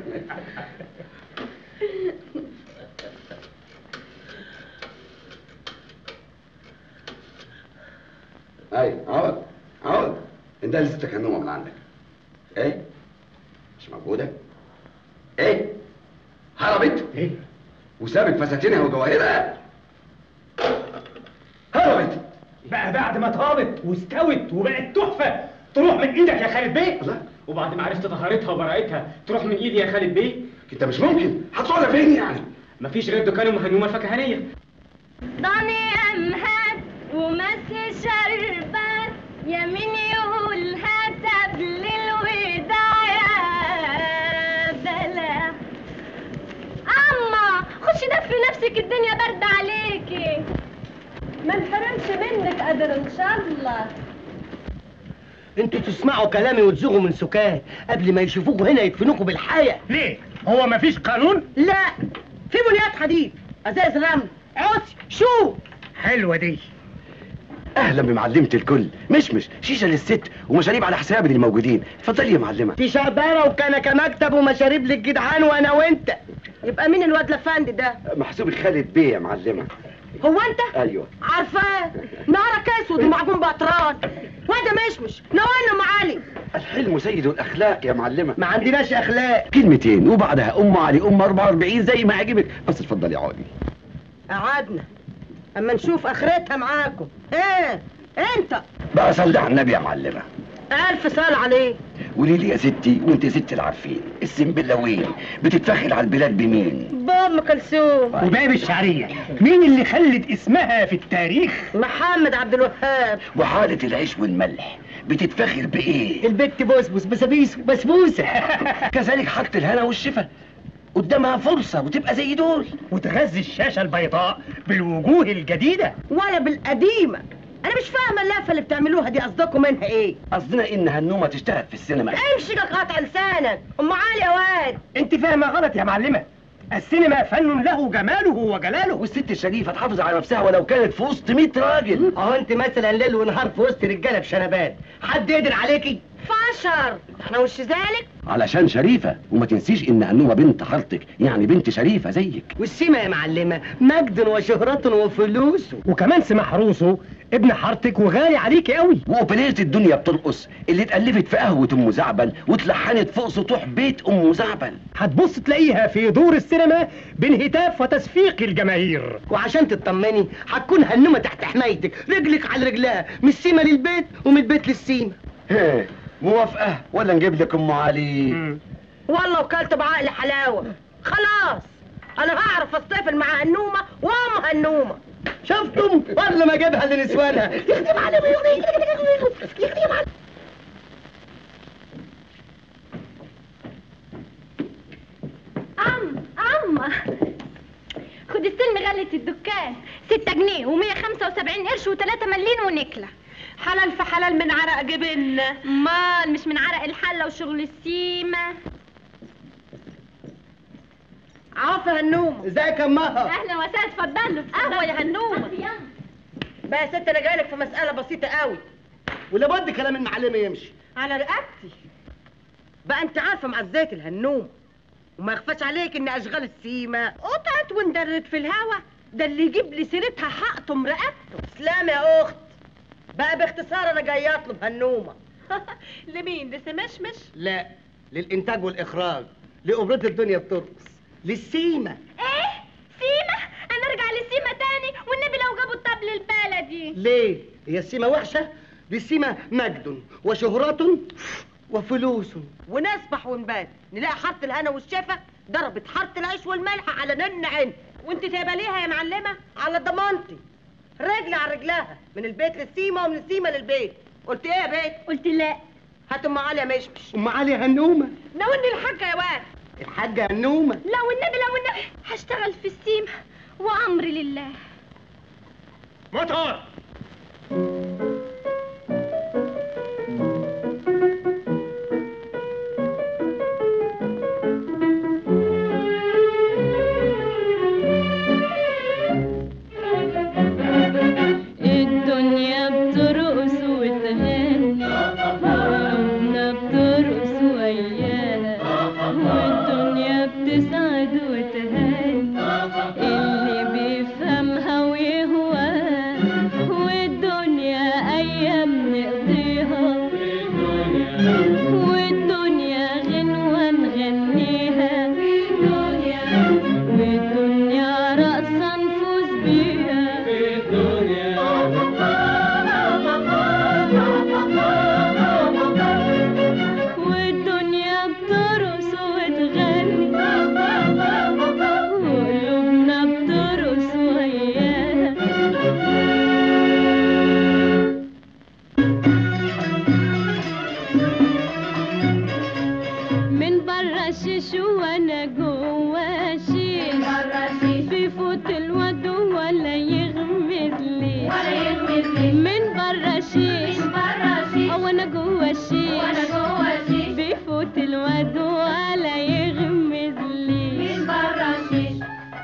اي اقعد اقعد انت لسه هنومه من عندك ايه مش موجوده ايه هربت ايه وسابت فساتينها وجواهرها هربت بقى بعد ما طابت واستوت وبقت تحفه تروح من ايدك يا خالد بيه وبعد ما عرفت طهارتها وبراءتها تروح من ايدي يا خالد بيه انت مش ممكن هتقعد فين يعني مفيش غير دكان ام هنومه الفكهانيه ضني أمهات ومسي شربات يمين يقول هات للوداع يا بلا أما خشي دفي نفسك الدنيا برد عليكي ما انحرمش منك قدر ان شاء الله انتوا تسمعوا كلامي وتزوغوا من سكات قبل ما يشوفوكوا هنا يدفنوكوا بالحياه ليه هو مفيش قانون لا في بنيات حديد ازاز رمل عصي شو حلوه دي اهلا بمعلمه الكل مش مش شيشه للست ومشاريب على حساب اللي موجودين اتفضلي يا معلمه دي شعبانه وكنكه مكتب ومشاريب للجدعان وانا وانت يبقى مين الواد لفندي ده محسوب خالد بيه يا معلمه هو انت ايوه عارفاه نهارك اسود ومعجون بقطران واد مشمش نورنا معالي الحلم سيد الاخلاق يا معلمه ما عندناش اخلاق كلمتين وبعدها ام علي ام 44 زي ما عجبك بس اتفضلي يا عادي قعدنا اما نشوف اخرتها معاكم ايه انت بقى صلي على النبي يا معلمه الف سال عليه قولي لي يا ستي وانت يا ستي العارفين السنبلاوين بتتفخر على البلاد بمين بام كلثوم وباب الشعريه مين اللي خلد اسمها في التاريخ محمد عبد الوهاب وحالة العيش والملح بتتفخر بايه البت بسبس بسابيس بسبوسه كذلك حاجة الهنا والشفا قدامها فرصة وتبقى زي دول وتغذي الشاشه البيضاء بالوجوه الجديده ولا بالقديمه انا مش فاهمه اللفه اللي بتعملوها دي قصدكم منها ايه قصدنا ان هنومة تشتغل في السينما امشي قطع لسانك ام علي يا واد انت فاهمه غلط يا معلمه السينما فن له جماله وجلاله والست الشريفة تحافظ على نفسها ولو كانت في وسط 100 راجل اهو انت مثلا ليل ونهار في وسط رجاله بشنبات حد يقدر عليكي فشر احنا وش ذلك علشان شريفة وما تنسيش ان هنومة بنت حارتك يعني بنت شريفة زيك والسيما يا معلمة مجد وشهرة وفلوس وكمان سماح روسو ابن حارتك وغالي عليكي قوي وأوبرية الدنيا بترقص اللي اتألفت في قهوة أم زعبل واتلحنت فوق سطوح بيت أم زعبل هتبص تلاقيها في دور السينما بين هتاف وتصفيق الجماهير وعشان تطمني هتكون هنومة تحت حمايتك رجلك على رجلها من السيما للبيت ومن البيت للسيما هيه موافقة ولا نجيب لك أم علي والله وكلت بعقل حلاوه خلاص انا هعرف اصطفل مع هنومه وام هنومه شفتم ولا ما جابها لنسوانها يخدم على يخدم على عم عم خد السلم غلة الدكان ستة جنيه ومية خمسة وسبعين قرش وتلاتة ملين ونكلة حلال في حلال من عرق جبن مال مش من عرق الحلة وشغل السيمة عافى هنومه ازيك يا امها اهلا وسهلا اتفضلوا قهوه يا هنومه بقى يا ست انا جايلك في مساله بسيطه قوي ولابد كلام المعلمه يمشي على رقبتي بقى انت عارفه معزات الهنوم وما يخفاش عليك ان اشغال السيما قطعت واندرت في الهوا ده اللي يجيب لي سيرتها حقطم رقبته سلام يا اخت بقى باختصار انا جاي اطلب هنومه لمين لسمشمش لا للانتاج والاخراج لأوبرة الدنيا بترقص للسيما ايه سيمة انا ارجع للسيمة تاني والنبي لو جابوا الطبل البلدي ليه هي السيما وحشه دي السيما مجد وشهرة وفلوس ونسبح ونبات نلاقي حاره الهنا والشفا ضربت حاره العيش والملح على نن عين وانت سايبه ليها يا معلمه على ضمانتي رجل على رجلها من البيت للسيما ومن السيما للبيت قلت ايه يا بيت قلت لا هات ام علي يا مشمش ام علي هنومه ناولني الحاجه يا واد الحاجه هنومه لا والنبي لا والنبي هشتغل في السيمة وامري لله موتور الدنيا بترقص وتغني وقلوبنا بترقص وياها والدنيا بتسعد وتهني اللي بيفهمها ويهواها والدنيا أيام نقضيها والدنيا غنوة نغنيها والدنيا رقصة نفوز بيها والدنيا بترقص وتغني وقلوبنا بترقص وياها من برا الشيش وانا جوا الشيش بيفوت الواد ولا يغمز لي من برا الشيش وانا جوا الشيش بيفوت الواد ولا يغمز لي من برا الشيش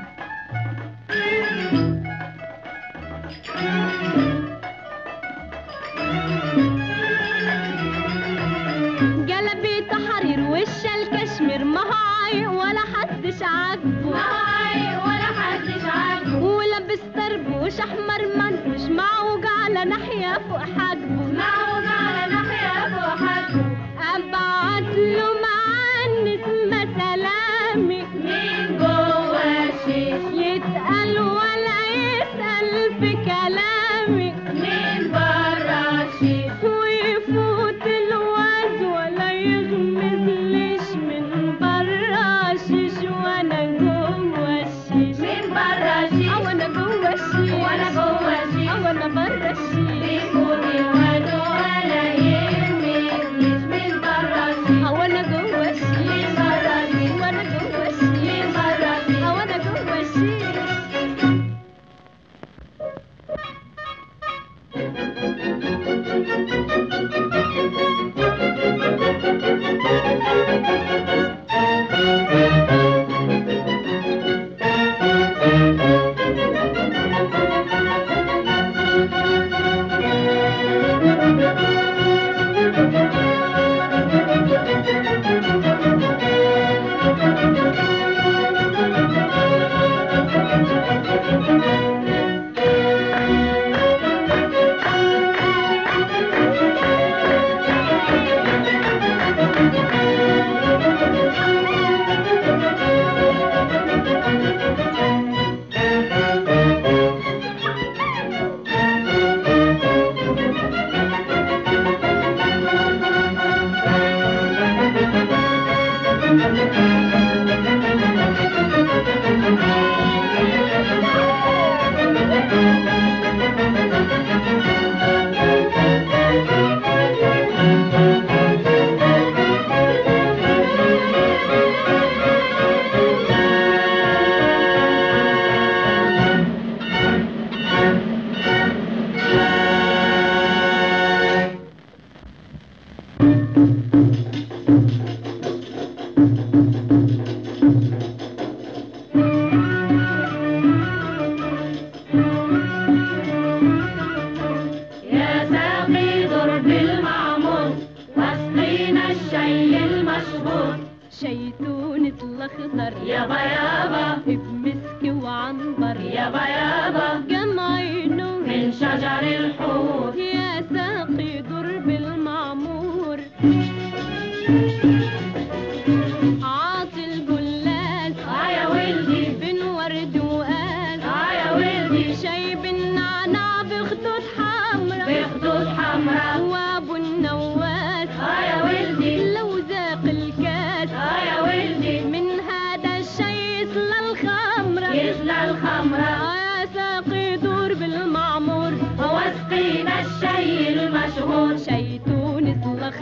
جلبية حرير وش الكشمير ما هو عايق ولا حدش عاجبه ما هو عايق ولا حدش عاجبه ولابس طربوش احمر منفوش معوج على ناحية فوق حاجبه معوج على ناحية فوق حاجبه ابعت له معني اسمها سلامي من جوا الشيش يتقال ولا يسأل في كلامي من برا الشيش ويفوت الواد ولا يغمز ليش من برا الشيش وانا جوا الشيش من برا الشيش او انا جوا الشيش وانا جوا الشيش او انا برا الشيش بيفوت الواد ولا يغمز ليش من برا الشيش او انا جوا الشيش من برا الشيش وانا جوا الشيش من برا الشيش او انا جوا الشيش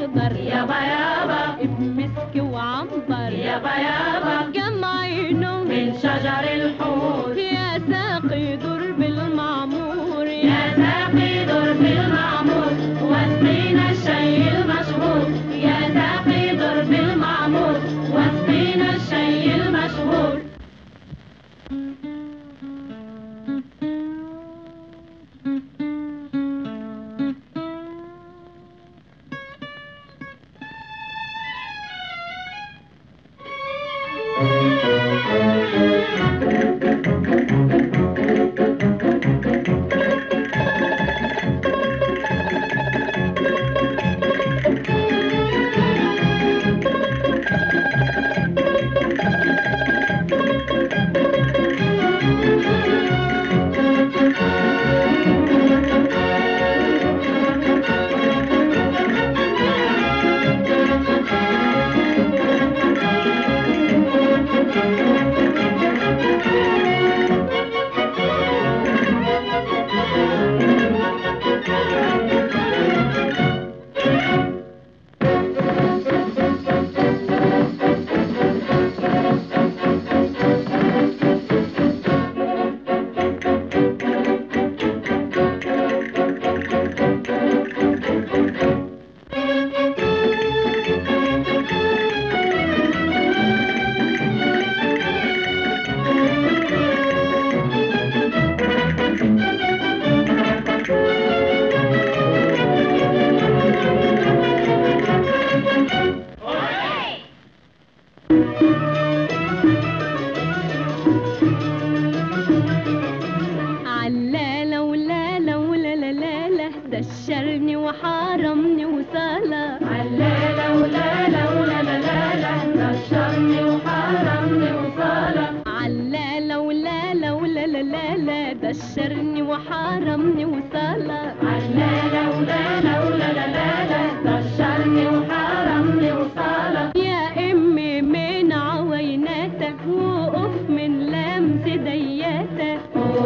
اخضر يابا يابا بمسك وعنبر يابا يابا جمعينه من شجر الحور يا ساقي درب المعمور يا ساقي درب المعمور واسقينا الشاي المشهور يا ساقي درب المعمور واسقينا الشاي المشهور علالة ولالا ولا لا لا لا دشرني وحرمني وصالة علالة ولالا ولا لا لا لا دشرني وحرمني وصالة علالة ولالا ولا لا لا لا دشرني وحرمني وصالة علالة ولالا ولا لا لا لا دشرني وحرمني وصالة يا امي من عويناتك وقف من لمس دياتك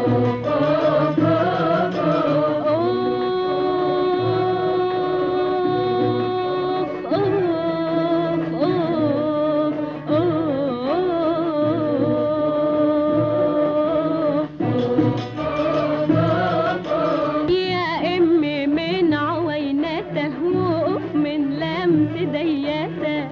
يا امي من عويناته وقف من لمس دياته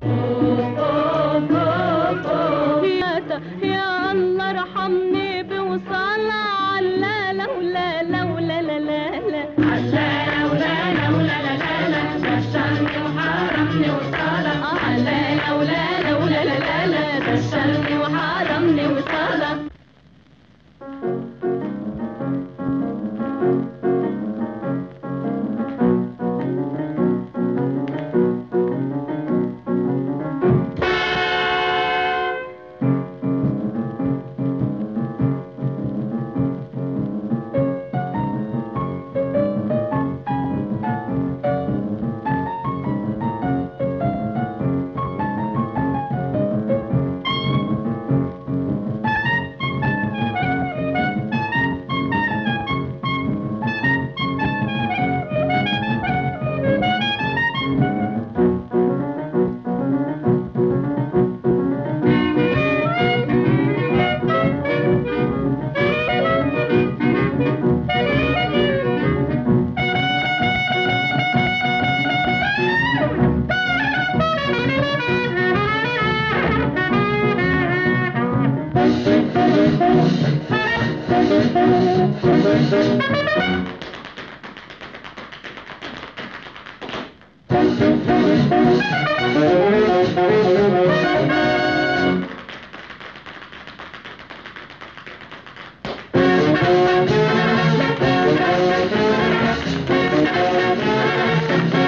يا ت- يا الله ارحمني بوصالة علالا ولا لا ولا لا لا لا علالة ولالا ولا لا لا لا دشرني وحرمني وصالة علالا ولا لا ولا لا لا لا دشرني وحرمني وصالة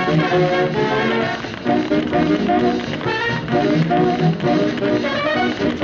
Thank you.